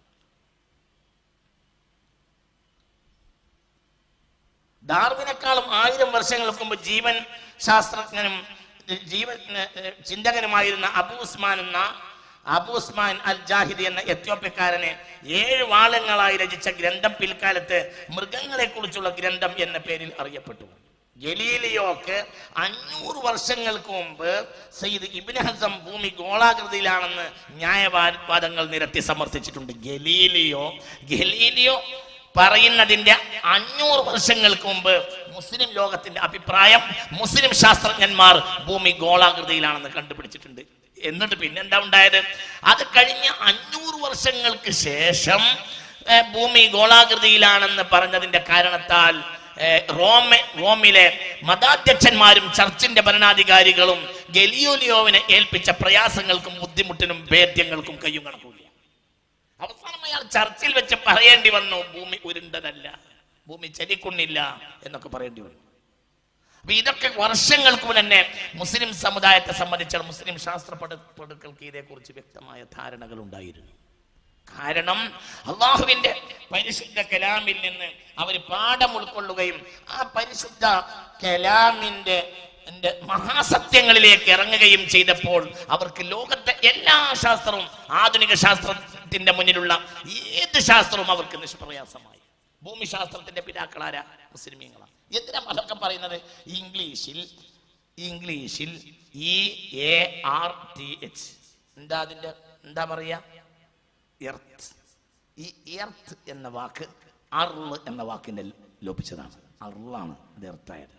[SPEAKER 1] ഡാർവിനെക്കാളും ആയിരം വർഷങ്ങൾക്ക് മുമ്പ് ജീവൻ ശാസ്ത്രജ്ഞനും ജീവൻ ഏഹ്, ചിന്തകനുമായിരുന്ന അബു ഉസ്മാൻ എന്ന അബു ഉസ്മാൻ അൽ ജാഹിദി എന്ന എത്യോപ്യക്കാരനെ ഏഴ് വാളങ്ങളായി രചിച്ച ഗ്രന്ഥം പിൽക്കാലത്ത് മൃഗങ്ങളെ കുറിച്ചുള്ള ഗ്രന്ഥം എന്ന പേരിൽ അറിയപ്പെട്ടു ഗലീലിയോക്ക് അഞ്ഞൂറ് വർഷങ്ങൾക്ക് മുമ്പ് സയ്യിദ് ഇബ്നു ഹസം ഭൂമി ഗോളാകൃതിയിലാണെന്ന് ന്യായവാദങ്ങൾ നിരത്തി സമർത്ഥിച്ചിട്ടുണ്ട് ഗലീലിയോ ഗലീലിയോ പറയുന്നതിന്റെ അഞ്ഞൂറ് വർഷങ്ങൾക്ക് മുമ്പ് മുസ്ലിം ലോകത്തിന്റെ അഭിപ്രായം മുസ്ലിം ശാസ്ത്രജ്ഞന്മാർ ഭൂമി ഗോളാകൃതിയിലാണെന്ന് കണ്ടുപിടിച്ചിട്ടുണ്ട് എന്നിട്ട് പിന്നെന്താ ഉണ്ടായത് അത് കഴിഞ്ഞ അഞ്ഞൂറ് വർഷങ്ങൾക്ക് ശേഷം ഏ, ഭൂമി ഗോളാകൃതിയിലാണെന്ന് പറഞ്ഞതിന്റെ കാരണത്താൽ ഏ, റോമ റോമിലെ മതാധ്യക്ഷന്മാരും ചർച്ചിന്റെ ഭരണാധികാരികളും ഗലിയോലിയോവിനെ ഏൽപ്പിച്ച പ്രയാസങ്ങൾക്കും ബുദ്ധിമുട്ടിനും ഭേദ്യങ്ങൾക്കും കയ്യും കണക്കൂല അവസാനം അയാൾ ചർച്ചിൽ വെച്ച് പറയേണ്ടി വന്നു ഭൂമി ഉരുണ്ടതല്ല ഭൂമി ചലിക്കുന്നില്ല എന്നൊക്കെ പറയേണ്ടി വന്നു അപ്പൊ ഇതൊക്കെ വർഷങ്ങൾക്ക് മുമ്പ് തന്നെ മുസ്ലിം സമുദായത്തെ സംബന്ധിച്ച മുസ്ലിം ശാസ്ത്ര പടുക്കൾക്ക് ഇതേക്കുറിച്ച് വ്യക്തമായ ധാരണകൾ ഉണ്ടായിരുന്നു കാരണം അള്ളാഹുവിന്റെ പരിശുദ്ധ കലാമിൽ നിന്ന് അവർ പാഠം ഉൾക്കൊള്ളുകയും ആ പരിശുദ്ധ കലാമിന്റെ ന്റെ മഹാസത്യങ്ങളിലേക്ക് ഇറങ്ങുകയും ചെയ്തപ്പോൾ അവർക്ക് ലോകത്തെ എല്ലാ ശാസ്ത്രവും ആധുനിക ശാസ്ത്രത്തിന്റെ മുന്നിലുള്ള ഏത് ശാസ്ത്രവും അവർക്ക് നിഷ്പ്രയാസമായി ഭൂമിശാസ്ത്രത്തിന്റെ പിതാക്കളാരാ മുസ്ലിമീങ്ങളാണ് എന്തിനാ അതൊക്കെ പറയുന്നത് ഇംഗ്ലീഷിൽ ഇംഗ്ലീഷിൽ E A R T H എന്താ അതിന്റെ എന്താ പറയാ എർത്ത് ഈ എർത്ത് എന്ന വാക്ക് അർള് എന്ന വാക്കിന്റെ ലോപിച്ചതാണ് അർളാണ് ഇത് എർത്തായത്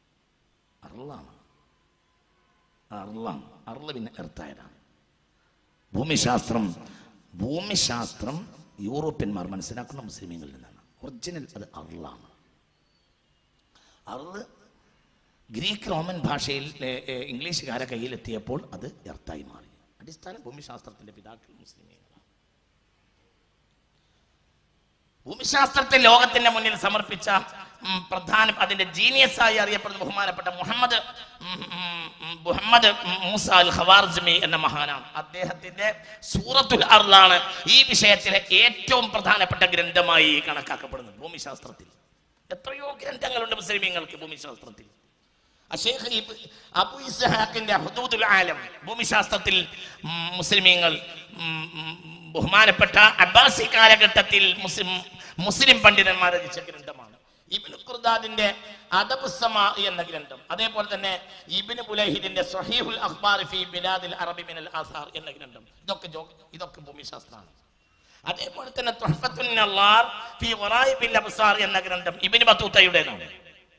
[SPEAKER 1] അർളാണ് അർളാണ് അർള് പിന്നെ എർത്തായതാണ് ഭൂമിശാസ്ത്രം ഭൂമിശാസ്ത്രം യൂറോപ്യന്മാർ മനസ്സിലാക്കുന്ന മുസ്ലിമീങ്ങളിൽ നിന്നാണ് ഒറിജിനൽ അത് അർളാണ് അർള് ഗ്രീക്ക് റോമൻ ഭാഷയിൽ ഏ, ഏ, ഇംഗ്ലീഷുകാരെ കയ്യിലെത്തിയപ്പോൾ അത് എർത്തായി മാറി അടിസ്ഥാന ഭൂമിശാസ്ത്രത്തിന്റെ പിതാക്കൾ മുസ്ലിമീങ്ങളാണ് ഭൂമിശാസ്ത്രത്തെ ലോകത്തിന്റെ മുന്നിൽ സമർപ്പിച്ച ഉം, പ്രധാന അതിന്റെ ജീനിയസ് ആയി അറിയപ്പെടുന്ന ബഹുമാനപ്പെട്ട മുഹമ്മദ് ഉം, ഉം, ഉം, മുഹമ്മദ് മൂസ അൽ ഖവാർജ്മി എന്ന മഹാനാണ് അദ്ദേഹത്തിന്റെ സൂറത്തുൽ അർലാണ് ഈ വിഷയത്തിലെ ഏറ്റവും പ്രധാനപ്പെട്ട ഗ്രന്ഥമായി കണക്കാക്കപ്പെടുന്നത് ഭൂമിശാസ്ത്രത്തിൽ എത്രയോ ഗ്രന്ഥങ്ങളുണ്ട് മുസ്ലിമീങ്ങൾക്ക് ഭൂമിശാസ്ത്രത്തിൽ അഷേഖ് ഇബ് അബു ഇസ്ഹാഖിന്റെ ഹുദൂദുൽ ആലം ഭൂമിശാസ്ത്രത്തിൽ ഉം, മുസ്ലിമീങ്ങൾ ഉം, ഉം, ബഹുമാനപ്പെട്ട അബ്ബാസി കാലഘട്ടത്തിൽ മുസ്ലിം മുസ്ലിം പണ്ഡിതന്മാർ രചിച്ച ഗ്രന്ഥമാണ് ഇബിന് ഖുർദാദിന്റെ അദബുസമാ എന്ന ഗ്രന്ഥം അതേപോലെ തന്നെ ഇബിന് ബുലഹിദിന്റെ സഹീഹുൽ അഖ്ബാർ ഫി ബിലാദിൽ അറബി മിനൽ ആസാർ എന്ന ഗ്രന്ഥം ഇതൊക്കെ ജോ ഇതൊക്കെ ഭൂമിശാസ്ത്രമാണ് അതേപോലെ തന്നെ തുഹഫത്തുൻ നല്ലാർ ഫി ഖറായിബിൽ അബ്സാർ എന്ന ഗ്രന്ഥം ഇബ്നു ബത്തൂത്തയുടേതാണ്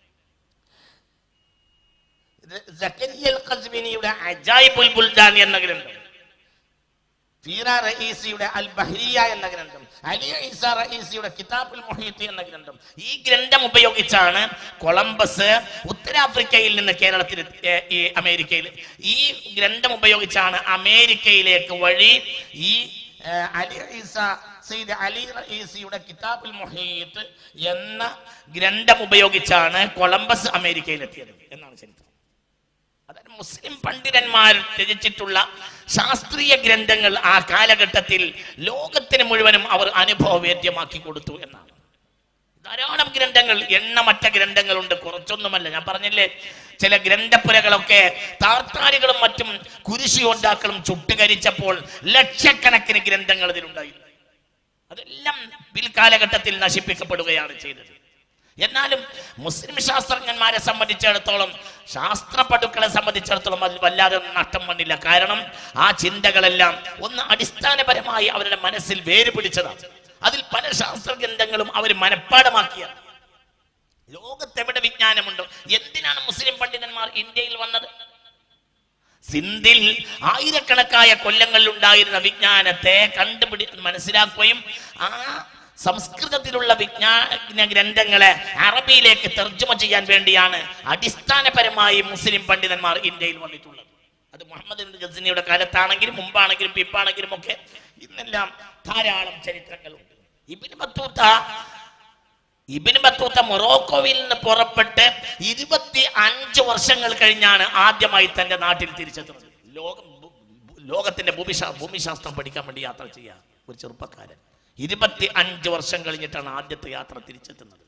[SPEAKER 1] സക്കരിയ അൽ ഖസ്വിനിയുടെ അജായിബുൽ ബുൽദാൻ എന്ന ഗ്രന്ഥം ഫീറ റഈസിയുടെ അൽ ബഹ്രിയ എന്ന ഗ്രന്ഥം അലി ഈസ റഈസിയുടെ കിതാബുൽ മുഹീത്ത് എന്ന ഗ്രന്ഥം ഈ ഗ്രന്ഥം ഉപയോഗിച്ചാണ് കൊളംബസ് ഉത്തരാഫ്രിക്കയിൽ നിന്ന് കേരളത്തിൽ എത്തി- ഏ, ഈ അമേരിക്കയിൽ ഈ ഗ്രന്ഥം ഉപയോഗിച്ചാണ് അമേരിക്കയിലേക്ക് വഴി ഈ ഏ, അലി ഈസ സെയ്ദ് അലി റഈസിയുടെ കിതാബുൽ മുഹീത്ത് എന്ന ഗ്രന്ഥം ഉപയോഗിച്ചാണ് കൊളംബസ് അമേരിക്കയിലെത്തിയത് എന്നാണ് ചരിത്രം അതായത് മുസ്ലിം പണ്ഡിതന്മാർ രചിച്ചിട്ടുള്ള ശാസ്ത്രീയ ഗ്രന്ഥങ്ങൾ ആ കാലഘട്ടത്തിൽ ലോകത്തിന് മുഴുവനും അവർ അനുഭവവേദ്യമാക്കി കൊടുത്തു എന്നാണ് ധാരാളം ഗ്രന്ഥങ്ങൾ എണ്ണമറ്റ ഗ്രന്ഥങ്ങളുണ്ട് കുറച്ചൊന്നുമല്ല ഞാൻ പറഞ്ഞില്ലേ ചില ഗ്രന്ഥപ്പുരകളൊക്കെ താർത്താരികളും മറ്റും കുരിശിയോദ്ധാക്കളും ചുട്ടുകരിച്ചപ്പോൾ ലക്ഷക്കണക്കിന് ഗ്രന്ഥങ്ങൾ ഇതിലുണ്ടായിരുന്നു അതെല്ലാം പിൽക്കാലഘട്ടത്തിൽ നശിപ്പിക്കപ്പെടുകയാണ് ചെയ്തത് എന്നാലും മുസ്ലിം ശാസ്ത്രജ്ഞന്മാരെ സംബന്ധിച്ചിടത്തോളം ശാസ്ത്രപടുക്കളെ സംബന്ധിച്ചിടത്തോളം അതിൽ വല്ലാതെ ഒന്നും നഷ്ടം വന്നില്ല കാരണം ആ ചിന്തകളെല്ലാം ഒന്ന് അടിസ്ഥാനപരമായി അവരുടെ മനസ്സിൽ വേര് പിടിച്ചതാണ് അതിൽ പല ശാസ്ത്രഗ്രന്ഥങ്ങളും അവർ മനഃപ്പാടമാക്കിയാണ് ലോകത്തെവിടെ വിജ്ഞാനമുണ്ടോ എന്തിനാണ് മുസ്ലിം പണ്ഡിതന്മാർ ഇന്ത്യയിൽ വന്നത് സിന്ധിൽ ആയിരക്കണക്കായ കൊല്ലങ്ങളിൽ ഉണ്ടായിരുന്ന വിജ്ഞാനത്തെ കണ്ടുപിടി മനസ്സിലാക്കുകയും ആ സംസ്കൃതത്തിലുള്ള വിജ്ഞാന ഗ്രന്ഥങ്ങളെ അറബിയിലേക്ക് തർജ്ജമ ചെയ്യാൻ വേണ്ടിയാണ് അടിസ്ഥാനപരമായി മുസ്ലിം പണ്ഡിതന്മാർ ഇന്ത്യയിൽ വന്നിട്ടുള്ളത് അത് മുഹമ്മദ് ബിൻ ഗസ്നിയുടെ കാലത്താണെങ്കിലും മുമ്പാണെങ്കിലും പിപ്പാണെങ്കിലും ഒക്കെ ഇന്നെല്ലാം ധാരാളം ചരിത്രങ്ങളുണ്ട് ഇബിന് ബത്തൂത്ത ഇബിന് ബത്തൂത്ത മൊറോക്കോവിൽ നിന്ന് പുറപ്പെട്ട് ഇരുപത്തി അഞ്ച് വർഷങ്ങൾ കഴിഞ്ഞാണ് ആദ്യമായി തന്റെ നാട്ടിൽ തിരിച്ചെത്തുന്നത് ലോകം ഭൂ- ഭൂ- ലോകത്തിന്റെ ഭൂമിശാ ഭൂമിശാസ്ത്രം പഠിക്കാൻ വേണ്ടി യാത്ര ചെയ്യാൻ ഒരു ചെറുപ്പക്കാരൻ ഇരുപത്തി അഞ്ച് വർഷം കഴിഞ്ഞിട്ടാണ് ആദ്യത്തെ യാത്ര തിരിച്ചെത്തുന്നത്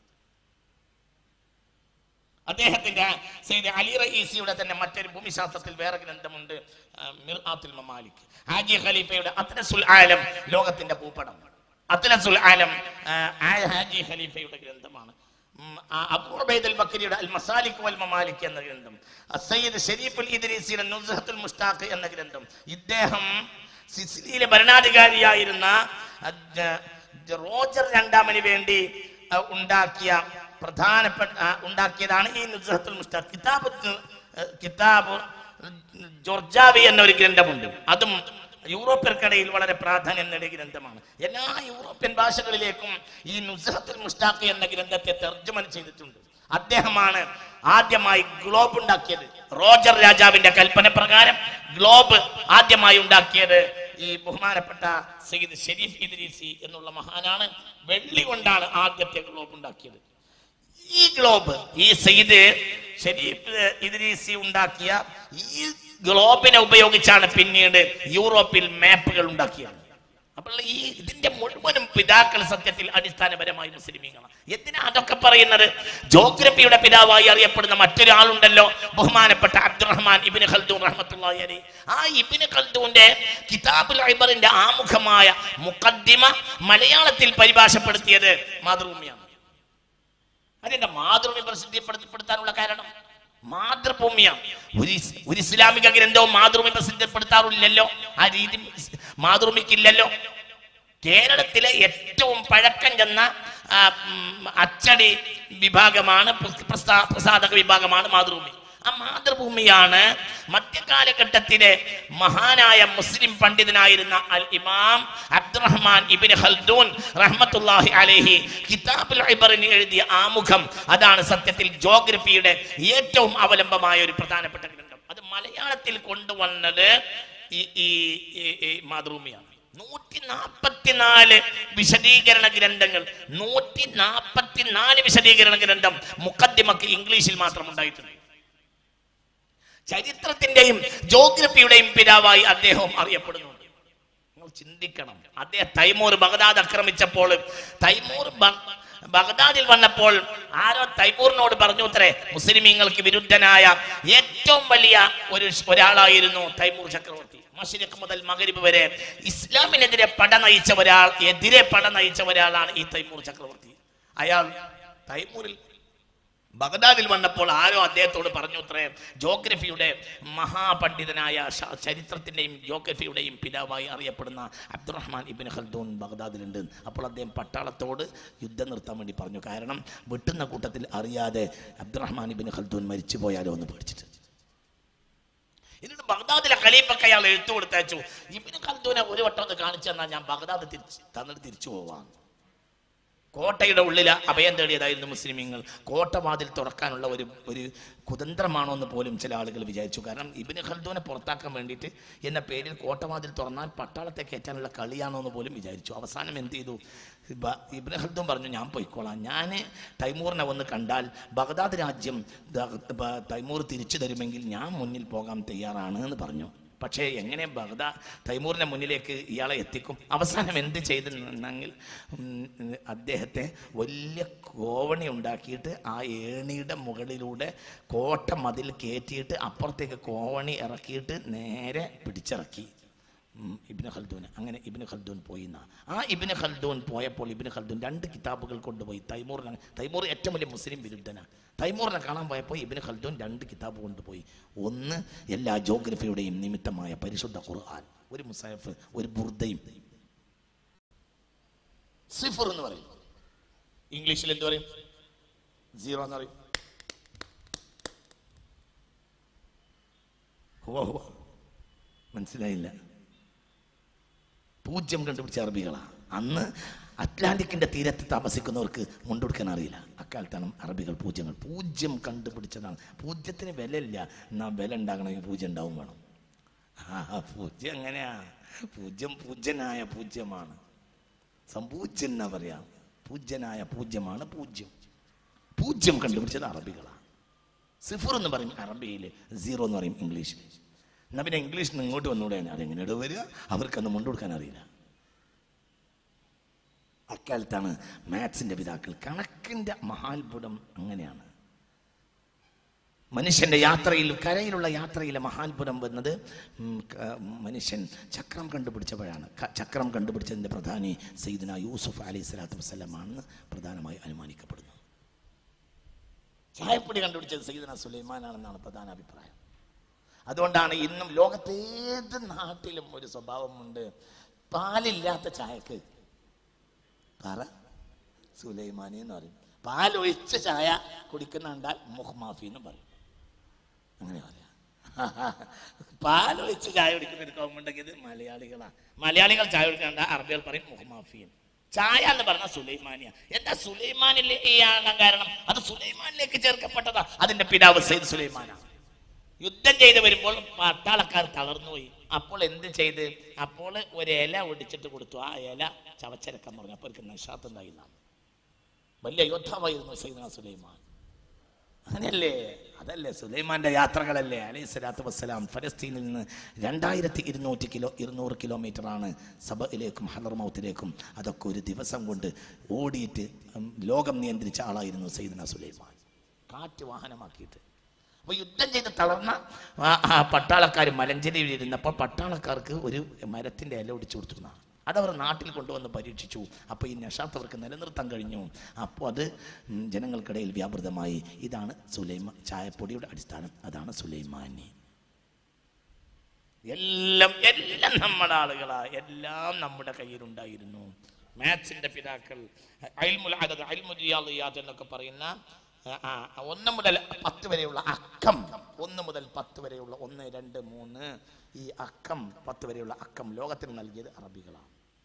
[SPEAKER 1] അദ്ദേഹത്തിന്റെ സെയ്ദ് അലി റയീസിയുടെ തന്നെ മറ്റൊരു ഭൂമിശാസ്ത്രത്തിൽ വേറെ ഗ്രന്ഥമുണ്ട് ആ, മിർആത്തുൽ മമാലിക് ഹാജി ഖലീഫയുടെ അത്ലസുൽ ആലം ലോകത്തിന്റെ ഭൂപടം അത്ലസുൽ ആലം ആ, ആ ഹാജി ഖലീഫയുടെ ഗ്രന്ഥമാണ് ഉം, ആ, അബൂ ഉബൈദ് അൽ ബക്രിയുടെ അൽ മസാലിക് വൽ മമാലിക് എന്ന ഗ്രന്ഥം സയ്യിദ് ഷരീഫുൽ ഇദ്രീസിയുടെ നുസ്ഹത്തുൽ മുസ്താഖ് എന്ന ഗ്രന്ഥം ഇദ്ദേഹം സിസിലിയിലെ ഭരണാധികാരിയായിരുന്ന ആ, ജ- ജ- റോജർ രണ്ടാമന് വേണ്ടി ആ, ഉണ്ടാക്കിയ പ്രധാനപ്പെട്ട ആ, ഉണ്ടാക്കിയതാണ് ഈ നുസ്ഹത്തുൽ മുസ്താഖ് കിതാബ് ആ, കിതാബ് ജോർജാവി എന്നൊരു ഗ്രന്ഥമുണ്ട് അതും യൂറോപ്യർക്കിടയിൽ വളരെ പ്രാധാന്യം നേടിയ ഗ്രന്ഥമാണ് എല്ലാ യൂറോപ്യൻ ഭാഷകളിലേക്കും ഈ നുസ്ഹത്തുൽ മുസ്താഖ് എന്ന ഗ്രന്ഥത്തെ തർജ്ജമ ചെയ്തിട്ടുണ്ട് അദ്ദേഹമാണ് ആദ്യമായി ഗ്ലോബ് ഉണ്ടാക്കിയത് റോജർ രാജാവിന്റെ കൽപ്പന പ്രകാരം ഗ്ലോബ് ആദ്യമായി ഉണ്ടാക്കിയത് ഈ ബഹുമാനപ്പെട്ട സയ്യിദ് ഷെരീഫ് ഇദ്രീസി എന്നുള്ള മഹാനാണ് വെള്ളി കൊണ്ടാണ് ആദ്യത്തെ ഗ്ലോബ് ഉണ്ടാക്കിയത് ഈ ഗ്ലോബ് ഈ സയ്യിദ് ഷരീഫ് ഇദ്രീസി ഉണ്ടാക്കിയ ഈ ഗ്ലോബിനെ ഉപയോഗിച്ചാണ് പിന്നീട് യൂറോപ്പിൽ മാപ്പുകൾ ഉണ്ടാക്കിയത് അപ്പോൾ ഈ ഇതിന്റെ മുഴുവനും പിതാക്കൾ സത്യത്തിൽ അടിസ്ഥാനപരമായി മുസ്ലിമീങ്ങളാണ് എന്തിനാ അതൊക്കെ പറയുന്നത് ജോഗ്രഫിയുടെ പിതാവായി അറിയപ്പെടുന്ന മറ്റൊരാളുണ്ടല്ലോ ബഹുമാനപ്പെട്ട അബ്ദുറഹ്മാൻ ഇബിന് ഖൽദൂൻ റഹ്മത്തുള്ളാഹി അലൈഹി ആ ഇബിന് ഖൽദൂന്റെ കിതാബുൽ ഐബറിന്റെ ആമുഖമായ മുഖദ്ദിമ മലയാളത്തിൽ പരിഭാഷപ്പെടുത്തിയത് മാതൃഭൂമിയാണ് അതിന്റെ മാതൃഭൂമി പ്രസിദ്ധപ്പെടുത്താനുള്ള കാരണം മാതൃഭൂമിയാണ് ഒരു ഇസ്- ഒരു ഇസ്ലാമിക ഗ്രന്ഥവും മാതൃഭൂമി പ്രസിദ്ധപ്പെടുത്താറില്ലല്ലോ ആ രീതി ഇസ്- മാതൃഭൂമിക്കില്ലല്ലോ കേരളത്തിലെ ഏറ്റവും പഴക്കം ചെന്ന ആ, ഉം, അച്ചടി വിഭാഗമാണ് പ്രസ്- പ്രസാ- പ്രസാധക വിഭാഗമാണ് മാതൃഭൂമി ആ മാതൃഭൂമിയാണ് മധ്യകാലഘട്ടത്തിലെ മഹാനായ മുസ്ലിം പണ്ഡിതനായിരുന്ന അൽ ഇമാം അബ്ദുറഹ്മാൻ ഇബിൻ ഖൽദൂൻ റഹ്മത്തുള്ളാഹി അലൈഹി കിതാബുൽ ഇബറിന് എഴുതിയ ആമുഖം അതാണ് സത്യത്തിൽ ജോഗ്രഫിയുടെ ഏറ്റവും അവലംബമായ ഒരു പ്രധാനപ്പെട്ട ഗ്രന്ഥം അത് മലയാളത്തിൽ കൊണ്ടുവന്നത് ഈ ഈ ഈ- ഈ മാതൃഭൂമിയാണ് നൂറ്റി നാൽപ്പത്തിനാല് വിശദീകരണ ഗ്രന്ഥങ്ങൾ നൂറ്റി നാൽപ്പത്തിനാല് വിശദീകരണ ഗ്രന്ഥം മുക്കദ്ദിമക്ക് ഇംഗ്ലീഷിൽ മാത്രം ഉണ്ടായിട്ടുണ്ട് ചരിത്രത്തിന്റെയും ജോഗ്രഫിയുടെയും പിതാവായി അദ്ദേഹം അറിയപ്പെടുന്നുണ്ട് നിങ്ങൾ ചിന്തിക്കണം അദ്ദേഹം തൈമൂർ ബഗ്ദാദ് ആക്രമിച്ചപ്പോൾ തൈമൂർ ബ- ബഗ്ദാദിൽ വന്നപ്പോൾ ആരോ തൈമൂറിനോട് പറഞ്ഞു അത്രേ മുസ്ലിമീങ്ങൾക്ക് വിരുദ്ധനായ ഏറ്റവും വലിയ ഒരു ഒരാളായിരുന്നു തൈമൂർ ചക്രവർത്തി മഷിരക്ക് മുതൽ മകരിബ് വരെ ഇസ്ലാമിനെതിരെ പട നയിച്ച ഒരാൾ എതിരെ പട നയിച്ച ഒരാളാണ് ഈ തൈമൂർ ചക്രവർത്തി അയാൾ തൈമൂരിൽ ബഗ്ദാദിൽ വന്നപ്പോൾ ആരോ അദ്ദേഹത്തോട് പറഞ്ഞു അത്രേ ജോഗ്രഫിയുടെ മഹാപണ്ഡിതനായ ശ- ചരിത്രത്തിന്റെയും ജോഗ്രഫിയുടെയും പിതാവായി അറിയപ്പെടുന്ന അബ്ദുറഹ്മാൻ ഇബിൻ ഖൽദൂൻ ബഗ്ദാദിലുണ്ട് അപ്പോൾ അദ്ദേഹം പട്ടാളത്തോട് യുദ്ധം നിർത്താൻ വേണ്ടി പറഞ്ഞു കാരണം വെട്ടുന്ന കൂട്ടത്തിൽ അറിയാതെ അബ്ദുറഹ്മാൻ ഇബിൻ ഖൽദൂൻ മരിച്ചു പോയാലോ എന്ന് പേടിച്ചിട്ട് എന്നിട്ട് ബഗ്ദാദിലെ ഖലീഫക്ക് അയാൾ എഴുത്തു കൊടുത്തയച്ചു ഇബിന് ഖൽദൂനെ ഒരു വട്ടം ഒന്ന് കാണിച്ചു തന്നാൽ ഞാൻ ബഗ്ദാദ് തിരിച്ച് തന്നിട്ട് തിരിച്ചു പോവാം കോട്ടയുടെ ഉള്ളിൽ അഭയം തേടിയതായിരുന്നു മുസ്ലിമീങ്ങൾ കോട്ടവാതിൽ തുറക്കാനുള്ള ഒരു ഒരു കുതന്ത്രമാണോ എന്ന് പോലും ചില ആളുകൾ വിചാരിച്ചു കാരണം ഇബിന് ഖൽദൂനെ പുറത്താക്കാൻ വേണ്ടിയിട്ട് എന്ന പേരിൽ കോട്ടവാതിൽ തുറന്നാൽ പട്ടാളത്തെ കയറ്റാനുള്ള കളിയാണോ എന്ന് പോലും വിചാരിച്ചു അവസാനം എന്ത് ചെയ്തു ബ- ഇബ്നു ഖൽദൂൻ പറഞ്ഞു ഞാൻ പോയിക്കോളാം ഞാൻ തൈമൂറിനെ വന്ന് കണ്ടാൽ ബഗ്ദാദ് രാജ്യം ദ- ബ- തൈമൂർ തിരിച്ചു തരുമെങ്കിൽ ഞാൻ മുന്നിൽ പോകാൻ തയ്യാറാണ് എന്ന് പറഞ്ഞു പക്ഷേ എങ്ങനെ ബഗ്ദാ തൈമൂറിന്റെ മുന്നിലേക്ക് ഇയാളെ എത്തിക്കും അവസാനം എന്ത് ചെയ്തെന്നെങ്കിൽ ഉം, അദ്ദേഹത്തെ വലിയ കോവണി ഉണ്ടാക്കിയിട്ട് ആ ഏണിയുടെ മുകളിലൂടെ കോട്ട മതിൽ കയറ്റിയിട്ട് അപ്പുറത്തേക്ക് കോവണി ഇറക്കിയിട്ട് നേരെ പിടിച്ചിറക്കി ഉം, ഇബ്നു ഖൽദൂൻ അങ്ങനെ ഇബ്നു ഖൽദൂൻ പോയി എന്നാ ആ ഇബ്നു ഖൽദൂൻ പോയപ്പോൾ ഇബ്നു ഖൽദൂൻ രണ്ട് കിതാബുകൾ കൊണ്ടുപോയി തൈമൂറിനെ തൈമൂർ ഏറ്റവും വലിയ മുസ്ലിം വിരുദ്ധനാണ് തൈമൂറിനെ കാണാൻ പോയപ്പോൾ ഇബ്നു ഖൽദൂൻ രണ്ട് കിതാബ് കൊണ്ടുപോയി ഒന്ന് എല്ലാ ജോഗ്രഫിയുടെയും നിമിത്തമായ പരിശുദ്ധ ഖുർആൻ ഒരു മുസാഫ് ഒരു ബുർദയും സിഫർ എന്ന് പറയും ഇംഗ്ലീഷിൽ എന്ത് പറയും സീറോ എന്ന് പറയും ഹുവ ഹുവ മനസ്സിലായില്ല പൂജ്യം കണ്ടുപിടിച്ച അറബികളാണ് അന്ന് അറ്റ്ലാന്റിക്കിന്റെ തീരത്ത് താമസിക്കുന്നവർക്ക് മുണ്ടെടുക്കാൻ അറിയില്ല അക്കാലത്താണ് അറബികൾ പൂജ്യങ്ങൾ പൂജ്യം കണ്ടുപിടിച്ചതാണ് പൂജ്യത്തിന് വിലയില്ല എന്നാ വില ഉണ്ടാകണമെങ്കിൽ പൂജ്യം ഉണ്ടാവും വേണം ആ പൂജ്യം എങ്ങനെയാ പൂജ്യം പൂജ്യനായ പൂജ്യമാണ് സംപൂജ്യൻ എന്നാ പറയാം പൂജ്യനായ പൂജ്യമാണ് പൂജ്യം പൂജ്യം കണ്ടുപിടിച്ചത് അറബികളാണ് സിഫർ എന്ന് പറയും അറബിയിൽ സീറോ എന്ന് പറയും ഇംഗ്ലീഷിൽ എന്നാൽ പിന്നെ ഇംഗ്ലീഷിൽ നിന്ന് ഇങ്ങോട്ട് വന്നുകൂടെയാണ് അതെങ്ങനെയാണ് വരിക അവർക്കന്ന് മുണ്ടുകൊടുക്കാൻ അറിയില്ല അക്കാലത്താണ് മാത്സിന്റെ പിതാക്കൾ കണക്കിന്റെ മഹാത്ഭുതം അങ്ങനെയാണ് മനുഷ്യന്റെ യാത്രയിൽ കരയിലുള്ള യാത്രയിലെ മഹാത്ഭുതം വന്നത് ഉം, ക- മനുഷ്യൻ ചക്രം കണ്ടുപിടിച്ചപ്പോഴാണ് ക- ചക്രം കണ്ടുപിടിച്ചതിന്റെ പ്രധാനി സയ്യിദ്ന യൂസുഫ് അലൈഹി സ്വലാത്തു വസ്സലാമാണെന്ന് പ്രധാനമായി അനുമാനിക്കപ്പെടുന്നു ചായപ്പൊടി കണ്ടുപിടിച്ചത് സയ്യിദ്ന സുലൈമാനാണെന്നാണ് പ്രധാന അഭിപ്രായം അതുകൊണ്ടാണ് ഇന്നും ലോകത്തെ ഏത് നാട്ടിലും ഒരു സ്വഭാവമുണ്ട് പാലില്ലാത്ത ചായക്ക് പറ സുലൈമാനി എന്ന് പറയും പാലൊഴിച്ച ചായ കുടിക്കുന്ന കണ്ടാൽ മുഹ്മാഫി എന്ന് പറയും അങ്ങനെ പറയാം പാലൊഴിച്ച് ചായ കുടിക്കുന്ന ഒരു കൗമുണ്ടെങ്കിൽ ഇത് മലയാളികളാണ് മലയാളികൾ ചായ കുടിക്കണ്ട അറബികൾ പറയും മുഹമ്മാഫി എന്ന് ചായ എന്ന് പറഞ്ഞാൽ സുലൈമാനിയ എന്താ സുലൈമാനിലെ ഈ ആകാൻ കാരണം അത് സുലൈമാനിലേക്ക് ചേർക്കപ്പെട്ടതാ അതിന്റെ പിതാവ് സയ്യിദ് സുലൈമാനാണ് യുദ്ധം ചെയ്ത് വരുമ്പോൾ പട്ടാളക്കാർ തളർന്നുപോയി അപ്പോൾ എന്ത് ചെയ്ത് അപ്പോൾ ഒരു ഇല ഒടിച്ചിട്ട് കൊടുത്തു ആ ഇല ചവച്ചരക്കാൻ പറഞ്ഞു അപ്പോൾ അവർക്ക് നഷാത്തുണ്ടായി എന്നാണ് വലിയ യോദ്ധാവായിരുന്നു സൈദന സുലൈമാൻ അങ്ങനെയല്ലേ അതല്ലേ സുലൈമാന്റെ യാത്രകളല്ലേ അലൈഹി സ്വലാത്തു വസ്സലാം ഫലസ്തീനിൽ നിന്ന് രണ്ടായിരത്തി ഇരുന്നൂറ്റി കിലോ ഇരുന്നൂറ് കിലോമീറ്റർ ആണ് സബയിലേക്കും ഹലർമൗത്തിലേക്കും അതൊക്കെ ഒരു ദിവസം കൊണ്ട് ഓടിയിട്ട് ഉം, ലോകം നിയന്ത്രിച്ച ആളായിരുന്നു സൈദന സുലൈമാൻ കാറ്റ് വാഹനമാക്കിയിട്ട് അപ്പോൾ യുദ്ധം ചെയ്ത് തളർന്ന ആ- ആ പട്ടാളക്കാർ മലഞ്ചെരിയിൽ ഇരുന്നപ്പോൾ പട്ടാളക്കാർക്ക് ഒരു മരത്തിൻ്റെ ഇല ഒടിച്ചു കൊടുത്തിരുന്ന അതവർ നാട്ടിൽ കൊണ്ടുവന്ന് പരീക്ഷിച്ചു അപ്പോൾ ഈ നഷാത്ത് അവർക്ക് നിലനിർത്താൻ കഴിഞ്ഞു അപ്പോൾ അത് ഉം, ജനങ്ങൾക്കിടയിൽ വ്യാപൃതമായി ഇതാണ് സുലൈമാ ചായപ്പൊടിയുടെ അടിസ്ഥാനം അതാണ് സുലൈമാനി എല്ലാം എല്ലാം നമ്മുടെ ആളുകളാ എല്ലാം നമ്മുടെ കയ്യിലുണ്ടായിരുന്നു മാത്സിന്റെ പിതാക്കൾ അയൽമുൽ അദദ്, അയൽമുൽ റിയാദിയാത്ത് എന്നൊക്കെ പറയുന്ന ആ, ആ, ഒന്ന് മുതൽ പത്ത് വരെയുള്ള അക്കം ഒന്ന് മുതൽ പത്ത് വരെയുള്ള ഒന്ന് രണ്ട് മൂന്ന് ഈ അക്കം പത്ത് വരെയുള്ള അക്കം ലോകത്തിന് നൽകിയത് അറബികളാണ്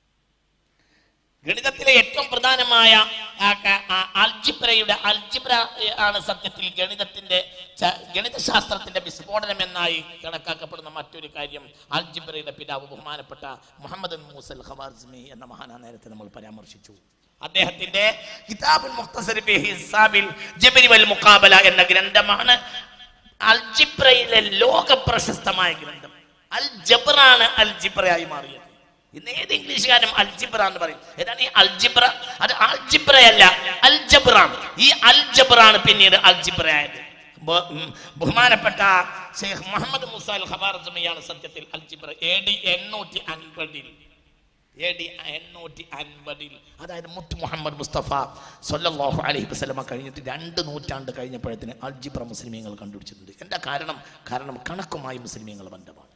[SPEAKER 1] ഗണിതത്തിലെ ഏറ്റവും പ്രധാനമായ ആ ക- ആ അൽജിബ്രയുടെ അൽജിബ്ര ആണ് സത്യത്തിൽ ഗണിതത്തിന്റെ ച- ഗണിതശാസ്ത്രത്തിന്റെ വിസ്ഫോടനം എന്നായി കണക്കാക്കപ്പെടുന്ന മറ്റൊരു കാര്യം അൽജിബ്രയുടെ പിതാവ് ബഹുമാനപ്പെട്ട മുഹമ്മദ് മൂസൽ ഖവാർസ്മി എന്ന മഹാനാ നേരത്തെ നമ്മൾ പരാമർശിച്ചു അദ്ദേഹത്തിന്റെ കിതാബുൽ മുഖ്തസർ ഫി ഹിസാബിൽ ജബരി വൽ മുഖാബല എന്ന ഗ്രന്ഥമാണ് അൽജിബ്രയിലെ ലോക പ്രശസ്തമായ ഗ്രന്ഥം അൽ ജബ്രാണ് അൽജിബ്രയായി മാറിയത് ഇന്ന് ഏത് ഇംഗ്ലീഷുകാരും അൽജിബ്ര എന്ന് പറയും ഏതാണ് ഈ അൽജിബ്ര അത് അൽജിബ്രയല്ല അൽജബ്രാണ് ഈ അൽജബ്രാണ് പിന്നീട് അൽജിബ്രയായത് ബഹു- ഉം, ബഹുമാനപ്പെട്ട ഷെയ്ഖ് മുഹമ്മദ് മുസ അൽ ഖബാർജമിയാണ് സത്യത്തിൽ അൽജിബ്ര എ ഡി എണ്ണൂറ്റി അൻപതിൽ എ ഡി എണ്ണൂറ്റി അൻപതിൽ അതായത് മുത്ത് മുഹമ്മദ് മുസ്തഫ സല്ലല്ലാഹു അലൈഹി വസല്ലമ കഴിഞ്ഞിട്ട് രണ്ട് നൂറ്റാണ്ട് കഴിഞ്ഞപ്പോഴത്തിന് അൽജിബ്ര മുസ്ലിമീങ്ങൾ കണ്ടുപിടിച്ചിട്ടുണ്ട് എന്താ കാരണം കാരണം കണക്കുമായി മുസ്ലിമീങ്ങൾ ബന്ധമാണ്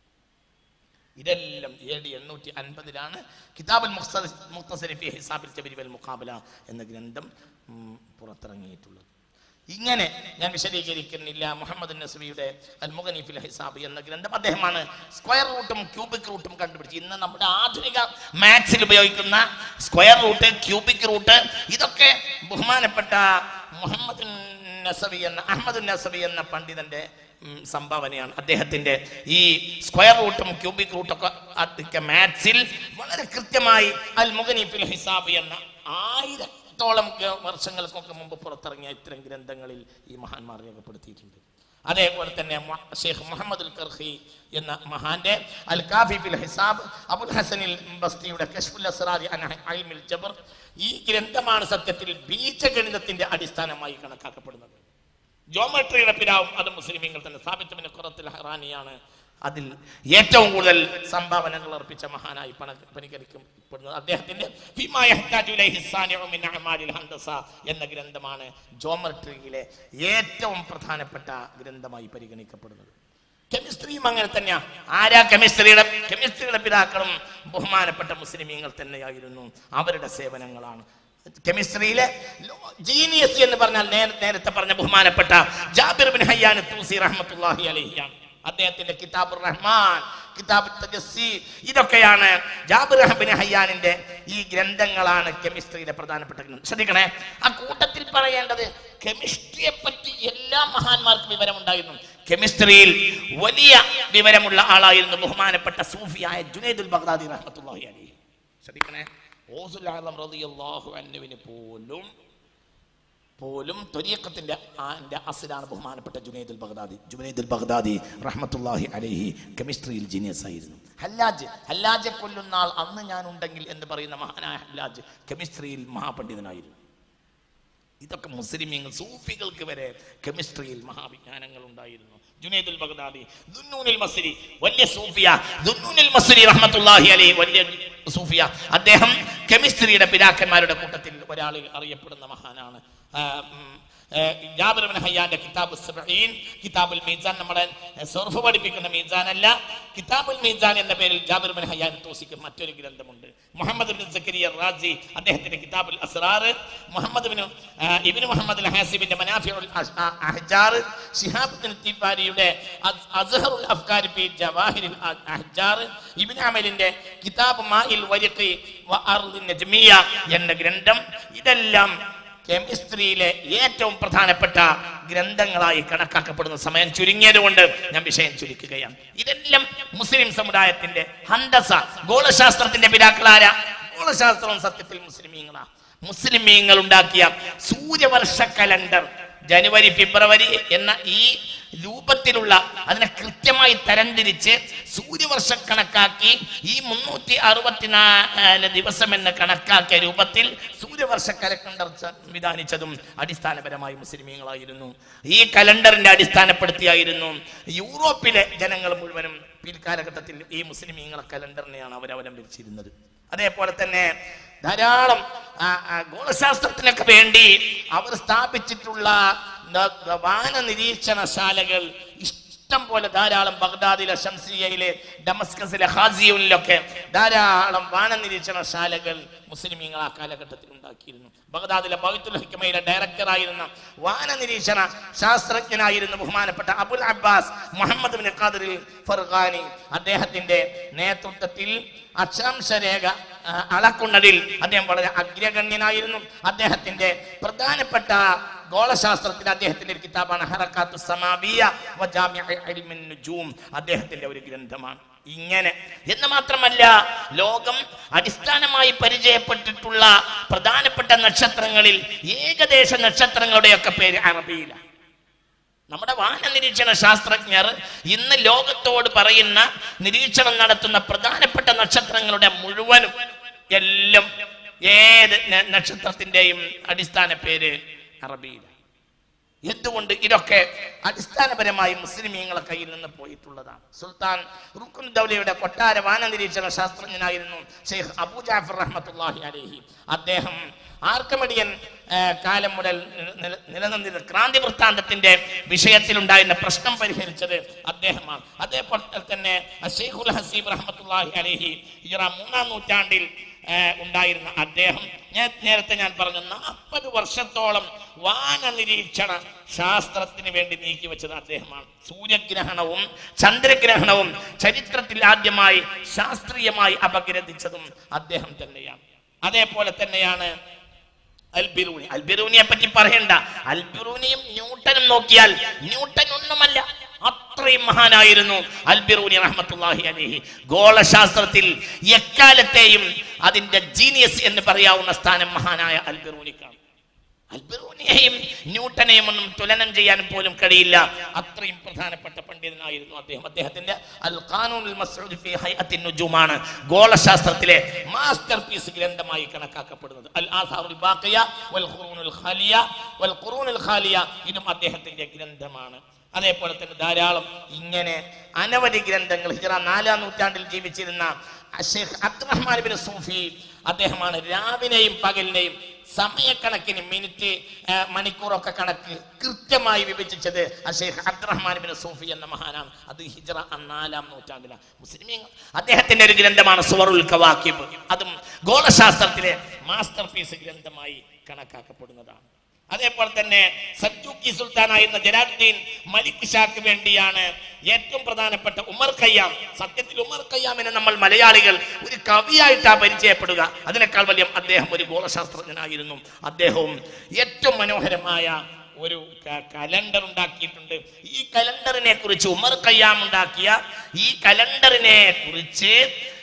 [SPEAKER 1] ഇതെല്ലാം എ ഡി എണ്ണൂറ്റി അൻപതിലാണ് കിതാബുൽ മുഖ്തസരി ഫി ഹിസാബിൽ ജബരി വൽ മുഖാബല എന്ന ഗ്രന്ഥം ഉം, പുറത്തിറങ്ങിയിട്ടുള്ളത് ഇങ്ങനെ ഞാൻ വിശദീകരിക്കുന്നില്ല മുഹമ്മദ് നസ്ബിയുടെ അൽ മുഗനി ഫിൽ ഹിസാബ് എന്ന ഗ്രന്ഥം അദ്ദേഹമാണ് സ്ക്വയർ റൂട്ടും ക്യൂബിക് റൂട്ടും കണ്ടുപിടിച്ചു ഇന്ന് നമ്മുടെ ആധുനിക മാത്സിൽ ഉപയോഗിക്കുന്ന സ്ക്വയർ റൂട്ട് ക്യൂബിക് റൂട്ട് ഇതൊക്കെ ബഹുമാനപ്പെട്ട മുഹമ്മദ് നസബി എന്ന അഹമ്മദ് നസബി എന്ന പണ്ഡിതന്റെ ഉം, സംഭാവനയാണ് അദ്ദേഹത്തിന്റെ ഈ സ്ക്വയർ റൂട്ടും ക്യൂബിക് റൂട്ടും ഒക്കെ അതൊക്കെ മാത്സിൽ വളരെ കൃത്യമായി അൽ മുഗനി ഫിൽ ഹിസാബ് എന്ന ആയിരത്തോളം ഗ- വർഷങ്ങൾക്കൊക്കെ മുമ്പ് പുറത്തിറങ്ങിയ ഇത്തരം ഗ്രന്ഥങ്ങളിൽ ഈ മഹാന്മാർ രേഖപ്പെടുത്തിയിട്ടുണ്ട് അതേപോലെ തന്നെ മു- ഷെയ്ഖ് മുഹമ്മദ് അൽ കർഹി എന്ന മഹാന്റെ അൽ കാഫി ഫിൽ ഹിസാബ് അബുൽ ഹസനിൽ ബസ്തിയുടെ കശ്ഫുൽ അസ്റാരി അൻ അൽമിൽ ജബർ ഈ ഗ്രന്ഥമാണ് സത്യത്തിൽ ബീജഗണിതത്തിന്റെ അടിസ്ഥാനമായി കണക്കാക്കപ്പെടുന്നത് ജോമെട്രിയുടെ പിതാവും അത് മുസ്ലിമീങ്ങൾ തന്നെ സ്ഥാപിച്ചതിന് കുറത്തിൽ ഹറാനിയാണ് അതിൽ ഏറ്റവും കൂടുതൽ സംഭാവനകൾ അർപ്പിച്ച മഹാനായി പണ പരിഗണിക്കപ്പെടുന്നത് അദ്ദേഹത്തിന്റെ ഫീമാ യഹ്താജു ഇലൈഹി സാനിഉ മിൻ അഅമാലിൽ ഹന്ദസ എന്ന ഗ്രന്ഥമാണ് ജോമട്രിയിലെ ഏറ്റവും പ്രധാനപ്പെട്ട ഗ്രന്ഥമായി പരിഗണിക്കപ്പെടുന്നത് കെമിസ്ട്രിയും അങ്ങനെ തന്നെയാ ആരാ കെമിസ്ട്രിയുടെ കെമിസ്ട്രിയുടെ പിതാക്കളും ബഹുമാനപ്പെട്ട മുസ്ലിമീങ്ങൾ തന്നെയായിരുന്നു അവരുടെ സേവനങ്ങളാണ് കെമിസ്ട്രിയിലെ ജീനിയസ് എന്ന് പറഞ്ഞാൽ നേര- നേരത്തെ പറഞ്ഞ ബഹുമാനപ്പെട്ട ജാബിർ ബിൻ ഹയ്യാൻ തൂസി റഹ്മത്തുള്ളാഹി അലഹിയാണ് അദ്ദേഹത്തിന്റെ കിതാബുർ റഹ്മാൻ കിതാബ് തജസ്സി ഇതൊക്കെയാണ് ജാബിർ ബിൻ ഹയ്യാനിന്റെ ഈ ഗ്രന്ഥങ്ങളാണ് കെമിസ്ട്രിയിലെ പ്രധാനപ്പെട്ട ഗ്രന്ഥം ശ്രദ്ധിക്കണേ ആ കൂട്ടത്തിൽ പറയേണ്ടത് കെമിസ്ട്രിയെ പറ്റി എല്ലാ മഹാന്മാർക്കും വിവരമുണ്ടായിരുന്നു കെമിസ്ട്രിയിൽ വലിയ വിവരമുള്ള ആളായിരുന്നു ബഹുമാനപ്പെട്ട സൂഫിയായ ജുനൈദുൽ ബഗ്ദാദി റഹ്മത്തുള്ളാഹി അലൈഹി ശ്രദ്ധിക്കണേ ഓസുൽ ആലം റളിയല്ലാഹു അൻഹുവിന് പോലും പോലും ത്വരീഖത്തിന്റെ ആന്റെ അസിലാണ് ബഹുമാനപ്പെട്ട ജുനൈദുൽ ബഗ്ദാദി ജുനൈദുൽ ബഗ്ദാദി റഹ്മത്തുള്ളാഹി അലൈഹി കെമിസ്ട്രിയിൽ ജീനിയസ് ആയിരുന്നു ഹല്ലാജ് ഹല്ലാജെ കൊല്ലുന്ന ആൾ അന്ന് ഞാൻ ഉണ്ടെങ്കിൽ എന്ന് പറയുന്ന മഹാനായ ഹല്ലാജ് കെമിസ്ട്രിയിൽ മഹാപണ്ഡിതനായിരുന്നു ഇതൊക്കെ മുസ്ലിമീങ്ങൾ സൂഫികൾക്ക് വരെ കെമിസ്ട്രിയിൽ മഹാവിജ്ഞാനങ്ങൾ ഉണ്ടായിരുന്നു ജുനൈദുൽ ബഗ്ദാദി ദുന്നൂനിൽ മസ്രി വലിയ സൂഫിയ ദുന്നൂനിൽ മസ്രി റഹ്മത്തുള്ളാഹി അലൈഹി വലിയ സൂഫിയ അദ്ദേഹം കെമിസ്ട്രിയുടെ പിതാക്കന്മാരുടെ കൂട്ടത്തിൽ ഒരാളിൽ അറിയപ്പെടുന്ന മഹാനാണ് ആ, ഉം, ഏ, ജാബിർ ബിൻ ഹയ്യാന്റെ കിതാബ് സബഈൻ കിതാബുൽ മീസാൻ നമ്മുടെ സർഫ് പഠിപ്പിക്കുന്ന മീസാൻ അല്ല കിതാബുൽ മീസാൻ എന്ന പേരിൽ ജാബിർ ബിൻ ഹയ്യാൻ തോസിക്ക് മറ്റൊരു ഗ്രന്ഥമുണ്ട് മുഹമ്മദ് ബിൻ സക്കരിയ റാസി അദ്ദേഹത്തിന്റെ കിതാബുൽ അസ്റാർ മുഹമ്മദ് ബിൻ ആ, ഇബ്നു മുഹമ്മദ് അൽ ഹാസിബിന്റെ മനാഫിഉൽ അഹ്- ആ- അഹ്ജാർ ശിഹാബ് ബിൻ തിഫാരിയുടെ അസ്- അസ്ഹറുൽ അഫ്കാരി ഫി ജവാഹിരിൽ അ- അഹ്ജാർ ഇബ്നു അമലിന്റെ കിതാബ് മാഇൽ വരിഖി വ അർദിൻ നജ്മിയ എന്ന ഗ്രന്ഥം ഇതെല്ലാം കെമിസ്ട്രിയിലെ ഏറ്റവും പ്രധാനപ്പെട്ട ഗ്രന്ഥങ്ങളായി കണക്കാക്കപ്പെടുന്ന സമയം ചുരുങ്ങിയത് കൊണ്ട് ഞാൻ വിഷയം ചുരുക്കുകയാണ് ഇതെല്ലാം മുസ്ലിം സമുദായത്തിന്റെ ഹന്തസ ഗോളശാസ്ത്രത്തിന്റെ പിതാക്കളാര ഗോളശാസ്ത്രം സത്യത്തിൽ മുസ്ലിമീങ്ങളാ മുസ്ലിമീങ്ങൾ ഉണ്ടാക്കിയ സൂര്യവർഷ കലണ്ടർ ജനുവരി ഫെബ്രുവരി എന്ന ഈ രൂപത്തിലുള്ള അതിനെ കൃത്യമായി തരംതിരിച്ച് സൂര്യവർഷ കണക്കാക്കി ഈ മുന്നൂറ്റി അറുപത്തിനാല് ദിവസം എന്ന് കണക്കാക്കിയ രൂപത്തിൽ സൂര്യവർഷ കലണ്ടർ സംവിധാനിച്ചതും അടിസ്ഥാനപരമായി മുസ്ലിമീങ്ങളായിരുന്നു ഈ കലണ്ടറിന്റെ അടിസ്ഥാനപ്പെടുത്തിയായിരുന്നു യൂറോപ്പിലെ ജനങ്ങൾ മുഴുവനും പിൽക്കാലഘട്ടത്തിൽ ഈ മുസ്ലിമീങ്ങളെ കലണ്ടറിനെയാണ് അവരവലംബിച്ചിരുന്നത് അതേപോലെ തന്നെ ധാരാളം ആ, ആ, ഗോളശാസ്ത്രത്തിനൊക്കെ വേണ്ടി അവർ സ്ഥാപിച്ചിട്ടുള്ള ന- വാന നിരീക്ഷണശാലകൾ ഇഷ്ടം പോലെ ധാരാളം ബഗ്ദാദിലെ ഷംസിയയിലെ ഡമസ്കസിലെ ഹാസിയൂനിലൊക്കെ ധാരാളം വാന നിരീക്ഷണശാലകൾ മുസ്ലിമീങ്ങൾ ആ കാലഘട്ടത്തിൽ ഉണ്ടാക്കിയിരുന്നു ബഗ്ദാദിലെ ബൈത്തുൽ ഹിക്കമയിലെ ഡയറക്ടറായിരുന്ന വാന നിരീക്ഷണ ശാസ്ത്രജ്ഞനായിരുന്ന ബഹുമാനപ്പെട്ട അബുൽ അബ്ബാസ് മുഹമ്മദ് ബിൻ ഖാദിറിൽ ഫർഖാനി അദ്ദേഹത്തിന്റെ നേതൃത്വത്തിൽ അക്ഷാംശ രേഖ ആ, അളക്കുന്നതിൽ അദ്ദേഹം വളരെ അഗ്രഗണ്യനായിരുന്നു അദ്ദേഹത്തിന്റെ പ്രധാനപ്പെട്ട ഗോളശാസ്ത്രത്തിൽ അദ്ദേഹത്തിന്റെ ഒരു കിതാബാണ് ഹറക്കാത്തു സമാബിയ വ ജാമിഅ ഇൽമിൻ നുജൂം അദ്ദേഹത്തിന്റെ ഒരു ഗ്രന്ഥമാണ് ഇങ്ങനെ എന്ന് മാത്രമല്ല ലോകം അടിസ്ഥാനമായി പരിചയപ്പെട്ടിട്ടുള്ള പ്രധാനപ്പെട്ട നക്ഷത്രങ്ങളിൽ ഏകദേശ നക്ഷത്രങ്ങളുടെയൊക്കെ പേര് അറബിയിലാണ് നമ്മുടെ വാന നിരീക്ഷണ ശാസ്ത്രജ്ഞർ ഇന്ന് ലോകത്തോട് പറയുന്ന നിരീക്ഷണം നടത്തുന്ന പ്രധാനപ്പെട്ട നക്ഷത്രങ്ങളുടെ മുഴുവനും എല്ലാം ഏത് ന- നക്ഷത്രത്തിന്റെയും അടിസ്ഥാന പേര് അറബിയിലാണ് എന്തുകൊണ്ട് ഇതൊക്കെ അടിസ്ഥാനപരമായി മുസ്ലിമീങ്ങളെ കയ്യിൽ നിന്ന് പോയിട്ടുള്ളതാണ് സുൽത്താൻ റുക്കുൻ ദൗലയുടെ കൊട്ടാര വാന നിരീക്ഷണ ശാസ്ത്രജ്ഞനായിരുന്നു ഷെയ്ഖ് അബൂ ജാഫർ റഹ്മത്തുള്ളാഹി അലൈഹി അദ്ദേഹം ആർക്കമടിയൻ ആ, കാലം മുതൽ നില- നില- നിലനിന്നിരുന്ന ക്രാന്തി വൃത്താന്തത്തിന്റെ വിഷയത്തിലുണ്ടായിരുന്ന പ്രശ്നം പരിഹരിച്ചത് അദ്ദേഹമാണ് അതേപോലെ തന്നെ ഷെയ്ഖുൽ ഹസീബ് റഹ്മത്തുള്ളാഹി അലൈഹി ഇജറ മൂന്നാം നൂറ്റാണ്ടിൽ ആ, ഉണ്ടായിരുന്ന അദ്ദേഹം ഞാൻ നേരത്തെ ഞാൻ പറഞ്ഞു നാൽപ്പത് വർഷത്തോളം വാന നിരീക്ഷണ ശാസ്ത്രത്തിന് വേണ്ടി നീക്കി വെച്ചത് അദ്ദേഹമാണ് സൂര്യഗ്രഹണവും ചന്ദ്രഗ്രഹണവും ചരിത്രത്തിൽ ആദ്യമായി ശാസ്ത്രീയമായി അപഗ്രഥിച്ചതും അദ്ദേഹം തന്നെയാണ് അതേപോലെ തന്നെയാണ് അൽബിറൂനി അൽബിറൂനിയെ പറ്റി പറയണ്ട അൽബിറൂനിയും ന്യൂട്ടനും നോക്കിയാൽ ന്യൂട്ടൻ ഒന്നുമല്ല അത്രയും മഹാനായിരുന്നു അൽബിറൂനി റഹ്മത്തുള്ളാഹി അലൈഹി ഗോളശാസ്ത്രത്തിൽ എക്കാലത്തെയും അതിന്റെ ജീനിയസ് എന്ന് പറയാവുന്ന സ്ഥാനം മഹാനായ അൽബിറൂനിക്കാണ് അൽബിറൂനിയെയും ന്യൂട്ടനെയും ഒന്നും തുലനം ചെയ്യാൻ പോലും കഴിയില്ല അത്രയും പ്രധാനപ്പെട്ട പണ്ഡിതനായിരുന്നു അദ്ദേഹം അദ്ദേഹത്തിന്റെ അൽ ഖാനൂനുൽ മസ്ഊദ് ഫി ഹൈഅത്തിൻ നുജൂമാണ് ഗോളശാസ്ത്രത്തിലെ മാസ്റ്റർ പീസ് ഗ്രന്ഥമായി കണക്കാക്കപ്പെടുന്നത് അൽ ആസാറുൽ ബാഖിയ വൽ ഖുറൂനുൽ ഖാലിയ വൽ ഖുറൂനുൽ ഖാലിയ ഇതും അദ്ദേഹത്തിന്റെ ഗ്രന്ഥമാണ് അതേപോലെ തന്നെ ധാരാളം ഇങ്ങനെ അനവധി ഗ്രന്ഥങ്ങൾ ഹിജറ നാലാം നൂറ്റാണ്ടിൽ ജീവിച്ചിരുന്ന ഷെയ്ഖ് അബ്ദുറഹ്മാൻ ബിൻ സൂഫി അദ്ദേഹമാണ് രാവിലെയും പകലിനെയും സമയക്കണക്കിന് മിനിറ്റ് ആ, മണിക്കൂറൊക്കെ കണക്ക് കൃത്യമായി വിഭജിച്ചത് ഷെയ്ഖ് അബ്ദുറഹ്മാൻ ബിൻ സൂഫി എന്ന മഹാനാണ് അത് ഹിജറ നാലാം നൂറ്റാണ്ടിലാണ് മുസ്ലിമീങ്ങൾ അദ്ദേഹത്തിന്റെ ഒരു ഗ്രന്ഥമാണ് സുവറുൽ കവാക്കിബ് അതും ഗോളശാസ്ത്രത്തിലെ മാസ്റ്റർ പീസ് ഗ്രന്ഥമായി കണക്കാക്കപ്പെടുന്നതാണ് അതേപോലെ തന്നെ സജ്ജൂക്കി സുൽത്താനായിരുന്ന ജലാലുദ്ദീൻ മലിക് ഷാക്ക് വേണ്ടിയാണ് ഏറ്റവും പ്രധാനപ്പെട്ട ഉമർ ഖയ്യാം സത്യത്തിൽ ഉമർ ഖയ്യാമിനെ നമ്മൾ മലയാളികൾ ഒരു കവിയായിട്ടാണ് പരിചയപ്പെടുക അതിനേക്കാൾ വലിയ അദ്ദേഹം ഒരു ഗോളശാസ്ത്രജ്ഞനായിരുന്നു അദ്ദേഹവും ഏറ്റവും മനോഹരമായ ഒരു ക- കലണ്ടർ ഉണ്ടാക്കിയിട്ടുണ്ട് ഈ കലണ്ടറിനെ കുറിച്ച് ഉമർ ഖയ്യാം ഉണ്ടാക്കിയ ഈ കലണ്ടറിനെ കുറിച്ച്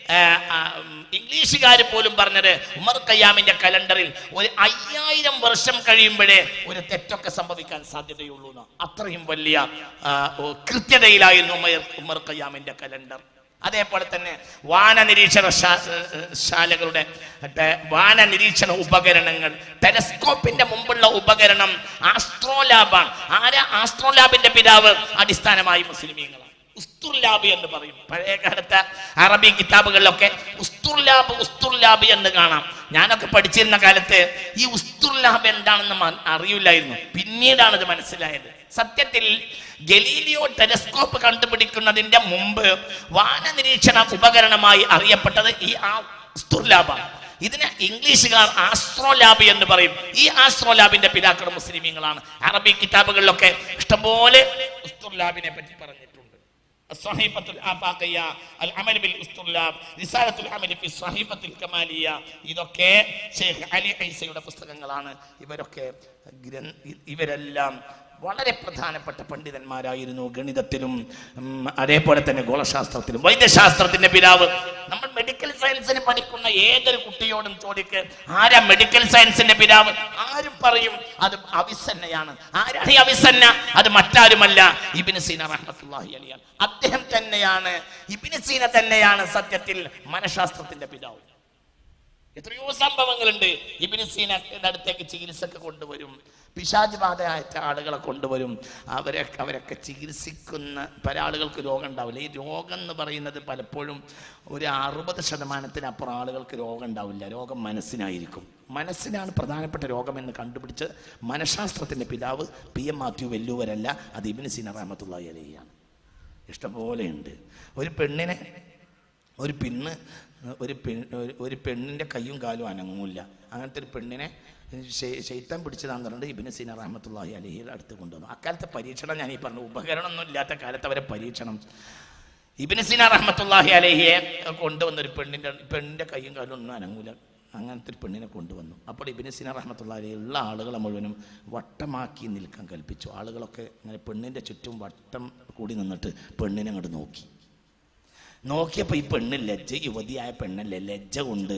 [SPEAKER 1] ഇംഗ്ലീഷുകാർ പോലും പറഞ്ഞത് ഉമർ ഖയ്യാമിന്റെ കലണ്ടറിൽ ഒരു അയ്യായിരം വർഷം കഴിയുമ്പോഴേ ഒരു തെറ്റൊക്കെ സംഭവിക്കാൻ സാധ്യതയുള്ളൂ എന്ന്. അത്രയും വലിയ ആ, ഓ, കൃത്യതയിലായിരുന്നു ഉമർ ഉമർ ഖയ്യാമിന്റെ കലണ്ടർ അതേപോലെ തന്നെ വാന നിരീക്ഷണ ശാ- ശാലകളുടെ മറ്റേ വാന നിരീക്ഷണ ഉപകരണങ്ങൾ ടെലസ്കോപ്പിന്റെ മുമ്പുള്ള ഉപകരണം ആസ്ട്രോലാബാണ് ആരാ ആസ്ട്രോലാബിന്റെ പിതാവ് അടിസ്ഥാനമായി മുസ്ലിമീങ്ങളാണ് ഉസ്തുർലാബ് എന്ന് പറയും പഴയ കാലത്തെ അറബി കിതാബുകളിലൊക്കെ ഉസ്തുർലാബ് ഉസ്തുർലാബ് എന്ന് കാണാം ഞാനൊക്കെ പഠിച്ചിരുന്ന കാലത്ത് ഈ ഉസ്തുർലാബ് എന്താണെന്ന് മ- അറിയില്ലായിരുന്നു പിന്നീടാണ് ഇത് മനസ്സിലായത് സത്യത്തിൽ ഗലീലിയോ ടെലസ്കോപ്പ് കണ്ടുപിടിക്കുന്നതിന്റെ മുമ്പ് വാന നിരീക്ഷണ ഉപകരണമായി അറിയപ്പെട്ടത് ഈ ആ ഉസ്തുർലാബാണ് ഇതിനെ ഇംഗ്ലീഷുകാർ ആസ്ട്രോലാബ് എന്ന് പറയും ഈ ആസ്ട്രോലാബിന്റെ പിതാക്കൾ മുസ്ലിമീങ്ങളാണ് അറബി കിതാബുകളിലൊക്കെ ഇഷ്ടംപോലെ ഉസ്തുർലാബിനെ പറ്റി പറഞ്ഞിട്ടുണ്ട് الصحيفة الآفاقية العمل بالأسطرلاب رسالة العمل في الصحيفة الكمالية ഇതൊക്കെ ഷെയ്ഖ് അലി ഐസയുടെ പുസ്തകങ്ങളാണ് ഇവരൊക്കെ ഗ്രന്ഥ ഇവരെല്ലാം വളരെ പ്രധാനപ്പെട്ട പണ്ഡിതന്മാരായിരുന്നു ഗണിതത്തിലും ഉം, അതേപോലെ തന്നെ ഗോളശാസ്ത്രത്തിലും വൈദ്യശാസ്ത്രത്തിന്റെ പിതാവ് നമ്മൾ മെഡിക്കൽ സയൻസിന് പഠിക്കുന്ന ഏതൊരു കുട്ടിയോടും ചോദിക്ക് ആരാ മെഡിക്കൽ സയൻസിന്റെ പിതാവ് ആരും പറയും അത് അവിസന്നയാണ് ആരാണ് ഈ അവിസന്ന അത് മറ്റാരുമല്ല ഇബിന് സീന റഹ്മത്തുള്ളാഹി അലിയാണ് അദ്ദേഹം തന്നെയാണ് ഇബിന് സീന തന്നെയാണ് സത്യത്തിൽ മനഃശാസ്ത്രത്തിന്റെ പിതാവ് എത്രയോ സംഭവങ്ങളുണ്ട് ഇബിന് സീനയുടെ അടുത്തേക്ക് ചികിത്സക്ക് കൊണ്ടുവരും പിശാജ് ബാധയായ ആളുകളെ കൊണ്ടുവരും അവരെ അവരൊക്കെ ചികിത്സിക്കുന്ന പല ആളുകൾക്ക് രോഗം ഉണ്ടാവില്ല ഈ രോഗം എന്ന് പറയുന്നത് പലപ്പോഴും ഒരു അറുപത് ശതമാനത്തിനപ്പുറം ആളുകൾക്ക് രോഗം ഉണ്ടാവില്ല രോഗം മനസ്സിനായിരിക്കും മനസ്സിനാണ് പ്രധാനപ്പെട്ട രോഗമെന്ന് കണ്ടുപിടിച്ച് മനഃശാസ്ത്രത്തിൻ്റെ പിതാവ് പി എം മാത്യു വെല്ലൂവരല്ല അത് ഇബിന് സീന റഹമത്തുള്ള അലഹിയാണ് ഇഷ്ടംപോലെയുണ്ട് ഒരു പെണ്ണിനെ ഒരു പെണ്ണ് ഒരു പെൺ ഒരു- ഒരു പെണ്ണിൻ്റെ കയ്യും കാലും അനങ്ങൂല അങ്ങനത്തെ ഒരു പെണ്ണിനെ ശൈത്താൻ പിടിച്ചതാന്ന് പറഞ്ഞിട്ട് ഇബിന് സീന റഹമത്തുള്ളാഹി അലഹിയുടെ അടുത്ത് കൊണ്ടുവന്നു അക്കാലത്തെ പരീക്ഷണം ഞാൻ ഈ പറഞ്ഞു ഉപകരണമൊന്നും ഇല്ലാത്ത കാലത്ത് അവരെ പരീക്ഷണം ഇബിന് സീന റഹമത്തുള്ളാഹി അലഹിയെ കൊണ്ടുവന്ന ഒരു പെണ്ണിൻ്റെ പെണ്ണിൻ്റെ കയ്യും കാലും ഒന്നും അനങ്ങൂല അങ്ങനത്തെ ഒരു പെണ്ണിനെ കൊണ്ടുവന്നു അപ്പോൾ ഇബിന് സീന റഹമത്തുള്ളാഹി ഉള്ള ആളുകളെ മുഴുവനും വട്ടമാക്കി നിൽക്കാൻ കൽപ്പിച്ചു ആളുകളൊക്കെ ഇങ്ങനെ പെണ്ണിൻ്റെ ചുറ്റും വട്ടം കൂടി നിന്നിട്ട് പെണ്ണിനെ അങ്ങോട്ട് നോക്കി നോക്കിയപ്പോൾ ഈ പെണ്ണ് ലജ്ജ യുവതിയായ പെണ്ണല്ലേ ലജ്ജ കൊണ്ട്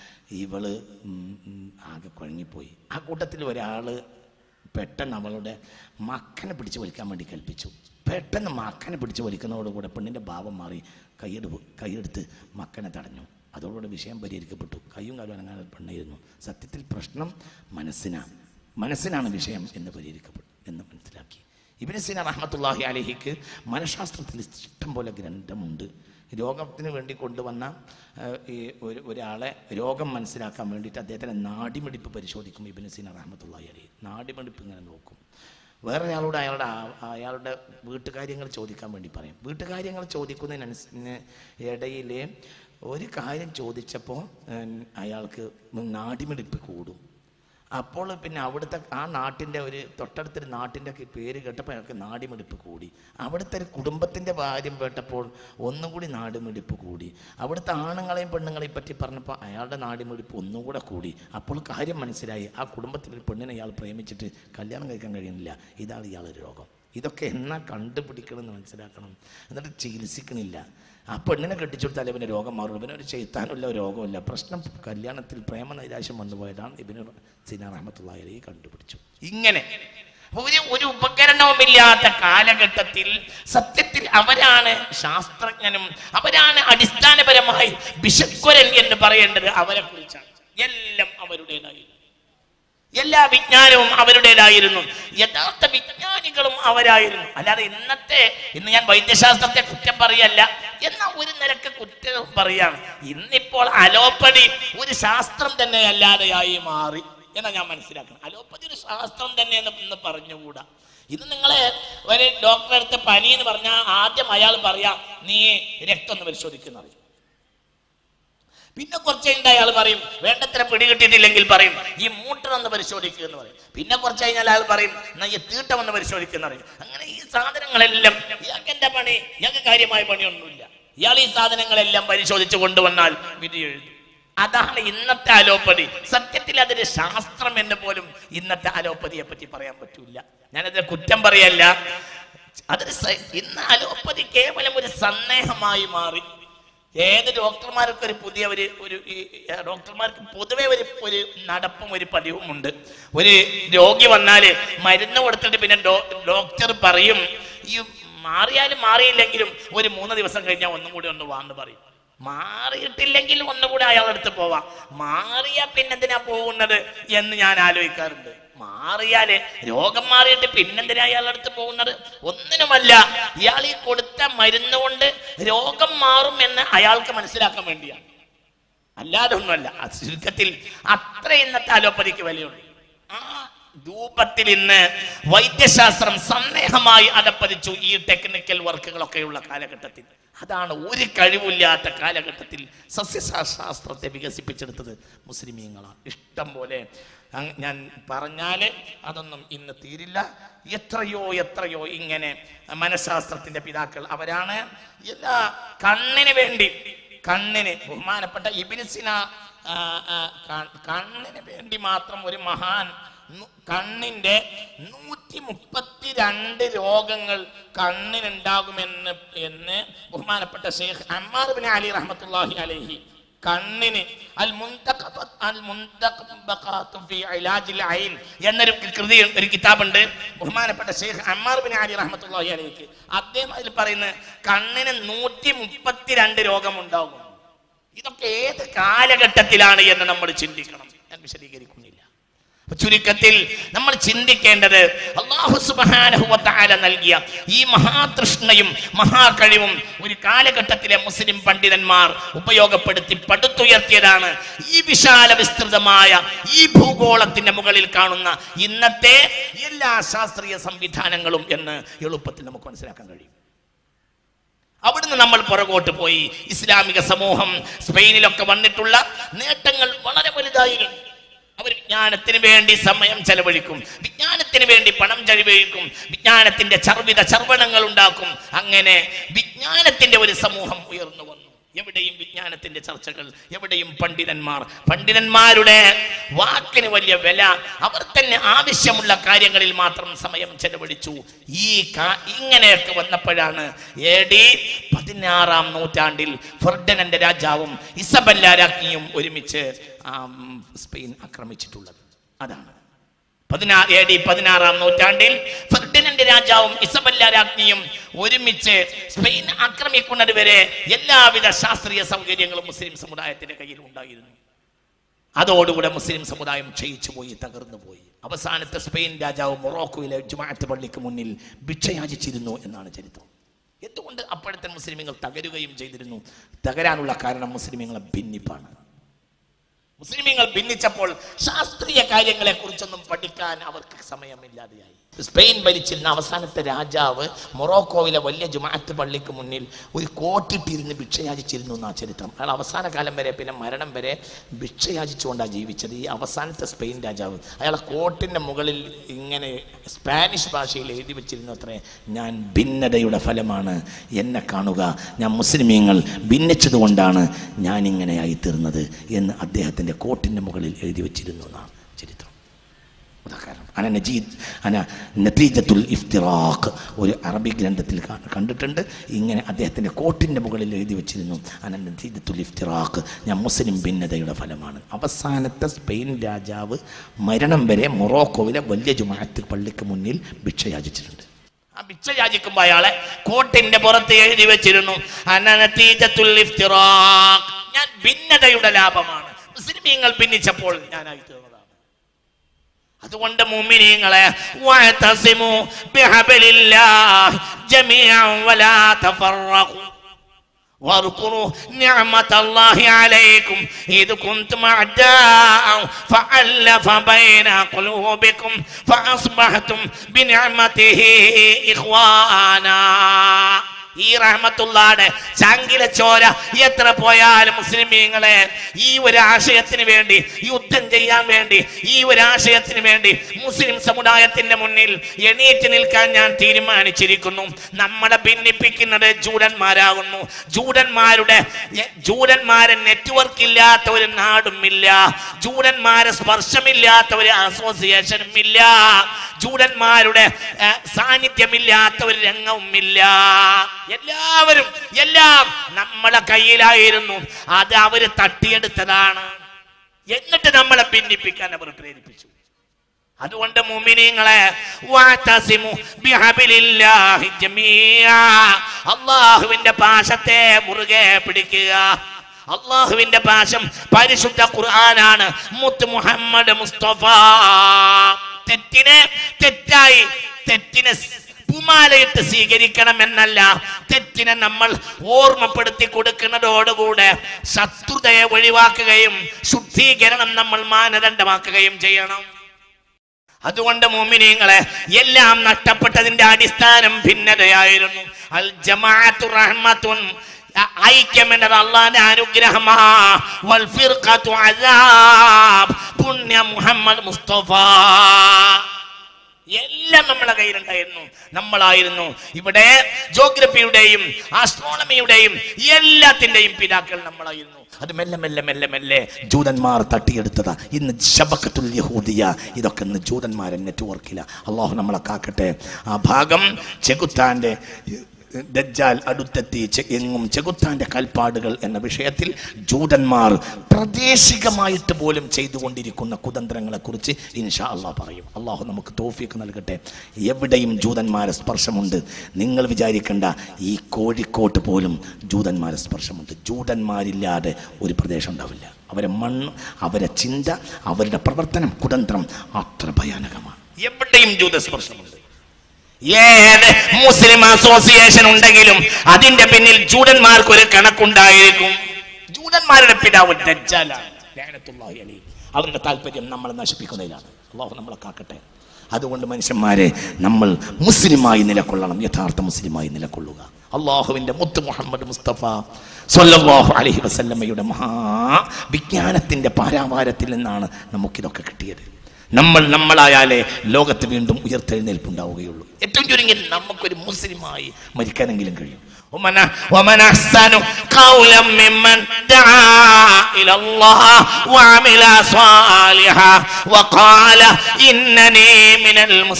[SPEAKER 1] ഇവള് ഉം, ഉം, ആകെ കുഴങ്ങിപ്പോയി ആ കൂട്ടത്തിൽ ഒരാൾ പെട്ടെന്ന് അവളുടെ മക്കനെ പിടിച്ച് വലിക്കാൻ വേണ്ടി കൽപ്പിച്ചു പെട്ടെന്ന് മക്കനെ പിടിച്ച് വലിക്കുന്നതോടുകൂടെ പെണ്ണിൻ്റെ ഭാവം മാറി കൈയെടു കൈയെടുത്ത് മക്കനെ തടഞ്ഞു അതോടുകൂടെ വിഷയം പരിഹരിക്കപ്പെട്ടു കയ്യും കാലും അനങ്ങാതെ പെണ്ണായിരുന്നു സത്യത്തിൽ പ്രശ്നം മനസ്സിനാണ് മനസ്സിനാണ് വിഷയം എന്ന് പരിഹരിക്കപ്പെട്ടു എന്ന് മനസ്സിലാക്കി ഇബിന് സീന റഹ്മത്തുള്ളാഹി അലഹിക്ക് മനഃശാസ്ത്രത്തിൽ ഇഷ്ടം പോലെ ഗ്രന്ഥമുണ്ട് രോഗത്തിന് വേണ്ടി കൊണ്ടുവന്ന ആ, ഈ ഒരു ഒരാളെ രോഗം മനസ്സിലാക്കാൻ വേണ്ടിയിട്ട് അദ്ദേഹത്തിൻ്റെ നാടിമിടിപ്പ് പരിശോധിക്കും ഇബിന് സീന റഹ്മത്തുള്ളാഹി അലഹി നാടിമിടിപ്പ് ഇങ്ങനെ നോക്കും വേറെ ഒരാളോട് അയാളുടെ ആ- അയാളുടെ വീട്ടുകാര്യങ്ങൾ ചോദിക്കാൻ വേണ്ടി പറയും വീട്ടുകാര്യങ്ങൾ ചോദിക്കുന്നതിനനുസരിച്ച് ഇടയിൽ ഒരു കാര്യം ചോദിച്ചപ്പോൾ ഉം, അയാൾക്ക് നാടിമിടിപ്പ് കൂടും അപ്പോൾ പിന്നെ അവിടുത്തെ ആ നാട്ടിൻ്റെ ഒരു തൊട്ടടുത്തൊരു നാട്ടിൻ്റെ ഒക്കെ പേര് കേട്ടപ്പോൾ അയാൾക്ക് നാടിമിടിപ്പ് കൂടി അവിടുത്തെ ഒരു കുടുംബത്തിൻ്റെ കാര്യം കേട്ടപ്പോൾ ഒന്നും കൂടി നാടിമിടിപ്പ് കൂടി അവിടുത്തെ ആണുങ്ങളെയും പെണ്ണുങ്ങളെയും പറ്റി പറഞ്ഞപ്പോൾ അയാളുടെ നാടിമിടിപ്പ് ഒന്നും കൂടെ കൂടി അപ്പോൾ കാര്യം മനസ്സിലായി ആ കുടുംബത്തിലൊരു പെണ്ണിനെ ഇയാൾ പ്രേമിച്ചിട്ട് കല്യാണം കഴിക്കാൻ കഴിയുന്നില്ല ഇതാണ് ഇയാളൊരു രോഗം ഇതൊക്കെ എന്നാ കണ്ടുപിടിക്കണമെന്ന് മനസ്സിലാക്കണം എന്നിട്ട് ചികിത്സിക്കണില്ല ആ പെണ്ണിനെ കെട്ടിച്ചു കൊടുത്താലേ പിന്നെ രോഗം മാറുള്ളൂ പിന്നെ ഒരു ചെയ്ത്താനുള്ള രോഗമില്ല പ്രശ്നം കല്യാണത്തിൽ പ്രേമ നൈരാശ്യം വന്നു പോയതാണ് ഇബിന് സീന റഹമത്തുള്ളി കണ്ടുപിടിച്ചു ഇങ്ങനെ ഒരു ഒരു ഉപകരണവുമില്ലാത്ത കാലഘട്ടത്തിൽ സത്യത്തിൽ അവരാണ് ശാസ്ത്രജ്ഞനും അവരാണ് അടിസ്ഥാനപരമായി ബിഷക്വരൻ എന്ന് പറയേണ്ടത് അവരെ കുറിച്ചാണ് എല്ലാം അവരുടേതായി എല്ലാ വിജ്ഞാനവും അവരുടേതായിരുന്നു യഥാർത്ഥ വിജ്ഞാനികളും അവരായിരുന്നു അല്ലാതെ ഇന്നത്തെ ഇന്ന് ഞാൻ വൈദ്യശാസ്ത്രത്തെ കുറ്റം പറയല്ല എന്ന ഒരു നിരക്ക് കുറ്റം പറയാണ് ഇന്നിപ്പോൾ അലോപ്പതി ഒരു ശാസ്ത്രം തന്നെ അല്ലാതെയായി മാറി എന്നാ ഞാൻ മനസ്സിലാക്കണം അലോപ്പതി ഒരു ശാസ്ത്രം തന്നെ എന്ന് ഇന്ന് പറഞ്ഞുകൂടാ ഇത് നിങ്ങളെ ഒരു ഡോക്ടറെ അടുത്ത് പനി എന്ന് പറഞ്ഞാൽ ആദ്യം അയാൾ പറയാം നീ രക്തം ഒന്ന് പരിശോധിക്കുന്ന പറയും പിന്നെ കുറച്ച് കഴിഞ്ഞിട്ട് അയാൾ പറയും വേണ്ടത്ര പിടികിട്ടിയിട്ടില്ലെങ്കിൽ പറയും ഈ മൂട്ടർ ഒന്ന് പരിശോധിക്കുക എന്ന് പറയും പിന്നെ കുറച്ച് കഴിഞ്ഞാൽ അയാൾ പറയും എന്നാ ഈ തീട്ടം ഒന്ന് പരിശോധിക്കുക എന്ന് പറയും അങ്ങനെ ഈ സാധനങ്ങളെല്ലാം ഇയാൾക്ക് എന്റെ പണി ഇയാൾക്ക് കാര്യമായ പണിയൊന്നുമില്ല ഇയാൾ ഈ സാധനങ്ങളെല്ലാം പരിശോധിച്ച് കൊണ്ടുവന്നാൽ വിധി എഴുതും അതാണ് ഇന്നത്തെ അലോപ്പതി സത്യത്തിൽ അതൊരു ശാസ്ത്രം എന്ന് പോലും ഇന്നത്തെ അലോപ്പതിയെ പറ്റി പറയാൻ പറ്റൂല ഞാനതിനെ കുറ്റം പറയല്ല അതൊരു സ- ഇന്ന് അലോപ്പതി കേവലം ഒരു സന്ദേഹമായി മാറി ഏത് ഡോക്ടർമാർക്ക് ഒരു പുതിയ ഒരു ഒരു ഈ ഡോക്ടർമാർക്ക് പൊതുവെ ഒരു ഒരു നടപ്പും ഒരു പതിവും ഉണ്ട് ഒരു രോഗി വന്നാല് മരുന്ന് കൊടുത്തിട്ട് പിന്നെ ഡോ- ഡോക്ടർ പറയും ഈ മാറിയാലും മാറിയില്ലെങ്കിലും ഒരു മൂന്ന് ദിവസം കഴിഞ്ഞാൽ ഒന്നും കൂടി ഒന്ന് വാന്ന് പറയും മാറിയിട്ടില്ലെങ്കിൽ ഒന്നുകൂടി അയാളുടെ അടുത്ത് പോവാം മാറിയ പിന്നെന്തിനാ പോകുന്നത് എന്ന് ഞാൻ ആലോചിക്കാറുണ്ട് മാറിയാല് രോഗം മാറിയിട്ട് പിന്നെന്തിനാ അയാളുടെ അടുത്ത് പോകുന്നത് ഒന്നിനുമല്ല ഇയാൾ ഈ കൊടുത്ത മരുന്ന് കൊണ്ട് രോഗം മാറും എന്ന് അയാൾക്ക് മനസ്സിലാക്കാൻ വേണ്ടിയാണ് അല്ലാതെ ഒന്നുമല്ല ആ ചുരുക്കത്തിൽ അത്ര ഇന്നത്തെ അലോപ്പതിക്ക് വിലയുണ്ട് ആ രൂപത്തിൽ ഇന്ന് വൈദ്യശാസ്ത്രം സന്ദേഹമായി അതപ്പതിച്ചു ഈ ടെക്നിക്കൽ വർക്കുകളൊക്കെയുള്ള കാലഘട്ടത്തിൽ അതാണ് ഒരു കഴിവില്ലാത്ത കാലഘട്ടത്തിൽ സസ്യശാസ്ത്രത്തെ വികസിപ്പിച്ചെടുത്തത് മുസ്ലിമീങ്ങളാണ് ഇഷ്ടം പോലെ അങ് ഞാൻ പറഞ്ഞാല് അതൊന്നും ഇന്ന് തീരില്ല എത്രയോ എത്രയോ ഇങ്ങനെ മനഃശാസ്ത്രത്തിന്റെ പിതാക്കൾ അവരാണ് എല്ലാ കണ്ണിന് വേണ്ടി കണ്ണിന് ബഹുമാനപ്പെട്ട ഇബിനിസിന ആ, ആ, ക- കണ്ണിന് വേണ്ടി മാത്രം ഒരു മഹാൻ നു- കണ്ണിന്റെ നൂറ്റി മുപ്പത്തിരണ്ട് രോഗങ്ങൾ കണ്ണിനുണ്ടാകുമെന്ന് എന്ന് ബഹുമാനപ്പെട്ട ഷെയ്ഖ് അമ്മാർ ബിൻ അലി റഹ്മത്തുള്ളാഹി അലൈഹി കണ്ണിന് അൽ മുന്തഖബ- അൽ മുന്തഖബഖാത്തു ഫീ ഇലാജിൽ ഐൻ എന്നൊരു കൃതി ഒരു കിതാബുണ്ട് ബഹുമാനപ്പെട്ട ഷെയ്ഖ് അമ്മാർ ബിൻ അലി റഹ്മത്തുള്ളാഹി അലൈഹി അദ്ദേഹം അതിൽ പറയുന്നത് കണ്ണിന് നൂറ്റി മുപ്പത്തിരണ്ട് രോഗമുണ്ടാകും ഇതൊക്കെ ഏത് കാലഘട്ടത്തിലാണ് എന്ന് നമ്മൾ ചിന്തിക്കണം ഞാൻ വിശദീകരിക്കുന്നില്ല അപ്പൊ ചുരുക്കത്തിൽ നമ്മൾ ചിന്തിക്കേണ്ടത് അള്ളാഹു സുബ്ഹാനഹു വ തആല നൽകിയ ഈ മഹാതൃഷ്ണയും മഹാകഴിവും ഒരു കാലഘട്ടത്തിലെ മുസ്ലിം പണ്ഡിതന്മാർ ഉപയോഗപ്പെടുത്തി പടുത്തുയർത്തിയതാണ് ഈ വിശാല വിസ്തൃതമായ ഈ ഭൂഗോളത്തിന്റെ മുകളിൽ കാണുന്ന ഇന്നത്തെ എല്ലാ ശാസ്ത്രീയ സംവിധാനങ്ങളും എന്ന് എളുപ്പത്തിൽ നമുക്ക് മനസ്സിലാക്കാൻ കഴിയും അവിടുന്ന് നമ്മൾ പുറകോട്ട് പോയി ഇസ്ലാമിക സമൂഹം സ്പെയിനിലൊക്കെ വന്നിട്ടുള്ള നേട്ടങ്ങൾ വളരെ വലുതായിരുന്നു അവർ വിജ്ഞാനത്തിന് വേണ്ടി സമയം ചെലവഴിക്കും വിജ്ഞാനത്തിന് വേണ്ടി പണം ചെലവഴിക്കും വിജ്ഞാനത്തിന്റെ ചർവിത ചർവണങ്ങൾ ഉണ്ടാക്കും അങ്ങനെ വിജ്ഞാനത്തിന്റെ ഒരു സമൂഹം ഉയർന്നു വന്നു എവിടെയും വിജ്ഞാനത്തിന്റെ ചർച്ചകൾ എവിടെയും പണ്ഡിതന്മാർ പണ്ഡിതന്മാരുടെ വാക്കിന് വലിയ വില അവർ തന്നെ ആവശ്യമുള്ള കാര്യങ്ങളിൽ മാത്രം സമയം ചെലവഴിച്ചു ഈ കാ- ഇങ്ങനെയൊക്കെ വന്നപ്പോഴാണ് എ ഡി പതിനാറാം നൂറ്റാണ്ടിൽ ഫെർഡനന്റെ രാജാവും ഇസബല്ല രാജ്ഞിയും ഒരുമിച്ച് ആം, സ്പെയിൻ ആക്രമിച്ചിട്ടുള്ളത് അതാണ് പതിനാ എ ഡി പതിനാറാം നൂറ്റാണ്ടിൽ ഫെർഡിനന്റ് രാജാവും ഇസബല്ല രാജ്ഞിയും ഒരുമിച്ച് സ്പെയിൻ ആക്രമിക്കുന്നത് വരെ എല്ലാവിധ ശാസ്ത്രീയ സൗകര്യങ്ങളും മുസ്ലിം സമുദായത്തിന്റെ കയ്യിൽ ഉണ്ടായിരുന്നു അതോടുകൂടെ മുസ്ലിം സമുദായം ക്ഷയിച്ചു പോയി തകർന്നു പോയി അവസാനത്തെ സ്പെയിൻ രാജാവ് മൊറോക്കോയിലെ ജുമാഅത്ത് പള്ളിക്ക് മുന്നിൽ ഭിക്ഷയാചിച്ചിരുന്നു എന്നാണ് ചരിത്രം എന്തുകൊണ്ട് അപ്പോഴത്തെ മുസ്ലിമുകൾ തകരുകയും ചെയ്തിരുന്നു തകരാനുള്ള കാരണം മുസ്ലിമുകളെ ഭിന്നിപ്പാണ് മുസ്ലിമീങ്ങൾ ഭിന്നിച്ചപ്പോൾ ശാസ്ത്രീയ കാര്യങ്ങളെ കുറിച്ചൊന്നും പഠിക്കാൻ അവർക്ക് സമയമില്ലാതെയായി സ്പെയിൻ ഭരിച്ചിരുന്ന അവസാനത്തെ രാജാവ് മൊറോക്കോയിലെ വലിയ ജുമാഅത്ത് പള്ളിക്ക് മുന്നിൽ ഒരു കോട്ടിട്ടിരുന്ന് ഭിക്ഷയാചിച്ചിരുന്നു എന്നാ ചരിത്രം അയാൾ അവസാന കാലം വരെ പിന്നെ മരണം വരെ ഭിക്ഷയാചിച്ചുകൊണ്ടാണ് ജീവിച്ചത് ഈ അവസാനത്തെ സ്പെയിൻ രാജാവ് അയാളെ കോട്ടിൻ്റെ മുകളിൽ ഇങ്ങനെ സ്പാനിഷ് ഭാഷയിൽ എഴുതി വെച്ചിരുന്നു അത്രേ ഞാൻ ഭിന്നതയുടെ ഫലമാണ് എന്നെ കാണുക ഞാൻ മുസ്ലിമീങ്ങൾ ഭിന്നിച്ചതുകൊണ്ടാണ് ഞാൻ ഇങ്ങനെയായി തീർന്നത് എന്ന് അദ്ദേഹത്തിൻ്റെ കോട്ടിൻ്റെ മുകളിൽ എഴുതി വെച്ചിരുന്നു എന്നാണ് ചരിത്രം ഉദാഹരണം അന നജീദ് അന നതീജത്തുൽ ഇഫ്തിറാഖ് ഒരു അറബി ഗ്രന്ഥത്തിൽ കാ- കണ്ടിട്ടുണ്ട് ഇങ്ങനെ അദ്ദേഹത്തിൻ്റെ കോട്ടിൻ്റെ മുകളിൽ എഴുതി വെച്ചിരുന്നു അന നതീജത്തുൽ ഇഫ്തിറാഖ് ഞാൻ മുസ്ലിം ഭിന്നതയുടെ ഫലമാണ് അവസാനത്തെ സ്പെയിൻ രാജാവ് മരണം വരെ മൊറോക്കോവിലെ വലിയ ജുമാഅത്ത് പള്ളിക്ക് മുന്നിൽ ഭിക്ഷ യാചിച്ചിട്ടുണ്ട് ആ ഭിക്ഷ യാചിക്കുമ്പോൾ അയാളെ കോട്ടിന്റെ പുറത്ത് എഴുതി വെച്ചിരുന്നു അന നതീജത്തുൽ ഇഫ്തിറാഖ് ഞാൻ ഭിന്നതയുടെ ലാഭമാണ് മുസ്ലിമീങ്ങൾ ഭിന്നിച്ചപ്പോൾ ഞാനായി തീർന്നതാണ് അതുകൊണ്ട് മുഅ്മിനീങ്ങളെ വഅതസിമു ബിഹബലില്ലാഹി ജമീഅൻ വലാ തഫറഖു واذكروا نعمة الله عليكم إذ كنتم أعداء فألف بين قلوبكم فأصبحتم بنعمته إخوانا ഈ റഹ്മത്തുള്ളാടെ ചങ്കില ചോര എത്ര പോയാലും മുസ്ലിമീങ്ങളെ ഈ ഒരു ആശയത്തിന് വേണ്ടി യുദ്ധം ചെയ്യാൻ വേണ്ടി ഈ ഒരു ആശയത്തിന് വേണ്ടി മുസ്ലിം സമുദായത്തിന്റെ മുന്നിൽ എണീറ്റ് നിൽക്കാൻ ഞാൻ തീരുമാനിച്ചിരിക്കുന്നു നമ്മളെ ഭിന്നിപ്പിക്കുന്നത് ജൂഡന്മാരാകുന്നു ജൂഡന്മാരുടെ എ- ജൂഡന്മാരെ നെറ്റ്വർക്ക് ഇല്ലാത്ത ഒരു നാടും ഇല്ല ജൂഡന്മാരെ സ്പർശമില്ലാത്ത ഒരു അസോസിയേഷനും ഇല്ല ജൂഡന്മാരുടെ ഏ, സാന്നിധ്യമില്ലാത്ത ഒരു രംഗവും ഇല്ല എല്ലാവരും എല്ലാം നമ്മളെ കയ്യിലായിരുന്നു അത് അവര് തട്ടിയെടുത്തതാണ് എന്നിട്ട് നമ്മളെ ഭിന്നിപ്പിക്കാൻ അവർ പ്രേരിപ്പിച്ചു അതുകൊണ്ട് മുമിനീങ്ങളെ വാതസിമു ബിഹബിലില്ലാഹി ജമീഅ. അള്ളാഹുവിന്റെ പാശത്തെ മുറുകെ പിടിക്കുക അള്ളാഹുവിന്റെ പാശം പരിശുദ്ധ ഖുർആനാണ് മുത്ത് മുഹമ്മദ് മുസ്തഫ തെറ്റിനെ തെറ്റായി തെറ്റിനെ പൂമാലയിട്ട് സ്വീകരിക്കണം എന്നല്ല തെറ്റിനെ നമ്മൾ ഓർമ്മപ്പെടുത്തി കൊടുക്കുന്നതോടുകൂടെ ശത്രുതയെ ഒഴിവാക്കുകയും ശുദ്ധീകരണം നമ്മൾ മാനദണ്ഡമാക്കുകയും ചെയ്യണം അതുകൊണ്ട് മോമിനിയങ്ങളെ എല്ലാം നഷ്ടപ്പെട്ടതിന്റെ അടിസ്ഥാനം ഭിന്നതയായിരുന്നു അൽ ജമാഅത്തു റഹ്മത്തുൻ അ- ഐക്യം എന്നത് അള്ളാന്റെ അനുഗ്രഹമാ വൽ ഫിർഖത്തു അസാബ് പുണ്യ മുഹമ്മദ് മുസ്തഫ എല്ലാം നമ്മളെ കയ്യിലുണ്ടായിരുന്നു നമ്മളായിരുന്നു ഇവിടെ ജോഗ്രഫിയുടെയും ആസ്ട്രോണമിയുടെയും എല്ലാത്തിന്റെയും പിതാക്കൾ നമ്മളായിരുന്നു അത് മെല്ലെ മെല്ലെ മെല്ലെ മെല്ലെ ജൂതന്മാർ തട്ടിയെടുത്തതാ ഇന്ന് ശബക്കത്തുൽ യഹൂദിയ ഇതൊക്കെ ഇന്ന് ജൂതന്മാരെ നെറ്റ്വർക്കില്ല അള്ളാഹു നമ്മളെ കാക്കട്ടെ ആ ഭാഗം ചെകുത്താന്റെ ദജ്ജാൽ അടുത്തെത്തി ചെ- എങ്ങും ചെകുത്താന്റെ കൽപ്പാടുകൾ എന്ന വിഷയത്തിൽ ജൂതന്മാർ പ്രാദേശികമായിട്ട് പോലും ചെയ്തുകൊണ്ടിരിക്കുന്ന കുതന്ത്രങ്ങളെ കുറിച്ച് ഇൻഷാ അള്ളാഹ് പറയും അള്ളാഹു നമുക്ക് തോഫിക്ക് നൽകട്ടെ എവിടെയും ജൂതന്മാരെ സ്പർശമുണ്ട് നിങ്ങൾ വിചാരിക്കേണ്ട ഈ കോഴിക്കോട്ട് പോലും ജൂതന്മാരെ സ്പർശമുണ്ട് ജൂതന്മാരില്ലാതെ ഒരു പ്രദേശം ഉണ്ടാവില്ല അവരെ മണ്ണ് അവരെ ചിന്ത അവരുടെ പ്രവർത്തനം കുതന്ത്രം അത്ര ഭയാനകമാണ് എവിടെയും ജൂതസ്പർശമുണ്ട് ഏത് മുസ്ലിം അസോസിയേഷൻ ഉണ്ടെങ്കിലും അതിന്റെ പിന്നിൽ ജൂതന്മാർക്ക് ഒരു കണക്കുണ്ടായിരിക്കും ജൂതന്മാരുടെ പിതാവ് ദജ്ജാലാണ് ലഅനത്തുല്ലാഹി അലൈഹി. അവരുടെ താല്പര്യം നമ്മളെ നശിപ്പിക്കുന്നതിലാണ് അള്ളാഹു നമ്മളെ കാക്കട്ടെ അതുകൊണ്ട് മനുഷ്യന്മാരെ നമ്മൾ മുസ്ലിമായി നിലകൊള്ളണം യഥാർത്ഥ മുസ്ലിമായി നിലകൊള്ളുക അള്ളാഹുവിന്റെ മുത്ത് മുഹമ്മദ് മുസ്തഫ സല്ലല്ലാഹു അലൈഹി വസല്ലമയുടെ മഹാ വിജ്ഞാനത്തിന്റെ പാരാവാരത്തിൽ നിന്നാണ് നമുക്കിതൊക്കെ കിട്ടിയത് നമ്മൾ നമ്മളായാലേ ലോകത്ത് വീണ്ടും ഉയർത്തെഴുന്നേൽപ്പുണ്ടാവുകയുള്ളൂ ഏറ്റവും ചുരുങ്ങി നമുക്കൊരു മുസ്ലിമായി മരിക്കാനെങ്കിലും കഴിയും ومن- ومن أحسن قولا ممن دعا إلى الله وعمل صالحا وقال إنني من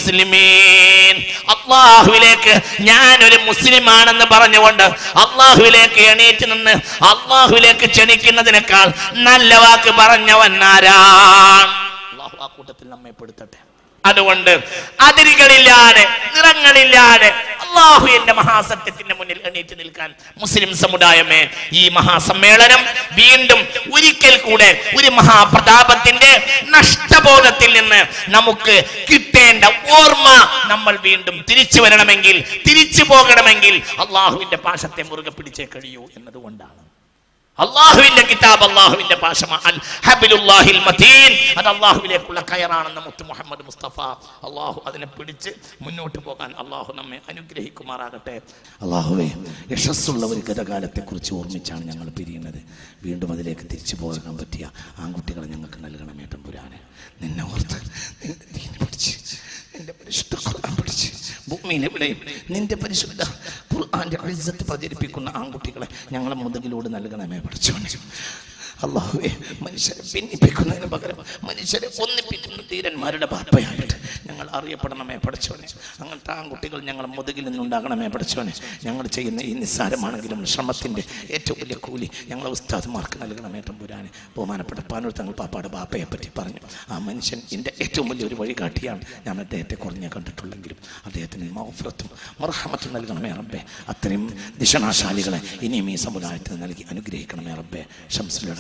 [SPEAKER 1] المسلمين അള്ളാഹുവിലേക്ക് ഞാനൊരു മുസ്ലിമാണെന്ന് പറഞ്ഞുകൊണ്ട് അള്ളാഹുവിലേക്ക് എണീറ്റ് നിന്ന് അള്ളാഹുവിലേക്ക് ക്ഷണിക്കുന്നതിനേക്കാൾ നല്ല വാക്ക് പറഞ്ഞവൻ ആരാണ് അള്ളാഹു ആ കൂട്ടത്തിൽ നമ്മെ പെടുത്തട്ടെ അതുകൊണ്ട് അതിരുകളില്ലാതെ നിറങ്ങളില്ലാതെ അള്ളാഹു എന്റെ മഹാസത്യത്തിന്റെ മുന്നിൽ എണീറ്റ് നിൽക്കാൻ മുസ്ലിം സമുദായമേ ഈ മഹാസമ്മേളനം വീണ്ടും ഒരിക്കൽ കൂടെ ഒരു മഹാപ്രതാപത്തിന്റെ നഷ്ടബോധത്തിൽ നിന്ന് നമുക്ക് കിട്ടേണ്ട ഓർമ്മ നമ്മൾ വീണ്ടും തിരിച്ചു വരണമെങ്കിൽ തിരിച്ചു പോകണമെങ്കിൽ അള്ളാഹുവിന്റെ പാശത്തെ മുറുകെ പിടിച്ചേ കഴിയൂ എന്നതുകൊണ്ടാണ് അള്ളാഹുവിന്റെ കിതാബ് അള്ളാഹുവിന്റെ പാശമ അൽ ഹബിലുല്ലാഹിൽ മതീൻ അത് അള്ളാഹുവിലേക്കുള്ള കയറാണെന്ന് മുത്ത് മുഹമ്മദ് മുസ്തഫ അള്ളാഹു അതിനെ പിടിച്ച് മുന്നോട്ട് പോകാൻ അള്ളാഹു നമ്മെ അനുഗ്രഹിക്കുമാറാകട്ടെ അള്ളാഹുവെ യശസ്സുള്ള ഒരു ഗതകാലത്തെ കുറിച്ച് ഓർമ്മിച്ചാണ് ഞങ്ങൾ പിരിയുന്നത് വീണ്ടും അതിലേക്ക് തിരിച്ചു പോകാൻ പറ്റിയ ആൺകുട്ടികളെ ഞങ്ങൾക്ക് നൽകണമേ തമ്പുരാനെ നിന്നെ ഓർത്ത് നിന്റെ ദീന് പഠിച്ച് നിന്റെ പരിശുദ്ധ ഖുർആൻ പഠിച്ച് ഭൂമിയിൽ എവിടെയും നിന്റെ പരിശുദ്ധ ഖുർആന്റെ ഇസ്സത്ത് പ്രചരിപ്പിക്കുന്ന ആൺകുട്ടികളെ ഞങ്ങളെ മുതുകിലൂടെ നൽകണമേ പഠിച്ചോനെ അള്ളാഹുവെ മനുഷ്യരെ ഭിന്നിപ്പിക്കുന്നതിന് പകരം മനുഷ്യരെ ഒന്നിപ്പിക്കുന്ന ധീരന്മാരുടെ ബാപ്പയായിട്ട് ഞങ്ങൾ അറിയപ്പെടണമേ പഠിച്ചോനെ അങ്ങനത്തെ ആൺകുട്ടികൾ ഞങ്ങളെ മുതുകിൽ നിന്നുണ്ടാകണമേ പഠിച്ചോനെ ഞങ്ങൾ ചെയ്യുന്ന ഈ നിസ്സാരമാണെങ്കിലും ശ്രമത്തിൻ്റെ ഏറ്റവും വലിയ കൂലി ഞങ്ങളെ ഉസ്താദ്മാർക്ക് നൽകണമേ തമ്പുരാനെ ബഹുമാനപ്പെട്ട പാനൂർ തങ്ങൾ പാപ്പാടെ ബാപ്പയെ പറ്റി പറഞ്ഞു ആ മനുഷ്യൻ എൻ്റെ ഏറ്റവും വലിയ ഒരു വഴികാട്ടിയാണ് ഞാൻ അദ്ദേഹത്തെ കുറഞ്ഞേ കണ്ടിട്ടുള്ളെങ്കിലും അദ്ദേഹത്തിന് മൗഫ്രത്തും മർഹമത്തും നൽകണമേ റബ്ബെ അത്രയും ദിഷണാശാലികളെ ഇനിയും ഈ സമുദായത്തിന് നൽകി അനുഗ്രഹിക്കണമേ റബ്ബെ ഷംസുലയുടെ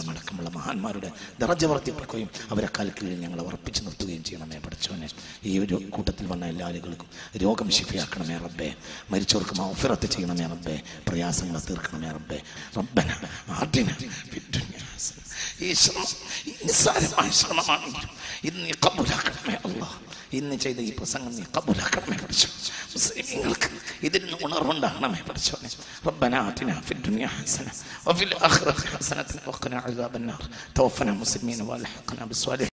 [SPEAKER 1] വസ്ലം അടക്കമുള്ള മഹാന്മാരുടെ ദറജ വർദ്ധിപ്പിക്കുകയും അവരെ കാൽക്കീഴിൽ ഞങ്ങളെ ഉറപ്പിച്ചു നിർത്തുകയും ചെയ്യണമേ പഠിച്ചോനെ ഈ ഒരു കൂട്ടത്തിൽ വന്ന എല്ലാ ആളുകൾക്കും രോഗം ശിഫയാക്കണമേ റബ്ബേ മരിച്ചവർക്ക് മൗഫിറത്ത് ചെയ്യണമേ റബ്ബേ പ്രയാസങ്ങളെ തീർക്കണമേ റബ്ബേ റബ്ബന ആദ്യന ഫിദ്ദുനിയ ഹസന. ഈ ശ്രമം ഈ നിസ്സാരമായ ശ്രമമാണെങ്കിലും ഇത് നീ കബൂലാക്കണമേ അല്ലാഹ് ഇന്ന് ചെയ്ത ഈ പ്രസംഗം നീ കബൂലാക്കണമേ പഠിച്ചു മുസ്ലിമീങ്ങൾക്ക് ഇതിൽ നിന്ന് ഉണർവുണ്ടാകണമേ പഠിച്ചോനെ ربنا آتنا في الدنيا حسنة وفي الآخرة حسنة وقنا عذاب النار توفنا مسلمين والحقنا بالصالحين